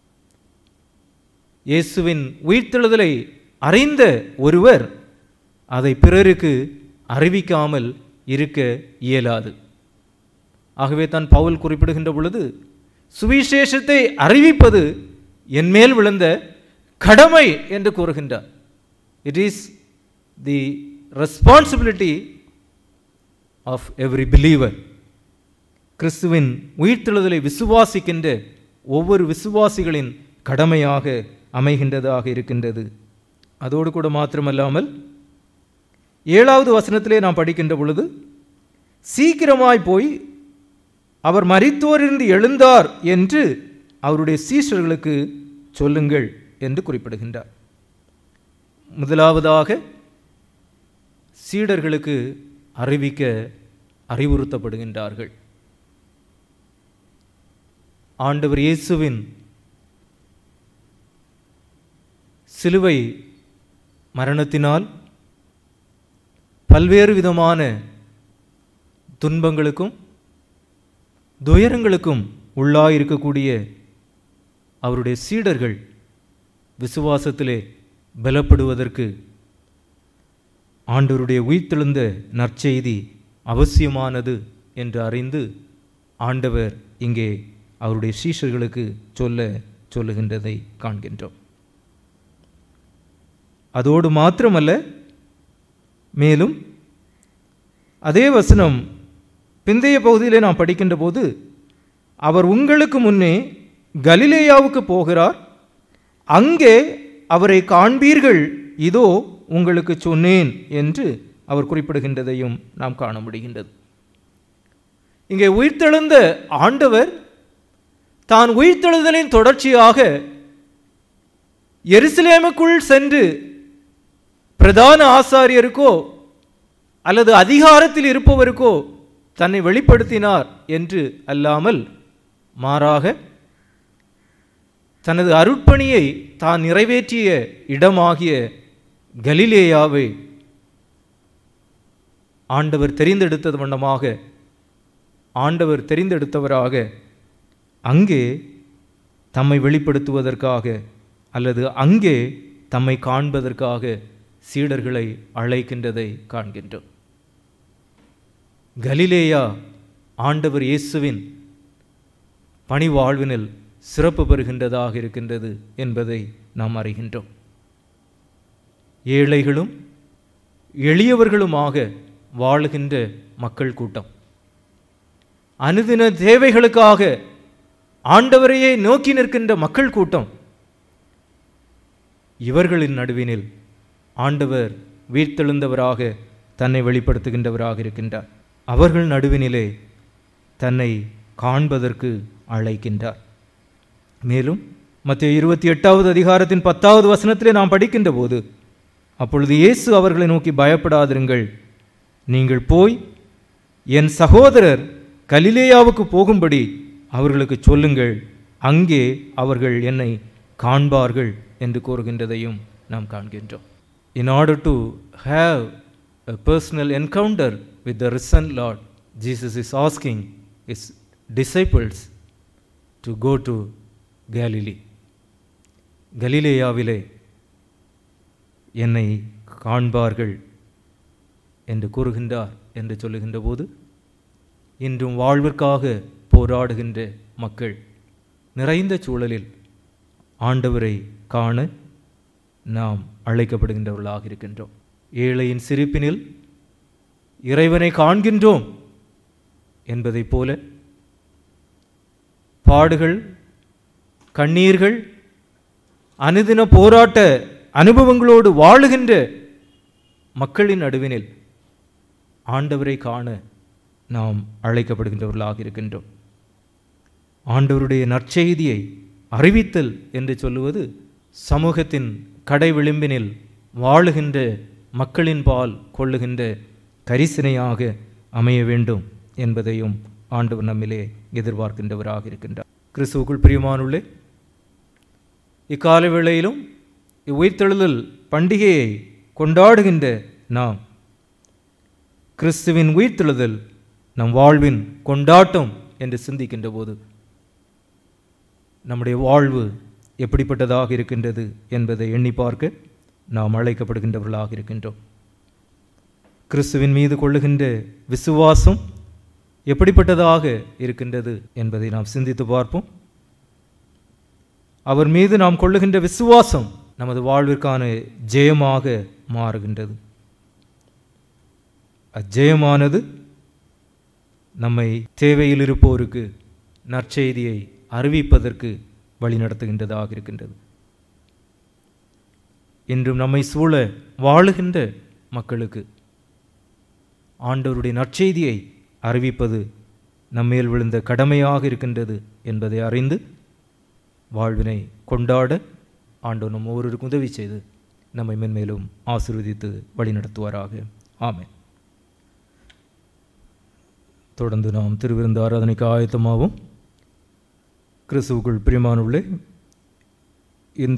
இயேசுவின் உயிர்த்தெழுதலை அறிந்த ஒருவர் அதை பிறருக்கு அறிவிக்காமல் இருக்க இயலாது ஆகவே தான் பவுல் குறிப்பிடுகின்ற பொழுது சுவிசேஷத்தை அறிவிப்பது என் மேல் விழுந்த கடமை என்று கூறுகின்றார் it is the responsibility of every believer கிறிஸ்துவின் உயிர்த்தெழுதலை விசுவாசிக்கின்ற ஒவ்வொரு விசுவாசிகளின் கடமையாக அமைகின்றதாக இருக்கின்றது அதோடு கூட மாத்திரமல்லாமல் ஏழாவது வசனத்திலே நாம் படிக்கின்ற பொழுது சீக்கிரமாய் போய் அவர் மரித்தோரிருந்து எழுந்தார் என்று அவருடைய சீஷர்களுக்கு சொல்லுங்கள் என்று குறிப்பிடுகின்றார் முதலாவதாக சீடர்களுக்கு அறிவிக்க அறிவுறுத்தப்படுகின்றார்கள் ஆண்டவர் இயேசுவின் சிலுவை மரணத்தினால் பல்வேறு விதமான துன்பங்களுக்கும் துயரங்களுக்கும் உள்ளாயிருக்கக்கூடிய அவருடைய சீடர்கள் விசுவாசத்திலே பலப்படுவதற்கு ஆண்டவருடைய உயிர்த்தெழுந்த நற்செய்தி அவசியமானது என்று அறிந்து ஆண்டவர் இங்கே அவருடைய சீஷர்களுக்கு சொல்ல சொல்லுகின்றதை காண்கின்றோம் அதோடு மாத்திரமல்ல மேலும் அதே வசனம் பிந்தைய பகுதியிலே நாம் படிக்கின்ற போது அவர் உங்களுக்கு முன்னே கலிலேயாவுக்கு போகிறார் அங்கே அவரை காண்பீர்கள் இதோ உங்களுக்கு சொன்னேன் என்று அவர் குறிப்பிடுகின்றதையும் நாம் காண முடிகின்றது இங்கே உயிர்த்தெழுந்த ஆண்டவர் தான் உயிர்த்தெழுதலின் தொடர்ச்சியாக எருசலேமுக்குள் சென்று பிரதான ஆசாரியருக்கோ அல்லது அதிகாரத்தில் இருப்பவருக்கோ தன்னை வெளிப்படுத்தினார் என்று அல்லாமல் மாறாக தனது அருட்பணியை தான் நிறைவேற்றிய இடமாகிய கலிலேயாவை ஆண்டவர் தெரிந்தெடுத்தது வண்ணமாக ஆண்டவர் தெரிந்தெடுத்தவராக அங்கே தம்மை வெளிப்படுத்துவதற்காக அல்லது அங்கே தம்மை காண்பதற்காக சீடர்களை அழைக்கின்றதை காண்கின்றோம் கலிலேயா ஆண்டவர் இயேசுவின் பணிவாழ்வினில் சிறப்பு பெறுகின்றதாக இருக்கின்றது என்பதை நாம் அறிகின்றோம் ஏழைகளும் எளியவர்களுமாக வாழுகின்ற மக்கள் கூட்டம் அனுதின தேவைகளுக்காக ஆண்டவரையே நோக்கி நிற்கின்ற மக்கள் கூட்டம் இவர்களின் நடுவினில் ஆண்டவர் வீர்த்தெழுந்தவராக தன்னை வெளிப்படுத்துகின்றவராக இருக்கின்றார் அவர்கள் நடுவினிலே தன்னை காண்பதற்கு அழைக்கின்றார் மேலும் மத்திய இருபத்தி எட்டாவது அதிகாரத்தின் பத்தாவது வசனத்திலே நாம் படிக்கின்ற போது அப்பொழுது இயேசு அவர்களை நோக்கி பயப்படாதிருங்கள் நீங்கள் போய் என் சகோதரர் கலிலேயாவுக்கு போகும்படி அவர்களுக்கு சொல்லுங்கள் அங்கே அவர்கள் என்னை காண்பார்கள் என்று கூறுகின்றதையும் நாம் காண்கின்றோம் in order to have a personal encounter with the risen Lord, Jesus is asking his disciples to go to Galilee. கலிலேயாவிலே என்னை காண்பார்கள் என்று கூறுகின்றார் என்று சொல்லுகின்ற போது இன்றும் வாழ்விற்காக போராடுகின்ற மக்கள் நிறைந்த சூழலில் ஆண்டவரை காண நாம் அழைக்கப்படுகின்றவர்களாக இருக்கின்றோம் ஏழையின் சிரிப்பினில் இறைவனை காண்கின்றோம் என்பதைப் போல பாடுகள் கண்ணீர்கள் அனுதின போராட்ட அனுபவங்களோடு வாழுகின்ற மக்களின் நடுவினில் ஆண்டவரை காண நாம் அழைக்கப்படுகின்றவர்களாக இருக்கின்றோம் ஆண்டவருடைய நற்செய்தியை அறிவித்தல் என்று சொல்லுவது சமூகத்தின் கடை விளிம்பினில் வாழுகின்ற மக்களின் பால் கொள்ளுகின்ற கரிசனையாக அமைய வேண்டும் என்பதையும் ஆண்டவர் நம்மிலே எதிர்பார்க்கின்றவராக இருக்கின்றார் கிறிஸ்துவுக்குள் பிரியமானுள்ளே இக்கால வேளையிலும் இவ்வுயிர்த்தெழுதல் பண்டிகையை கொண்டாடுகின்ற நாம் கிறிஸ்துவின் உயிர்த்தெழுதல் நம் வாழ்வின் கொண்டாட்டம் என்று சிந்திக்கின்ற போது நம்முடைய வாழ்வு எப்படிப்பட்டதாக இருக்கின்றது என்பதை எண்ணி பார்க்க நாம் அழைக்கப்படுகின்றவர்களாக இருக்கின்றோம் கிறிஸ்துவின் மீது கொள்ளுகின்ற விசுவாசம் எப்படிப்பட்டதாக இருக்கின்றது என்பதை நாம் சிந்தித்து பார்ப்போம் அவர் மீது நாம் கொள்ளுகின்ற விசுவாசம் நமது வாழ்விற்கான ஜெயமாக மாறுகின்றது அஜெயமானது நம்மை தேவையில் இருப்போருக்கு நற்செய்தியை அறிவிப்பதற்கு வழிநடத்துகின்றதாக இருக்கின்றது இன்றும் நம்மை சூழ வாழுகின்ற மக்களுக்கு ஆண்டவருடைய நற்செய்தியை அறிவிப்பது நம்மேல் விழுந்த கடமையாக இருக்கின்றது என்பதை அறிந்து வாழ்வினை கொண்டாட ஆண்டவர் நம் ஒவ்வொருவருக்கும் உதவி செய்து நம்மை மென்மேலும் ஆசீர்வதித்து வழிநடத்துவாராக ஆமென் தொடர்ந்து நாம் திருவிருந்து ஆராதனைக்கு ஆயத்தமாகும் கிறிஸ்துவுக்குள் பிரியமானுள்ளே இந்த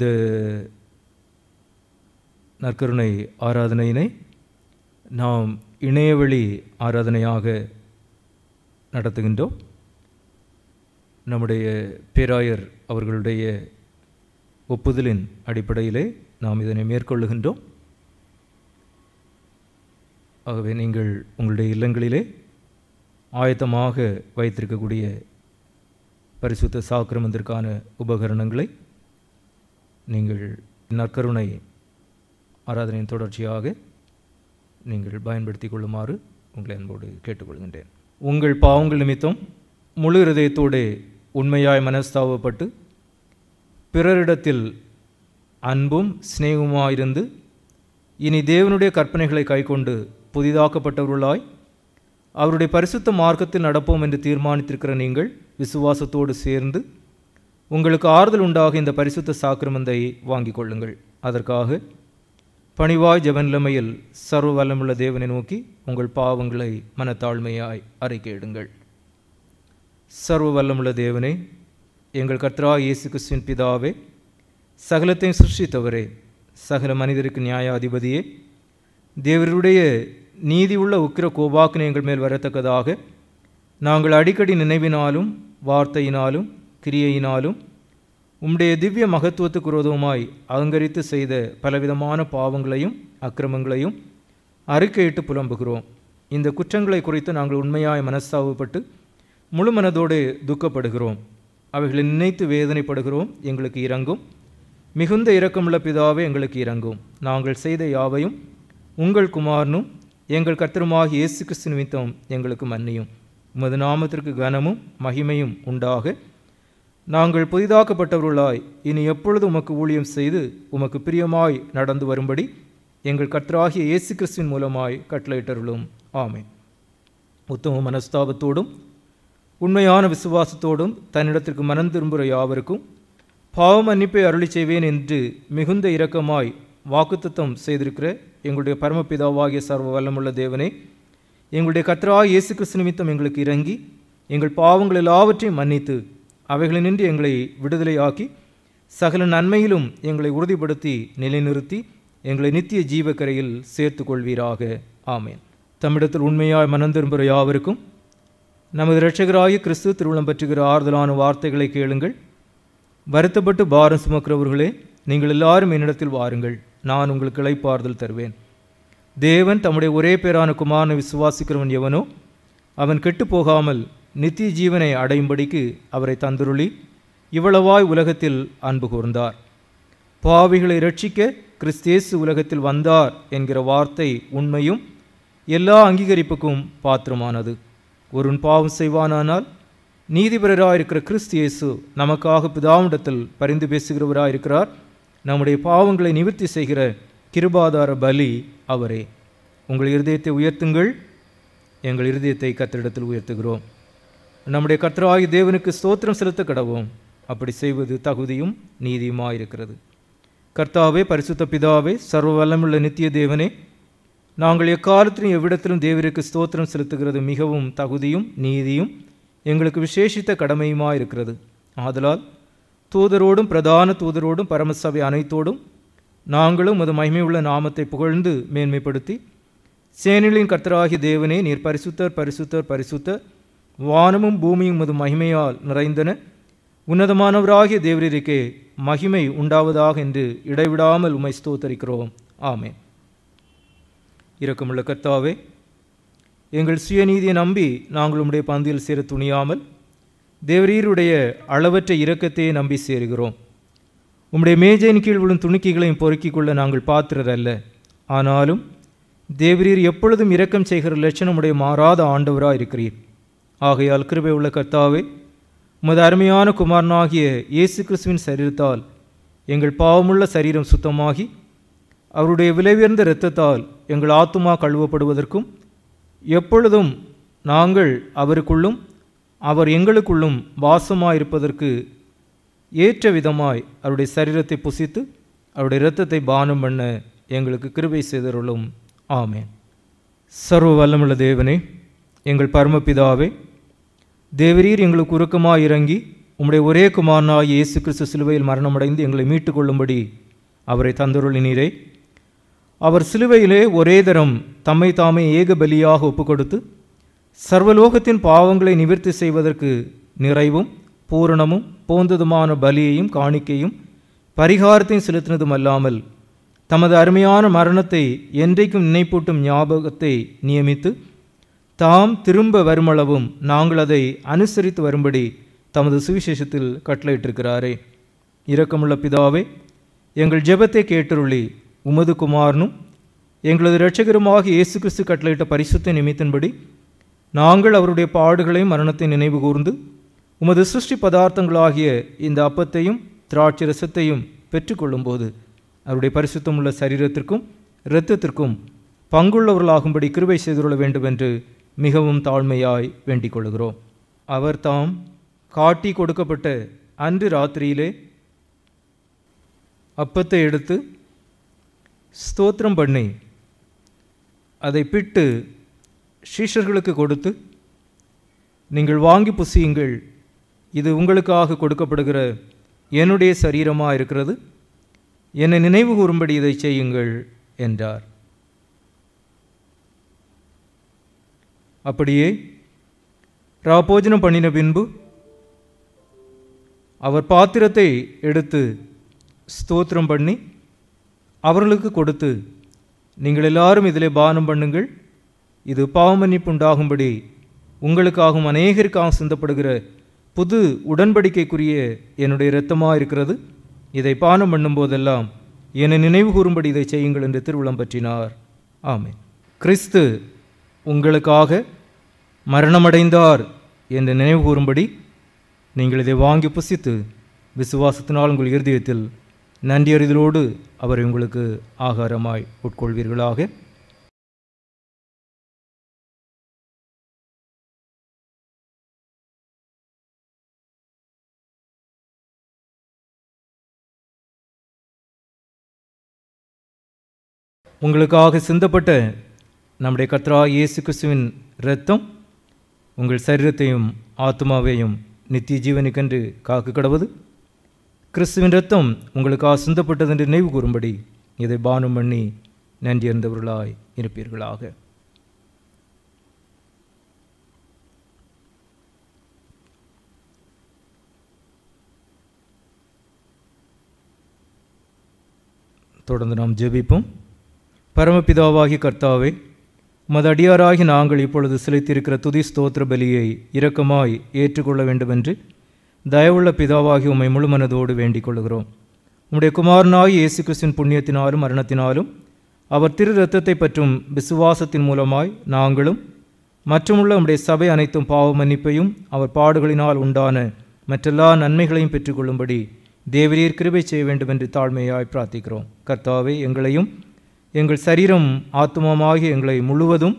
நற்கருணை ஆராதனையினை நாம் இணையவழி ஆராதனையாக நடத்துகின்றோம் நம்முடைய பேராயர் அவர்களுடைய ஒப்புதலின் அடிப்படையிலே நாம் இதனை மேற்கொள்ளுகின்றோம் ஆகவே நீங்கள் உங்களுடைய இல்லங்களிலே ஆயத்தமாக வைத்திருக்கக்கூடிய பரிசுத்த சாக்கிரமத்திற்கான உபகரணங்களை நீங்கள் நற்கருணை ஆராதனையின் தொடர்ச்சியாக நீங்கள் பயன்படுத்தி கொள்ளுமாறு உங்களை அன்போடு கேட்டுக்கொள்கின்றேன் உங்கள் பாவங்கள் நிமித்தம் முழு இருதயத்தோடு உண்மையாய் மனஸ்தாபப்பட்டு பிறரிடத்தில் அன்பும் சிநேகமாயிருந்து இனி தேவனுடைய கற்பனைகளை கைக்கொண்டு புதிதாக்கப்பட்டவர்களாய் அவருடைய பரிசுத்த மார்க்கத்தில் நடப்போம் என்று தீர்மானித்திருக்கிற நீங்கள் விசுவாசத்தோடு சேர்ந்து உங்களுக்கு ஆறுதல் உண்டாக இந்த பரிசுத்த சாக்கிரமந்தை வாங்கிக் கொள்ளுங்கள் அதற்காக பணிவாய் ஜெபநிலைமையில் சர்வ வல்லமுள்ள தேவனை நோக்கி உங்கள் பாவங்களை மனத்தாழ்மையாய் அறிக்கையிடுங்கள் சர்வ வல்லமுள்ள தேவனே எங்கள் கர்த்தரா இயேசு கிறிஸ்துவின் பிதாவே சகலத்தையும் சிருஷ்டித்தவரே சகல மனிதருக்கு நியாயாதிபதியே தேவருடைய நீதி உள்ள உக்கிர கோபாக்கினை எங்கள் மேல் வரத்தக்கதாக நாங்கள் அடிக்கடி நினைவினாலும் வார்த்தையினாலும் கிரியையினாலும் உம்முடைய திவ்ய மகத்துவத்துக்கு விரோதமாய் அலங்கரித்து செய்த பலவிதமான பாவங்களையும் அக்கிரமங்களையும் அறிக்கையிட்டு புலம்புகிறோம் இந்த குற்றங்களை குறித்து நாங்கள் உண்மையாய் மனஸ்தாபப்பட்டு முழு மனதோடு துக்கப்படுகிறோம் அவைகளை நினைத்து வேதனைப்படுகிறோம் எங்களுக்கு இறங்கும் மிகுந்த இரக்கமுள்ள பிதாவே எங்களுக்கு இறங்கும் நாங்கள் செய்த யாவையும் உங்கள் குமாரனும் எங்கள் கர்த்தருமாகிய இயேசு கிறிஸ்து நிமித்தம் எங்களுக்கு மன்னியும் உமது நாமத்திற்கு கனமும் மகிமையும் உண்டாக நாங்கள் புதிதாக்கப்பட்டவர்களாய் இனி எப்பொழுது உமக்கு ஊழியம் செய்து உமக்கு பிரியமாய் நடந்து வரும்படி எங்கள் கர்த்தராகிய இயேசு கிறிஸ்துவின் மூலமாய் கட்டளையிட்டருளும் ஆமென் உத்தம மனஸ்தாபத்தோடும் உண்மையான விசுவாசத்தோடும் தன்னிடத்திற்கு மனம் திரும்புகிற யாவருக்கும் பாவ மன்னிப்பை அருளி செய்வேன் என்று மிகுந்த இரக்கமாய் வாக்குத்தத்தம் செய்திருக்கிற எங்களுடைய பரமபிதாவாகிய சர்வ வல்லமுள்ள தேவனே எங்களுடைய கர்த்தராகிய இயேசு கிறிஸ்து நிமித்தம் எங்களுக்கு இறங்கி எங்கள் பாவங்கள் எல்லாவற்றையும் மன்னித்து அவைகளினின்று எங்களை விடுதலையாக்கி சகல நன்மையிலும் எங்களை உறுதிப்படுத்தி நிலைநிறுத்தி எங்களை நித்திய ஜீவக்கரையில் சேர்த்து கொள்வீராக ஆமேன் தமிழத்தில் உண்மையாய் மனம் திரும்புகிற யாவருக்கும் நமது இரட்சகராகிய கிறிஸ்து திருவிழம் பற்றுகிற ஆறுதலான வார்த்தைகளை கேளுங்கள் வருத்தப்பட்டு பாரம் சுமக்கிறவர்களே நீங்கள் எல்லாரும் என்னிடத்தில் வாருங்கள் நான் உங்களுக்கு இளைப்பாறுதல் தருவேன் தேவன் தம்முடைய ஒரே பேரான குமாரனை விசுவாசிக்கிறவன் எவனோ அவன் கெட்டுப் போகாமல் நித்திய ஜீவனை அடையும்படிக்கு அவரை தந்துருளி இவ்வளவாய் உலகத்தில் அன்பு கூர்ந்தார் பாவிகளை ரட்சிக்க கிறிஸ்தேசு உலகத்தில் வந்தார் என்கிற வார்த்தை உண்மையும் எல்லா அங்கீகரிப்புக்கும் பாத்திரமானது ஒருவன் பாவம் செய்வானானால் நீதிபரராயிருக்கிற கிறிஸ்து இயேசு நமக்காக பிதாவிடத்தில் பரிந்து பேசுகிறவராயிருக்கிறார் நம்முடைய பாவங்களை நிவர்த்தி செய்கிற கிருபாதார பலி அவரே உங்கள் இருதயத்தை உயர்த்துங்கள் எங்கள் இருதயத்தை கத்திரிடத்தில் உயர்த்துகிறோம் நம்முடைய கர்த்தராகி தேவனுக்கு ஸ்தோத்திரம் செலுத்த கடவோம் அப்படி செய்வது தகுதியும் நீதியுமாயிருக்கிறது கர்த்தாவே பரிசுத்த பிதாவே சர்வ வல்லமுள்ள நித்திய தேவனே நாங்கள் எக்காலத்திலும் எவ்விடத்திலும் தேவருக்கு ஸ்தோத்திரம் செலுத்துகிறது மிகவும் தகுதியும் நீதியும் எங்களுக்கு விசேஷித்த கடமையுமாயிருக்கிறது ஆதலால் தூதரோடும் பிரதான தூதரோடும் பரமசபை அனைத்தோடும் நாங்களும் அது மகிமையுள்ள நாமத்தை புகழ்ந்து மேன்மைப்படுத்தி சேனிலின் கர்த்தராகிய தேவனே நீர் பரிசுத்தர் பரிசுத்தர் பரிசுத்தர் வானமும் பூமியும் அது மகிமையால் நிறைந்தன உன்னதமானவராகிய தேவரிக்கே மகிமை உண்டாவதாக என்று இடைவிடாமல் உமை ஸ்தோத்தரிக்கிறோம் ஆமே இரக்கமுள்ள கர்த்தாவே எங்கள் சுயநீதியை நம்பி நாங்கள் உம்முடைய பந்தியில் சேர துணியாமல் தேவரீருடைய அளவற்ற இரக்கத்தையே நம்பி சேருகிறோம் உம்முடைய மேஜையின் கீழ் விழும் துணிக்கைகளையும் பொறுக்கிக் கொள்ள நாங்கள் பாத்திரர் அல்ல ஆனாலும் தேவரீர் எப்பொழுதும் இரக்கம் செய்கிற லட்சணமுடைய மாறாத ஆண்டவராக இருக்கிறீர் ஆகையால் கிருபை உள்ள கர்த்தாவே உமது அருமையான குமாரனாகிய இயேசு கிறிஸ்துவின் சரீரத்தால் எங்கள் பாவமுள்ள சரீரம் சுத்தமாகி அவருடைய விலையுயர்ந்த இரத்தத்தால் எங்கள் ஆத்துமா கழுவப்படுவதற்கும் எப்பொழுதும் நாங்கள் அவருக்குள்ளும் அவர் எங்களுக்குள்ளும் வாசமாயிருப்பதற்கு ஏற்ற விதமாய் அவருடைய சரீரத்தை புசித்து அவருடைய இரத்தத்தை பானம் பண்ண எங்களுக்கு கிருபை செய்தருளும் ஆமேன் சர்வ வல்லமுள்ள தேவனே எங்கள் பரமபிதாவே தேவரீர் எங்களுக்கு உருக்கமாக இறங்கி உம்முடைய ஒரே குமாரனாய் இயேசு கிறிஸ்து சிலுவையில் மரணமடைந்து எங்களை மீட்டுக் கொள்ளும்படி அவரை தந்தருளினீரே அவர் சிலுவையிலே ஒரே தரம் தம்மை தாமே ஏக பலியாக ஒப்புக்கொடுத்து சர்வலோகத்தின் பாவங்களை நிவர்த்தி செய்வதற்கு நிறைவும் பூரணமும் போந்ததுமான பலியையும் காணிக்கையும் பரிகாரத்தையும் செலுத்தினதும் அல்லாமல் தமது அருமையான மரணத்தை என்றைக்கும் நினைப்பூட்டும் ஞாபகத்தை நியமித்து தாம் திரும்ப வருமளவும் நாங்கள் அதை அனுசரித்து வரும்படி தமது சுவிசேஷத்தில் கட்டளையிட்டிருக்கிறாரே இரக்கமுள்ள பிதாவே எங்கள் ஜெபத்தை கேட்டருளி உமது குமாரனும் எங்களது இரட்சகருமாக இயேசு கிறிஸ்து கட்டளையிட்ட பரிசுத்த நிமித்தின்படி நாங்கள் அவருடைய பாடுகளை மரணத்தை நினைவு கூர்ந்து உமது சிருஷ்டி பதார்த்தங்களாகிய இந்த அப்பத்தையும் திராட்சை ரசத்தையும் பெற்றுக்கொள்ளும்போது அவருடைய பரிசுத்தமுள்ள சரீரத்திற்கும் இரத்தத்திற்கும் பங்குள்ளவர்களாகும்படி கிருபை செய்துள்ள வேண்டும் என்று மிகவும் தாழ்மையாய் வேண்டிக் கொள்கிறோம் அவர் தாம் காட்டி கொடுக்கப்பட்ட அன்று ராத்திரியிலே அப்பத்தை எடுத்து ஸ்தோத்திரம் பண்ணி அதை பிட்டு சீஷர்களுக்கு கொடுத்து நீங்கள் வாங்கி புசியுங்கள் இது உங்களுக்காக கொடுக்கப்படுகிற என்னுடைய சரீரமாக இருக்கிறது என்னை நினைவு கூறும்படி இதை செய்யுங்கள் என்றார் அப்படியே ராபோஜனம் பண்ணின பின்பு அவர் பாத்திரத்தை எடுத்து ஸ்தோத்திரம் பண்ணி அவர்களுக்கு கொடுத்து நீங்கள் எல்லாரும் இதிலே பானம் பண்ணுங்கள் இது பாவமன்னிப்பு உண்டாகும்படி உங்களுக்காகவும் அநேகருக்காகவும் சிந்தப்படுகிற புது உடன்படிக்கைக்குரிய என்னுடைய இரத்தமாக இருக்கிறது இதை பானம் பண்ணும்போதெல்லாம் என்னை நினைவு கூறும்படி இதை செய்யுங்கள் என்று திருவுளம் பற்றினார் ஆமென் கிறிஸ்து உங்களுக்காக மரணமடைந்தார் என்று நினைவு கூறும்படி நீங்கள் இதை வாங்கி புசித்து விசுவாசத்தினால் உங்கள் இருதயத்தில் நன்றியறிதலோடு அவரை உங்களுக்கு ஆகாரமாய் உட்கொள்வீர்களாக உங்களுக்காக சிந்தப்பட்ட நம்முடைய கத்ரா இயேசு கிறிஸ்துவின் இரத்தம் உங்கள் சரீரத்தையும் ஆத்மாவையும் நித்திய ஜீவனுக்கென்று காக்க கடவுது கிறிஸ்துவின் இரத்தம் உங்களுக்காக சிந்தப்பட்டது என்று நினைவு கூறும்படி இதை பானம் பண்ணி நன்றியறிந்தவர்களாய் இருப்பீர்களாக தொடர்ந்து நாம் ஜெபிப்போம் பரமபிதாவாகி கர்த்தாவே உமது அடியாராகி நாங்கள் இப்பொழுது செலுத்தியிருக்கிற துதி ஸ்தோத்திர பலியை இரக்கமாய் ஏற்றுக்கொள்ள வேண்டுமென்று தயவுள்ள பிதாவாகி உம்மை முழுமனதோடு வேண்டிக் கொள்கிறோம் உம்முடைய குமாரனாகி இயேசு கிறிஸ்துவின் புண்ணியத்தினாலும் மரணத்தினாலும் அவர் திரு இரத்தத்தை பற்றும் விசுவாசத்தின் மூலமாய் நாங்களும் மற்றுமுள்ள உம்முடைய சபை அனைத்தும் பாவ மன்னிப்பையும் அவர் பாடுகளினால் உண்டான மற்றெல்லா நன்மைகளையும் பெற்றுக்கொள்ளும்படி தேவரீர் கிருபை செய்ய வேண்டும் என்று தாழ்மையாய் பிரார்த்திக்கிறோம் கர்த்தாவே எங்களையும் எங்கள் சரீரம் ஆத்மாமாகி எங்களை முழுவதும்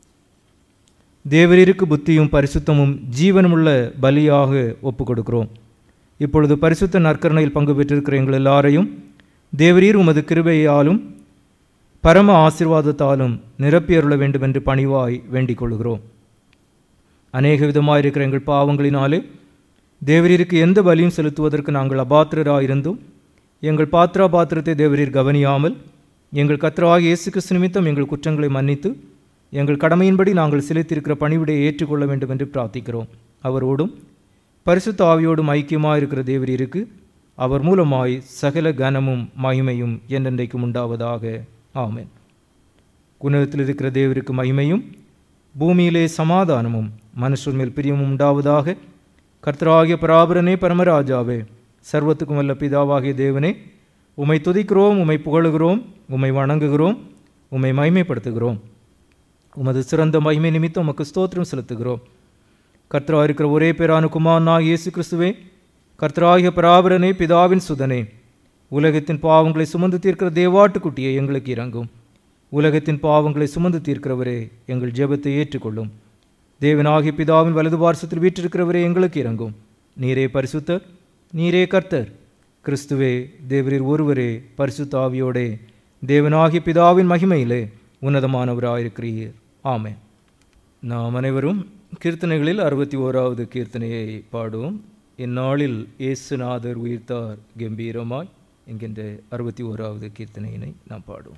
தேவரீருக்கு புத்தியும் பரிசுத்தமும் ஜீவனுமுள்ள பலியாக ஒப்பு கொடுக்கிறோம் இப்பொழுது பரிசுத்த நற்கரணையில் பங்கு பெற்றிருக்கிற எங்கள் எல்லாரையும் தேவரீர் உமது கிருபையாலும் பரம ஆசிர்வாதத்தாலும் நிரப்பியருள வேண்டும் என்று பணிவாய் வேண்டிக் கொள்கிறோம் அநேக விதமாக இருக்கிற எங்கள் பாவங்களினாலே தேவரீருக்கு எந்த பலியும் செலுத்துவதற்கு நாங்கள் அபாத்திரராயிருந்தும் எங்கள் பாத்திரா பாத்திரத்தை தேவரீர் கவனியாமல் எங்கள் கத்தராகிய இயேசு கிறிஸ்து நிமித்தம் எங்கள் குற்றங்களை மன்னித்து எங்கள் கடமையின்படி நாங்கள் செலுத்தியிருக்கிற பணிவிடையை ஏற்றுக்கொள்ள வேண்டும் என்று பிரார்த்திக்கிறோம் அவரோடும் பரிசுத்த ஆவியோடும் ஐக்கியமாக இருக்கிற தேவரீருக்கு அவர் மூலமாய் சகல கனமும் மகிமையும் என்றென்றைக்கும் உண்டாவதாக ஆமென் குணத்தில் இருக்கிற தேவருக்கு மகிமையும் பூமியிலே சமாதானமும் மனுஷர் மேல் பிரியமும் உண்டாவதாக கர்த்தராகிய பராபரனே பரமராஜாவே சர்வத்துக்கும் வல்ல பிதாவாகிய தேவனே உம்மை துதிக்கிறோம் உம்மை புகழுகிறோம் உம்மை வணங்குகிறோம் உம்மை மகிமைப்படுத்துகிறோம் உமது சிறந்த மகிமை நிமித்தம் உமக்கு ஸ்தோத்திரம் செலுத்துகிறோம் கர்த்தரா இருக்கிற ஒரே பேரான குமாரனாக இயேசு கிறிஸ்துவே கர்த்தராகிய பராபரனே பிதாவின் சுதனே உலகத்தின் பாவங்களை சுமந்து தீர்க்கிற தேவாட்டுக்குட்டியை எங்களுக்கு இறங்கும் உலகத்தின் பாவங்களை சுமந்து தீர்க்கிறவரே எங்கள் ஜெபத்தை ஏற்றுக்கொள்ளும் தேவனாகிய பிதாவின் வலது பார்சத்தில் வீற்றிருக்கிறவரே எங்களுக்கு இறங்கும் நீரே பரிசுத்தர் நீரே கர்த்தர் கிறிஸ்துவே தேவரீர் ஒருவரே பரிசுத்த ஆவியோடே தேவனாகிய பிதாவின் மகிமையிலே உன்னதமானவராயிருக்கிறீர் ஆமென் நாம் அனைவரும் கீர்த்தனைகளில் அறுபத்தி ஓராவது கீர்த்தனையை பாடுவோம் இந்நாளில் இயேசுநாதர் உயிர்த்தார் கம்பீரமாய் என்கின்ற அறுபத்தி ஓராவது கீர்த்தனையினை நாம் பாடுவோம்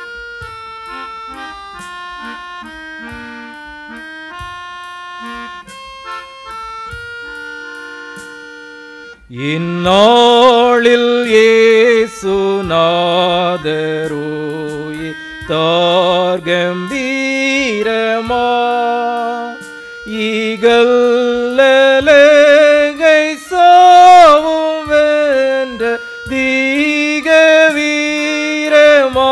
Thank you. இந்நாளில் ஏசுநாதரோயே தார்கம்பீரமா ஈகல்லலகை சாவும் வென்ற தீக வீரமா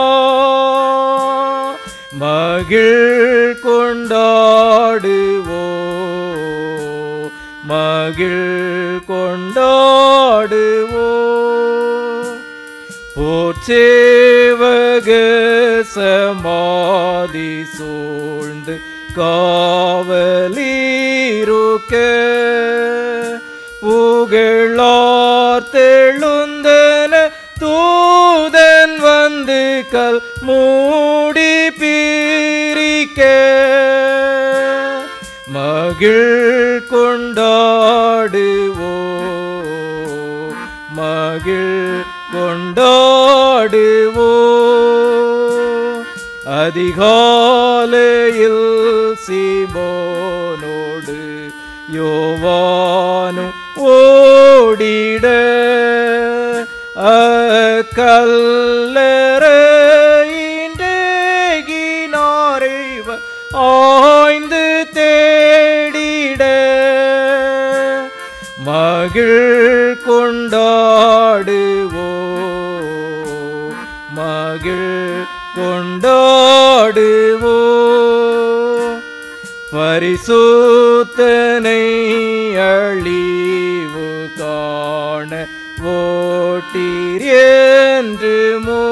மகிழ் கொண்டாடுவோ மகிழ் கொண்டாடுவோ போச்சேவக சமாதி சூழ்ந்து காவலீருக்க புகழார் தெழுந்தன தூதன் வந்து கல் மூடி பீரிக்க மகிழ் கொண்டாடுவோ மகிழ் கொண்டாடுவோ அதிகாலையில் சீமோனோடு யோவானும் ஓடிட கல்லறையின்றேகினாரைவ ஆய்ந்து தேடிட மகிழ் கொண்டாடுவோ மகிழ் கொண்டாடுவோ பரிசுத்தனை அழிவு காண ஓட்டீர் என்று மோ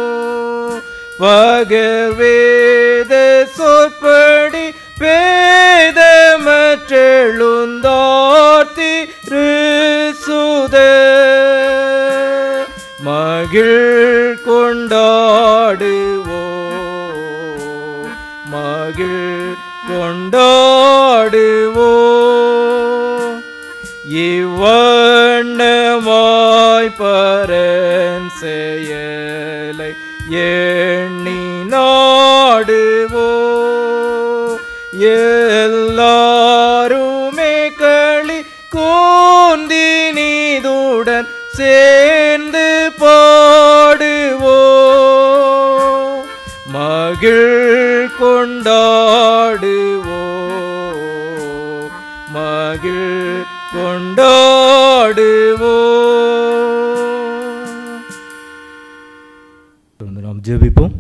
பகவேத சொற்படி பேதமற்றெழுந்தார்த்தி சுத மகிழ் கொண்டாடுவோ மகிழ் கொண்டாடுவோ இவ்வண்ணமாய் பரன் செயலை எண்ணி நாடுவோ எல்லாருமே களி கூந்தி நீதுடன் சேர்ந்து பாடுவோ மகிழ் கொண்டாடுவோ மகிழ் கொண்டாடுவோ தொடர்ந்து நாம் ஜெபிப்போம்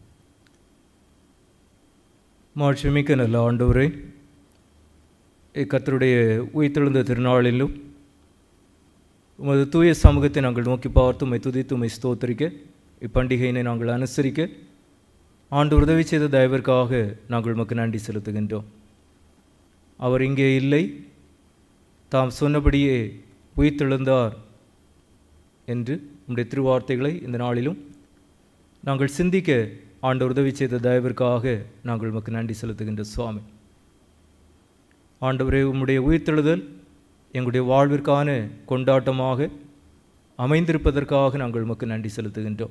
மாட்சிமிக்க நல்ல ஆண்டவரே கத்தருடைய உயிர்த்தெழுந்த திருநாளிலும் உமது தூய சமூகத்தை நாங்கள் நோக்கி பார்த்து உம்மை துதித்து உம்மை ஸ்தோத்தரிக்க இப்பண்டிகையினை நாங்கள் அனுசரிக்க ஆண்டு உதவி செய்த தயவிற்காக நாங்கள் உமக்கு நன்றி செலுத்துகின்றோம் அவர் இங்கே இல்லை தாம் சொன்னபடியே உயிர்த்தெழுந்தார் என்று உம்முடைய திருவார்த்தைகளை இந்த நாளிலும் நாங்கள் சிந்திக்க ஆண்டவர் உதவி செய்த தயவிற்காக நாங்கள் உமக்கு நன்றி செலுத்துகின்ற சுவாமி ஆண்டவரே உம்முடைய உயிர்த்தெழுதல் எங்களுடைய வாழ்விற்கான கொண்டாட்டமாக அமைந்திருப்பதற்காக நாங்கள் உமக்கு நன்றி செலுத்துகின்றோம்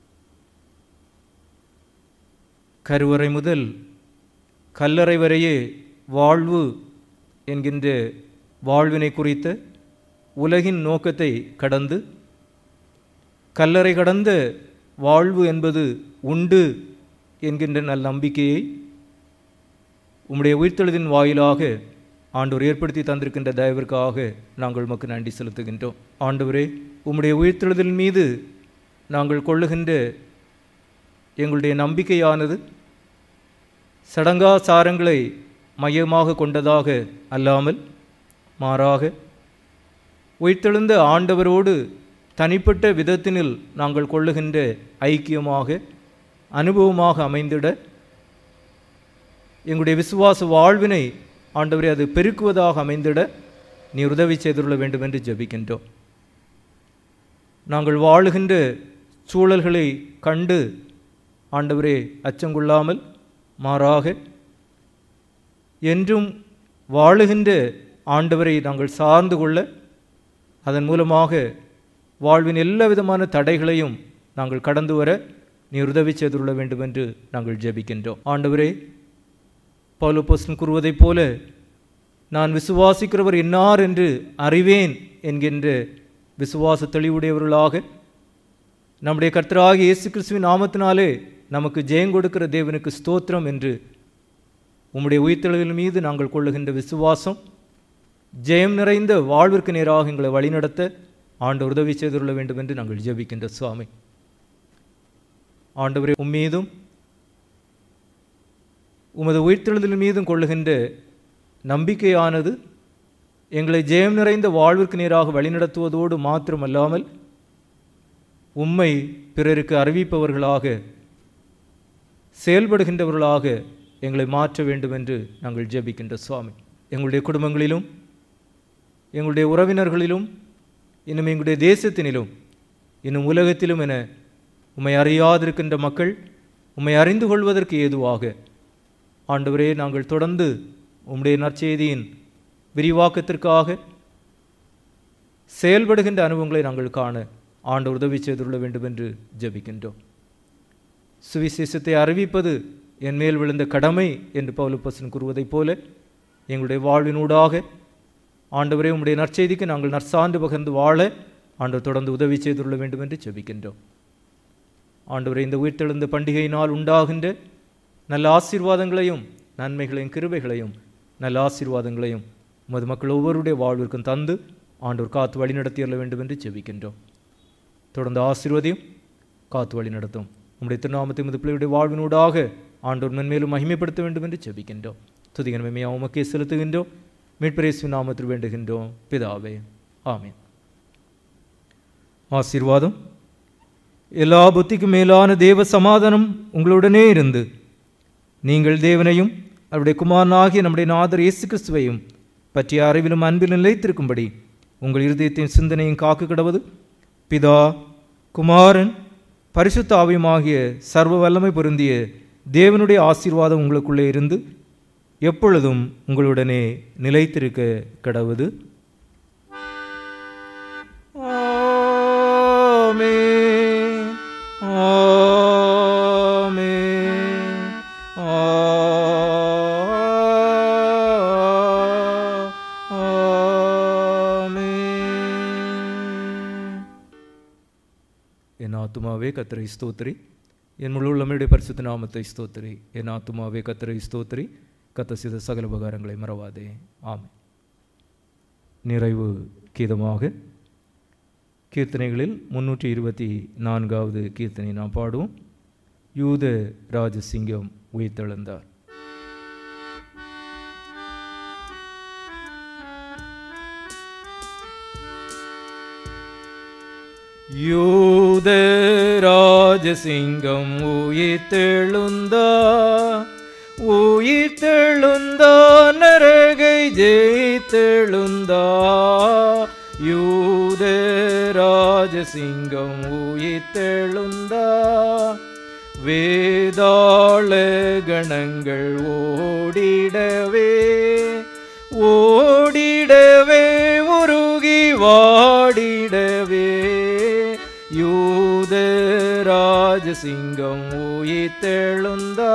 கருவறை முதல் கல்லறை வரையே வாழ்வு என்கின்ற வாழ்வினை குறித்த உலகின் நோக்கத்தை கடந்து கல்லறை கடந்த வாழ்வு என்பது உண்டு என்கின்ற நல் நம்பிக்கையை உம்முடைய உயிர்த்தெழுதின் வாயிலாக ஆண்டவர் ஏற்படுத்தி தந்திருக்கின்ற தயவிற்காக நாங்கள் உமக்கு நன்றி செலுத்துகின்றோம் ஆண்டவரே உம்முடைய உயிர்த்தெழுதல் மீது நாங்கள் கொள்ளுகின்ற எங்களுடைய நம்பிக்கையானது சடங்காசாரங்களை மையமாக கொண்டதாக அல்லாமல் மாறாக உயிர்த்தெழுந்த ஆண்டவரோடு தனிப்பட்ட விதத்தினில் நாங்கள் கொள்ளுகின்ற ஐக்கியமாக அனுபவமாக அமைந்திட எங்களுடைய விசுவாச வாழ்வினை ஆண்டவரை அது பெருக்குவதாக அமைந்திட நீ உதவி செய்துள்ள வேண்டும் என்று ஜெபிக்கின்றோம் நாங்கள் வாழுகின்ற சூழல்களை கண்டு ஆண்டவரே அச்சங்கொள்ளாமல் மாறாக என்றும் வாழுகின்ற ஆண்டவரை நாங்கள் சார்ந்து கொள்ள அதன் மூலமாக வாழ்வின் எல்லா விதமான தடைகளையும் நாங்கள் கடந்து வர நீ உதவி செய்துள்ள வேண்டும் என்று நாங்கள் ஜெபிக்கின்றோம் ஆண்டவரே பவுலப்போஸ்டன் கூறுவதைப் போல நான் விசுவாசிக்கிறவர் என்னார் என்று அறிவேன் என்கின்ற விசுவாச தெளிவுடையவர்களாக நம்முடைய கர்த்தராகிய இயேசு கிறிஸ்துவின் நாமத்தினாலே நமக்கு ஜெயம் கொடுக்கிற தேவனுக்கு ஸ்தோத்திரம் என்று உம்முடைய உயிர்த்தெழுதல் மீது நாங்கள் கொள்ளுகின்ற விசுவாசம் ஜெயம் நிறைந்த வாழ்விற்கு நேராக எங்களை வழிநடத்த ஆண்டு உதவி செய்துள்ள வேண்டும் என்று நாங்கள் ஜெபிக்கின்ற சுவாமி ஆண்டவரே உம்மீதும் உமது உயிர்த்தெழுதல் மீதும் கொள்ளுகின்ற நம்பிக்கையானது எங்களை ஜெயம் நிறைந்த வாழ்விற்கு நேராக வழிநடத்துவதோடு மாத்திரமல்லாமல் உம்மை பிறருக்கு அறிவிப்பவர்களாக செயல்படுகின்றவர்களாக எங்களை மாற்ற வேண்டும் என்று நாங்கள் ஜெபிக்கின்ற சுவாமி எங்களுடைய குடும்பங்களிலும் எங்களுடைய உறவினர்களிலும் இன்னும் எங்களுடைய தேசத்தினிலும் இன்னும் உலகத்திலும் என உம்மை அறியாதிருக்கின்ற மக்கள் உம்மை அறிந்து கொள்வதற்கு ஏதுவாக ஆண்டவரே நாங்கள் தொடர்ந்து உம்முடைய நற்செய்தியின் விரிவாக்கத்திற்காக செயல்படுகின்ற அனுபவங்களை நாங்கள் காண ஆண்டு உதவி செய்துள்ள வேண்டும் என்று ஜெபிக்கின்றோம் சுவிசேஷத்தை அறிவிப்பது என் மேல் விழுந்த கடமை என்று பவுலுப்பசன் கூறுவதைப் போல எங்களுடைய வாழ்வினூடாக ஆண்டவரே உம்முடைய நற்செய்திக்கு நாங்கள் நற்சான்று பகிர்ந்து வாழ ஆண்டு தொடர்ந்து உதவி செய்துள்ள வேண்டும் என்று ஜெபிக்கின்றோம் ஆண்டவரே இந்த உயிர்த்தெழுந்த பண்டிகையினால் உண்டாகின்ற நல்ல ஆசீர்வாதங்களையும் நன்மைகளையும் கிருபைகளையும் நல்ல ஆசீர்வாதங்களையும் உமது மக்கள் ஒவ்வொருடைய வாழ்விற்கும் தந்து ஆண்டவர் காத்து வழி நடத்தியல்ல வேண்டும் என்று ஜெபிக்கின்றோம் தொடர்ந்து ஆசீர்வதியும் காத்து வழி நடத்தும் உம்முடைய திருநாமத்தை உமது பிள்ளையுடைய வாழ்வினூடாக ஆண்டோர் மென்மேலும் மகிமைப்படுத்த வேண்டும் என்று ஜெபிக்கின்றோம் துதிகன் மெம்மையா உமக்கே செலுத்துகின்றோம் மீட்பரேசு நாமத்தில் வேண்டுகின்றோம் பிதாவே ஆமென் ஆசீர்வாதம் எல்லா புத்திக்கும் மேலான தேவ சமாதானம் உங்களுடனே இருந்து நீங்கள் தேவனையும் அவருடைய குமாரனாகிய நம்முடைய நாதர் இயேசு கிறிஸ்துவையும் பற்றிய அறிவிலும் அன்பிலும் நிலைத்திருக்கும்படி உங்கள் இருதயத்தின் சிந்தனையும் காக்கு கிடவது பிதா குமாரன் பரிசுத்த ஆவியுமாகிய சர்வ வல்லமை பொருந்திய தேவனுடைய ஆசீர்வாதம் உங்களுக்குள்ளே இருந்து எப்பொழுதும் உங்களுடனே நிலைத்திருக்க கடவுது ஆமென். ஆமென். ஆ- ஆமென். என் ஆத்துமாவே கத்தரை ஸ்தோத்திரி என் முழு உள்ளமையுடைய பரிசுத்த நாமத்தை ஸ்தோத்திரி என் ஆத்துமாவே கத்தரை ஸ்தோத்திரி கத்த செய்த சகல உபகாரங்களை மறவாதே ஆமென் நிறைவு கீதமாக கீர்த்தனைகளில் முன்னூற்றி இருபத்தி நான்காவது கீர்த்தனை நாம் பாடுவோம் யூத ராஜசிங்கம் உயிர்த்தெழுந்தார் யூத ராஜசிங்கம் உயிர்த்தெழுந்தா உயிர்த்தெழுந்தா நரகை ஜெயித்தெழுந்தா யூத ராஜசிங்கம் உயிர்த்தெழுந்தா வேதாள கணங்கள் ஓடிடவே ஓடிடவே உருகி வாடிடவே யூத ராஜசிங்கம் உயிர்த்தெழுந்தா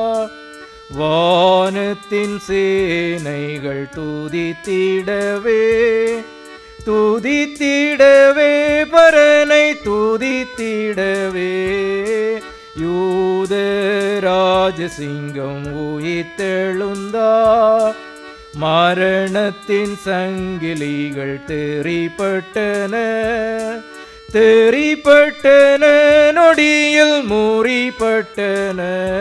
வானத்தின் சேனைகள் துதித்திடவே துதித்திடவே பரனை துதித்திடவே யூத ராஜசிங்கம் உயிர்த்தெழுந்தா மரணத்தின் சங்கிலிகள் தெரிப்பட்டன தெரிப்பட்டன நொடியில் முறிப்பட்டன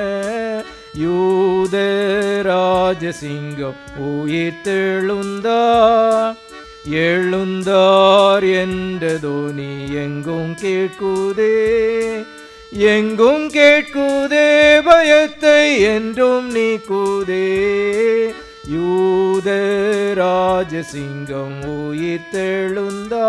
யூத ராஜசிங்கம் உயிர்த்தெழுந்தா எழுந்தார் என்ற தோனி எங்கும் கேட்குதே எங்கும் கேட்குதே பயத்தை என்றும் நீக்குதே யூத ராஜசிங்கம் உயிர்த்தெழுந்தா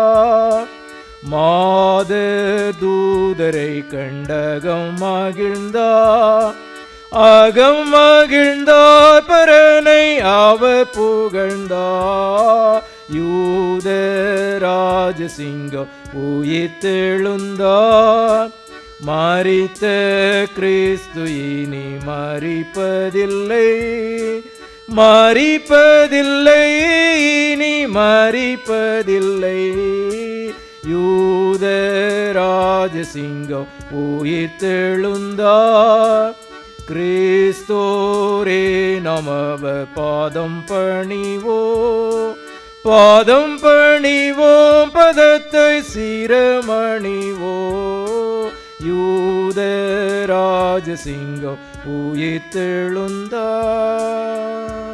மாத தூதரை கண்டகம் மகிழ்ந்தா அகம் மகிழ்ந்தார் பரனை அவர் புகழ்ந்தா யூத ராஜசிங்கம் உயிர்த்தெழுந்தா மறித்த கிறிஸ்து இனி மறிப்பதில்லை மறிப்பதில்லை இனி மறிப்பதில்லை யூதராஜசிங்கம் உயிர்த்தெழுந்தார் கிறிஸ்தோரே நமவ பாதம் பணிவோ பாதம் பணிவோம் பதத்தை சீரமணிவோ யூதராஜசிங்கம் உயிர்த்தெழுந்தார்